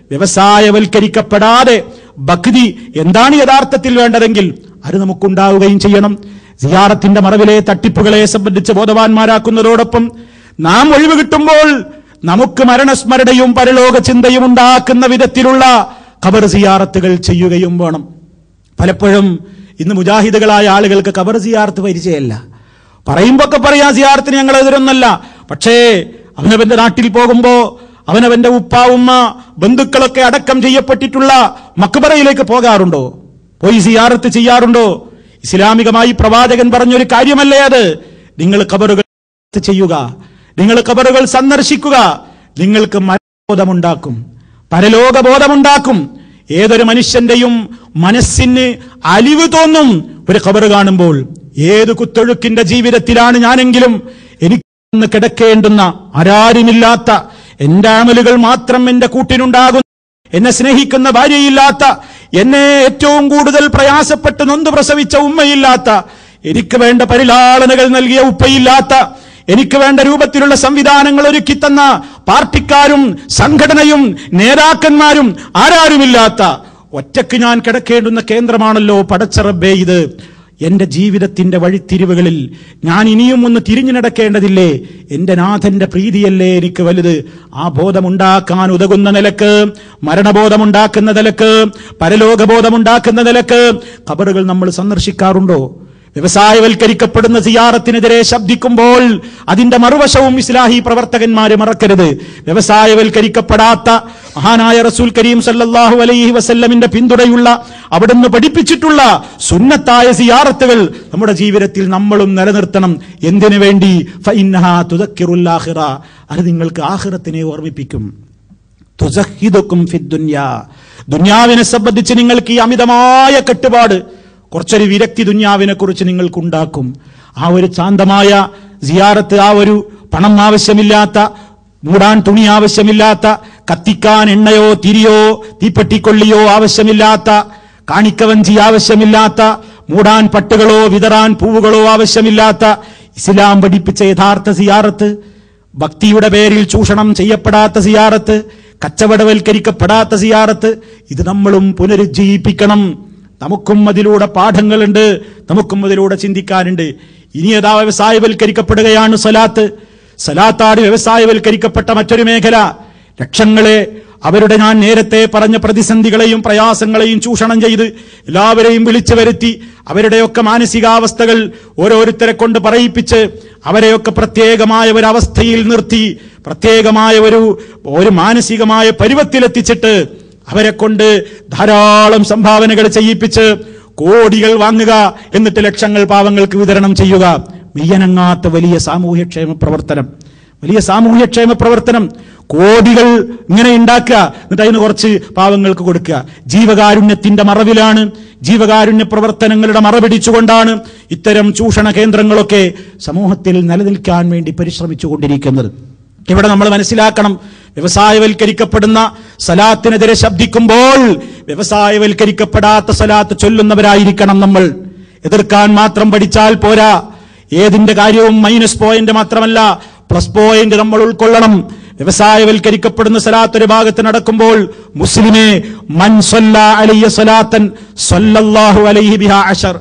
വ്യവസായവൽക്കരിക്കപ്പെടാതെ ബക്രി എന്താണ് യഥാർത്ഥത്തിൽ വേണ്ടതെങ്കിൽ അത് നമുക്കുണ്ടാവുകയും ചെയ്യണം സിയാറത്തിന്റെ മറവിലെ തട്ടിപ്പുകളെ സംബന്ധിച്ച് ബോധവാന്മാരാക്കുന്നതോടൊപ്പം നാം ഒഴിവ് കിട്ടുമ്പോൾ നമുക്ക് മരണസ്മരണയും പരലോക ചിന്തയും ഉണ്ടാക്കുന്ന വിധത്തിലുള്ള ഖബർ സിയാറത്തുകൾ ചെയ്യുകയും വേണം പലപ്പോഴും ഇന്ന് മുജാഹിദുകളായ ആളുകൾക്ക് ഖബർ സിയാർത്ത് പരിചയമല്ല പറയുമ്പോ ഒക്കെ പറയാ സിയാർത്തിന് ഞങ്ങൾ എതിരൊന്നല്ല പക്ഷേ അവനവന്റെ നാട്ടിൽ പോകുമ്പോ അവനവന്റെ ഉപ്പ ഉമ്മ ബന്ധുക്കളൊക്കെ അടക്കം ചെയ്യപ്പെട്ടിട്ടുള്ള മക്ബറയിലേക്ക് പോകാറുണ്ടോ പോയി സിയാറത്ത് ചെയ്യാറുണ്ടോ ഇസ്ലാമികമായി പ്രവാചകൻ പറഞ്ഞൊരു കാര്യമല്ലേ അത് നിങ്ങൾ ഖബറുകൾ ചെയ്യുക നിങ്ങൾ ഖബറുകൾ സന്ദർശിക്കുക നിങ്ങൾക്ക് മരണബോധമുണ്ടാക്കും പരലോകബോധമുണ്ടാക്കും ഏതൊരു മനുഷ്യന്റെയും മനസ്സിന് അലിവ് തോന്നും ഒരു ഖബർ കാണുമ്പോൾ ഏത് കുത്തൊഴുക്കിന്റെ ജീവിതത്തിലാണ് ഞാനെങ്കിലും എനിക്ക് കിടക്കേണ്ടുന്ന ആരാരുമില്ലാത്ത എന്റെ അമലുകൾ മാത്രം എന്റെ കൂട്ടിനുണ്ടാകും എന്നെ സ്നേഹിക്കുന്ന ഭാര്യയില്ലാത്ത എന്നെ ഏറ്റവും കൂടുതൽ പ്രയാസപ്പെട്ട് നൊന്ത് പ്രസവിച്ച ഉമ്മയില്ലാത്ത എനിക്ക് വേണ്ട പരിലാളനകൾ നൽകിയ ഉപ്പയില്ലാത്ത എനിക്ക് വേണ്ട രൂപത്തിലുള്ള സംവിധാനങ്ങൾ ഒരുക്കി തന്ന പാർട്ടിക്കാരും സംഘടനയും നേതാക്കന്മാരും ആരാരുമില്ലാത്ത ഒറ്റക്ക് ഞാൻ കിടക്കേണ്ടുന്ന കേന്ദ്രമാണല്ലോ പടച്ചറബേ ഇത് എന്റെ ജീവിതത്തിന്റെ വഴിത്തിരിവുകളിൽ ഞാൻ ഇനിയും ഒന്ന് തിരിഞ്ഞു നടക്കേണ്ടതില്ലേ എന്റെ നാഥന്റെ പ്രീതിയല്ലേ എനിക്ക് വലുത് ആ ബോധമുണ്ടാക്കാൻ ഉതകുന്ന നിലക്ക് മരണബോധമുണ്ടാക്കുന്ന നിലക്ക് പരലോകബോധമുണ്ടാക്കുന്ന നിലക്ക് ഖബറുകൾ നമ്മൾ സന്ദർശിക്കാറുണ്ടോ വ്യവസായവൽക്കരിക്കപ്പെടുന്ന സിയാറത്തിനെതിരെ ശബ്ദിക്കുമ്പോൾ അതിന്റെ മറുവശവും ഇസ്ലാഹി പ്രവർത്തകന്മാരെ മറക്കരുത് വ്യവസായവൽക്കരിക്കപ്പെടാത്ത മഹാനായ റസൂൽ കരീം സല്ലല്ലാഹു അലൈഹി വസല്ലമിന്റെ പിന്തുണയുള്ള അവിടുന്ന് പഠിപ്പിച്ചിട്ടുള്ള സുന്നത്തായ സിയാറത്തുകൾ നമ്മുടെ ജീവിതത്തിൽ നമ്മളും നിലനിർത്തണം എന്തിനു വേണ്ടി ഫഇന്നഹാ തുദക്കിറുൽ ആഖിറ അത് നിങ്ങൾക്ക് ആഖിറത്തിനെ ഓർമ്മിപ്പിക്കും തുസഹിദുക്കും ഫിദ്ദുന്യാ ദുന്യാവിനെ സംബന്ധിച്ച് നിങ്ങൾക്ക് ഈ അമിതമായ കെട്ടുപാട് കുറച്ചൊരു വിരക്തി ദുന്യാവിനെ കുറിച്ച് നിങ്ങൾക്കുണ്ടാക്കും ആ ഒരു ശാന്തമായ സിയാറത്ത് ആ ഒരു പണം ആവശ്യമില്ലാത്ത മൂടാൻ തുണി ആവശ്യമില്ലാത്ത കത്തിക്കാൻ എണ്ണയോ തിരിയോ തീപ്പെട്ടിക്കൊള്ളിയോ ആവശ്യമില്ലാത്ത കാണിക്കവഞ്ചി ആവശ്യമില്ലാത്ത മൂടാൻ പട്ടുകളോ വിതറാൻ പൂവുകളോ ആവശ്യമില്ലാത്ത ഇസ്ലാം പഠിപ്പിച്ച യഥാർത്ഥ സിയാറത്ത് ഭക്തിയുടെ പേരിൽ ചൂഷണം ചെയ്യപ്പെടാത്ത സിയാറത്ത് കച്ചവടവൽക്കരിക്കപ്പെടാത്ത സിയാറത്ത് ഇത് നമ്മളും പുനരുജ്ജീവിപ്പിക്കണം നമുക്കും അതിലൂടെ പാഠങ്ങളുണ്ട് നമുക്കും അതിലൂടെ ചിന്തിക്കാനുണ്ട് ഇനി ഏതാ വ്യവസായവൽക്കരിക്കപ്പെടുകയാണ് സലാത്ത് സലാത്താട് വ്യവസായവൽക്കരിക്കപ്പെട്ട മറ്റൊരു മേഖല ലക്ഷങ്ങളെ അവരുടെ ഞാൻ നേരത്തെ പറഞ്ഞ പ്രതിസന്ധികളെയും പ്രയാസങ്ങളെയും ചൂഷണം ചെയ്ത് എല്ലാവരെയും വിളിച്ചു വരുത്തി അവരുടെയൊക്കെ മാനസികാവസ്ഥകൾ ഓരോരുത്തരെ കൊണ്ട് പറയിപ്പിച്ച് അവരെയൊക്കെ പ്രത്യേകമായ ഒരു അവസ്ഥയിൽ നിർത്തി പ്രത്യേകമായ ഒരു ഒരു മാനസികമായ പരുവത്തിലെത്തിച്ചിട്ട് അവരെ കൊണ്ട് ധാരാളം സംഭാവനകൾ ചെയ്യിപ്പിച്ച് കോടികൾ വാങ്ങുക എന്നിട്ട് ലക്ഷങ്ങൾ പാവങ്ങൾക്ക് വിതരണം ചെയ്യുക മെയ്യനങ്ങാത്ത വലിയ സാമൂഹ്യക്ഷേമ പ്രവർത്തനം വലിയ സാമൂഹ്യക്ഷേമ പ്രവർത്തനം കോടികൾ ഇങ്ങനെ ഉണ്ടാക്കുക എന്നിട്ട് അതിന് കുറച്ച് പാവങ്ങൾക്ക് കൊടുക്കുക ജീവകാരുണ്യത്തിന്റെ മറവിലാണ് ജീവകാരുണ്യ പ്രവർത്തനങ്ങളുടെ മറപിടിച്ചുകൊണ്ടാണ് ഇത്തരം ചൂഷണ കേന്ദ്രങ്ങളൊക്കെ സമൂഹത്തിൽ നിലനിൽക്കാൻ വേണ്ടി പരിശ്രമിച്ചുകൊണ്ടിരിക്കുന്നത് ഇവിടെ നമ്മൾ മനസ്സിലാക്കണം വ്യവസായവൽക്കരിക്കപ്പെടുന്ന സലാത്തിനെതിരെ ശബ്ദിക്കുമ്പോൾ വ്യവസായവൽക്കരിക്കപ്പെടാത്ത സലാത്ത് ചൊല്ലുന്നവരായിരിക്കണം നമ്മൾ എതിർക്കാൻ മാത്രം പഠിച്ചാൽ പോരാ ഏതിന്റെ കാര്യവും മൈനസ് പോയിന്റ് മാത്രമല്ല പ്ലസ് പോയിന്റ് നമ്മൾ ഉൾക്കൊള്ളണം വ്യവസായവൽക്കരിക്കപ്പെടുന്ന സലാത്ത് ഒരു ഭാഗത്ത് നടക്കുമ്പോൾ മുസ്ലിമെ മൻ സൊല്ല അലയ്യ സലാത്തൻ സൊല്ലല്ലാഹു അലൈഹി ബിഹ അഷർ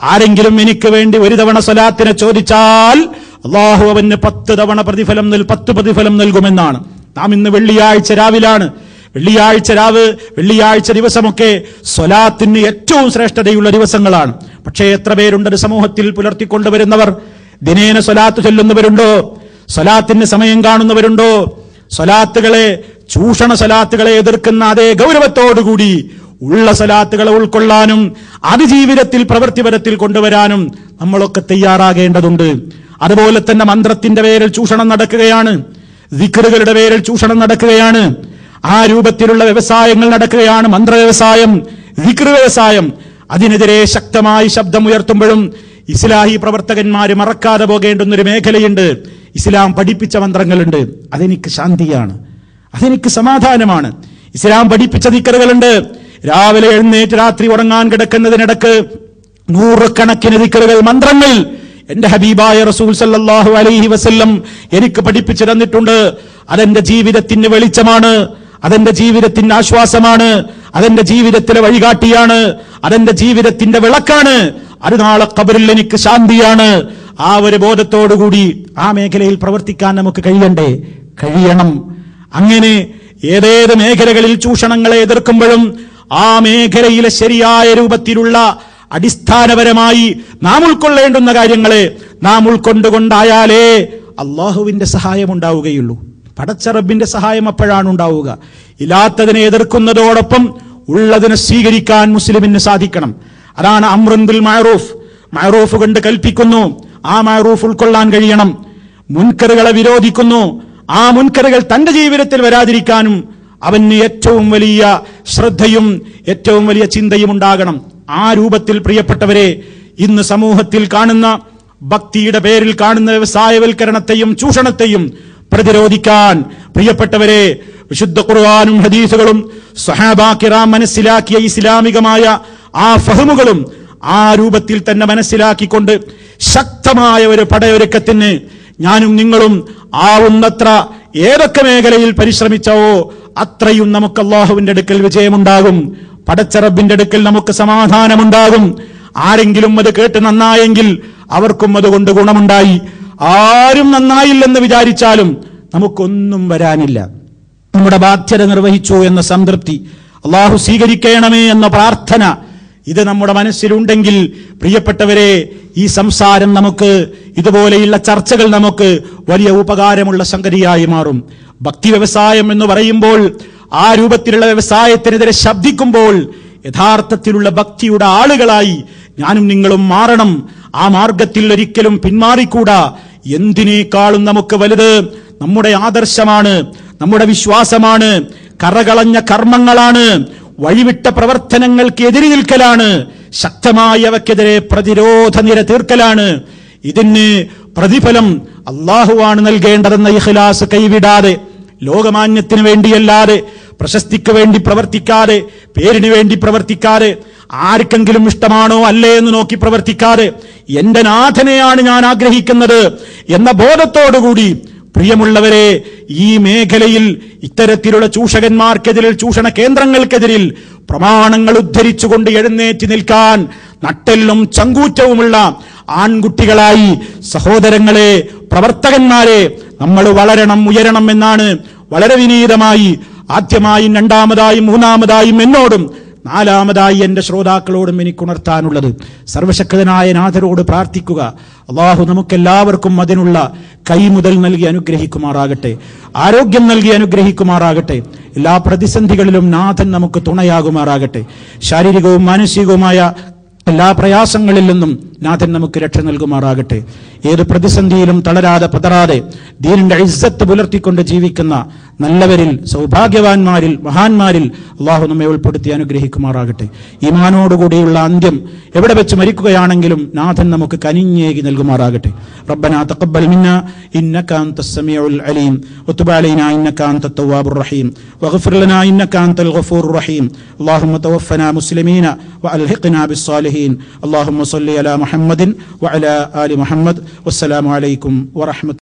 ആരെങ്കിലും എനിക്ക് വേണ്ടി ഒരു തവണ സ്വലാത്തിനെ ചോദിച്ചാൽ അള്ളാഹു അവന് പത്ത് തവണ പ്രതിഫലം നൽ പത്ത് പ്രതിഫലം നൽകുമെന്നാണ് നാം ഇന്ന് വെള്ളിയാഴ്ച രാവിലാണ് വെള്ളിയാഴ്ച രാവ് വെള്ളിയാഴ്ച ദിവസമൊക്കെ സ്വലാത്തിന് ഏറ്റവും ശ്രേഷ്ഠതയുള്ള ദിവസങ്ങളാണ് പക്ഷേ എത്ര പേരുണ്ട് ഒരു സമൂഹത്തിൽ പുലർത്തിക്കൊണ്ടുവരുന്നവർ ദിനേന സ്വലാത്ത് ചൊല്ലുന്നവരുണ്ടോ സ്വലാത്തിന് സമയം കാണുന്നവരുണ്ടോ സ്വലാത്തുകളെ ചൂഷണ സ്വലാത്തുകളെ എതിർക്കുന്ന അതേ ഗൗരവത്തോടുകൂടി ഉള്ള സ്വലാത്തുകളെ ഉൾക്കൊള്ളാനും അത് ജീവിതത്തിൽ പ്രവൃത്തിപരത്തിൽ കൊണ്ടുവരാനും നമ്മളൊക്കെ തയ്യാറാകേണ്ടതുണ്ട് അതുപോലെ തന്നെ മന്ത്രത്തിന്റെ പേരിൽ ചൂഷണം നടക്കുകയാണ് ദിക്കറുകളുടെ പേരിൽ ചൂഷണം നടക്കുകയാണ് ആ രൂപത്തിലുള്ള വ്യവസായങ്ങൾ നടക്കുകയാണ് മന്ത്ര വ്യവസായം ദിക്ർ വ്യവസായം അതിനെതിരെ ശക്തമായി ശബ്ദമുയർത്തുമ്പോഴും ഇസ്ലാഹി പ്രവർത്തകന്മാര് മറക്കാതെ പോകേണ്ടുന്ന ഒരു മേഖലയുണ്ട് ഇസ്ലാം പഠിപ്പിച്ച മന്ത്രങ്ങളുണ്ട് അതെനിക്ക് ശാന്തിയാണ് അതെനിക്ക് സമാധാനമാണ് ഇസ്ലാം പഠിപ്പിച്ച ദിക്കറുകളുണ്ട് രാവിലെ എഴുന്നേറ്റ് രാത്രി ഉറങ്ങാൻ കിടക്കുന്നതിനിടക്ക് നൂറുകണക്കിന് ദിക്കറുകൾ മന്ത്രങ്ങൾ എന്റെ ഹബീബായ റസൂൽ സല്ലല്ലാഹു അലൈഹി വസല്ലം എനിക്ക് പഠിപ്പിച്ചു തന്നിട്ടുണ്ട് അതെന്റെ ജീവിതത്തിന് വെളിച്ചമാണ് അതെന്റെ ജീവിതത്തിന്റെ ആശ്വാസമാണ് അതെന്റെ ജീവിതത്തിലെ വഴികാട്ടിയാണ് അതെന്റെ ജീവിതത്തിന്റെ വിളക്കാണ് അത് നാളെ കബറിൽ എനിക്ക് ശാന്തിയാണ് ആ ഒരു ബോധത്തോടുകൂടി ആ മേഖലയിൽ പ്രവർത്തിക്കാൻ നമുക്ക് കഴിയണ്ടേ കഴിയണം അങ്ങനെ ഏതേത് മേഖലകളിൽ ചൂഷണങ്ങളെ എതിർക്കുമ്പോഴും ആ മേഖലയിലെ ശരിയായ രൂപത്തിലുള്ള അടിസ്ഥാനപരമായി നാം ഉൾക്കൊള്ളേണ്ടുന്ന കാര്യങ്ങളെ നാം ഉൾക്കൊണ്ടുകൊണ്ടായാലേ അള്ളാഹുവിന്റെ സഹായം ഉണ്ടാവുകയുള്ളൂ പടച്ചറബിന്റെ സഹായം അപ്പോഴാണ് ഉണ്ടാവുക ഇല്ലാത്തതിനെ എതിർക്കുന്നതോടൊപ്പം ഉള്ളതിനെ സ്വീകരിക്കാൻ മുസ്ലിമിന് സാധിക്കണം അതാണ് അമ്രുൻ ബിൽ മഅറൂഫ് മഅറൂഫ് കൊണ്ട് കൽപ്പിക്കുന്നു ആ മഅറൂഫ് ഉൾക്കൊള്ളാൻ കഴിയണം മുൻകറുകളെ വിരോധിക്കുന്നു ആ മുൻകറുകൾ തന്റെ ജീവിതത്തിൽ വരാതിരിക്കാനും അവന് ഏറ്റവും വലിയ ശ്രദ്ധയും ഏറ്റവും വലിയ ചിന്തയും ഉണ്ടാകണം ആ രൂപത്തിൽ പ്രിയപ്പെട്ടവരെ ഇന്ന് സമൂഹത്തിൽ കാണുന്ന ഭക്തിയുടെ പേരിൽ കാണുന്ന വ്യവസായവൽക്കരണത്തെയും ചൂഷണത്തെയും പ്രതിരോധിക്കാൻ പ്രിയപ്പെട്ടവരെ വിശുദ്ധ ഖുർആാനും ഹദീസുകളും സഹാബാക്കിറാം മനസ്സിലാക്കിയ ഇസ്ലാമികമായ ആ ഫഹമുകളും ആ രൂപത്തിൽ തന്നെ മനസ്സിലാക്കിക്കൊണ്ട് ശക്തമായ ഒരു പടയൊരുക്കത്തിന് ഞാനും നിങ്ങളും ആവുന്നത്ര ഏതൊക്കെ മേഖലയിൽ പരിശ്രമിച്ചോ അത്രയും നമുക്ക് അള്ളാഹുവിന്റെ അടുക്കൽ വിജയമുണ്ടാകും പടച്ചറബിന്റെ അടുക്കൽ നമുക്ക് സമാധാനമുണ്ടാകും ആരെങ്കിലും അത് കേട്ട് നന്നായെങ്കിൽ അവർക്കും അതുകൊണ്ട് ഗുണമുണ്ടായി ആരും നന്നായില്ലെന്ന് വിചാരിച്ചാലും നമുക്കൊന്നും വരാനില്ല നമ്മുടെ ബാധ്യത നിർവഹിച്ചു എന്ന സംതൃപ്തി അള്ളാഹു സ്വീകരിക്കണമേ എന്ന പ്രാർത്ഥന ഇത് നമ്മുടെ മനസ്സിലുണ്ടെങ്കിൽ പ്രിയപ്പെട്ടവരെ ഈ സംസാരം നമുക്ക് ഇതുപോലെയുള്ള ചർച്ചകൾ നമുക്ക് വലിയ ഉപകാരമുള്ള സംഗതിയായി മാറും ഭക്തി വ്യവസായം എന്ന് പറയുമ്പോൾ ആ രൂപത്തിലുള്ള വ്യവസായത്തിനെതിരെ ശബ്ദിക്കുമ്പോൾ യഥാർത്ഥത്തിലുള്ള ഭക്തിയുടെ ആളുകളായി ഞാനും നിങ്ങളും മാറണം ആ മാർഗത്തിൽ ഒരിക്കലും പിന്മാറിക്കൂടാ എന്തിനേക്കാളും നമുക്ക് വലുത് നമ്മുടെ ആദർശമാണ് നമ്മുടെ വിശ്വാസമാണ് കറകളഞ്ഞ കർമ്മങ്ങളാണ് വഴിവിട്ട പ്രവർത്തനങ്ങൾക്ക് എതിരി നിൽക്കലാണ് ശക്തമായി അവക്കെതിരെ പ്രതിരോധ നിര തീർക്കലാണ് ഇതിന് പ്രതിഫലം അള്ളാഹുവാണ് നൽകേണ്ടതെന്ന ഇഖ്ലാസ് കൈവിടാതെ ലോകമാന്യത്തിന് വേണ്ടിയല്ലാതെ പ്രശസ്തിക്ക് വേണ്ടി പ്രവർത്തിക്കാതെ പേരിന് വേണ്ടി പ്രവർത്തിക്കാതെ ആർക്കെങ്കിലും ഇഷ്ടമാണോ അല്ലേ എന്ന് നോക്കി പ്രവർത്തിക്കാതെ എന്റെ നാഥനെയാണ് ഞാൻ ആഗ്രഹിക്കുന്നത് എന്ന ബോധത്തോടുകൂടി പ്രിയമുള്ളവരെ ഈ മേഖലയിൽ ഇത്തരത്തിലുള്ള ചൂഷകന്മാർക്കെതിരിൽ ചൂഷണ കേന്ദ്രങ്ങൾക്കെതിരിൽ പ്രമാണങ്ങൾ ഉദ്ധരിച്ചുകൊണ്ട് എഴുന്നേറ്റ് നിൽക്കാൻ നട്ടെല്ലും ചങ്കൂറ്റവുമുള്ള ആൺകുട്ടികളായി സഹോദരങ്ങളെ പ്രവർത്തകന്മാരെ നമ്മൾ വളരണം ഉയരണം എന്നാണ് വളരെ വിനീതമായി ആദ്യമായും രണ്ടാമതായും മൂന്നാമതായും എന്നോടും നാലാമതായി എന്റെ ശ്രോതാക്കളോടും എനിക്ക് ഉണർത്താനുള്ളത് സർവശക്തനായ നാഥരോട് പ്രാർത്ഥിക്കുക അള്ളാഹു നമുക്കെല്ലാവർക്കും അതിനുള്ള കൈമുതൽ നൽകി അനുഗ്രഹിക്കുമാറാകട്ടെ ആരോഗ്യം നൽകി അനുഗ്രഹിക്കുമാറാകട്ടെ എല്ലാ പ്രതിസന്ധികളിലും നാഥൻ നമുക്ക് തുണയാകുമാറാകട്ടെ ശാരീരികവും മാനസികവുമായ എല്ലാ പ്രയാസങ്ങളിൽ നിന്നും നാഥൻ നമുക്ക് രക്ഷ നൽകുമാറാകട്ടെ ഏത് പ്രതിസന്ധിയിലും തളരാതെ പതറാതെ ദീനിന്റെ ഇസ്സത്ത് പുലർത്തിക്കൊണ്ട് ജീവിക്കുന്ന നല്ലവരിൽ സൗഭാഗ്യവാന്മാരിൽ മഹാന്മാരിൽ അള്ളാഹു നമ്മെ ഉൾപ്പെടുത്തി അനുഗ്രഹിക്കുമാറാകട്ടെ ഈമാനോടുകൂടിയുള്ള അന്ത്യം എവിടെ വെച്ച് മരിക്കുകയാണെങ്കിലും നാഥൻ നമുക്ക് കനിഞ്ഞേകി നൽകുമാറാകട്ടെ ربنا تقبل منا إنك أنت السميع العليم وتب علينا إنك أنت التواب الرحيم واغفر لنا إنك أنت الغفور الرحيم اللهم توفنا مسلمين وألحقنا بالصالحين اللهم صل على محمد وعلى آل محمد والسلام عليكم ورحمة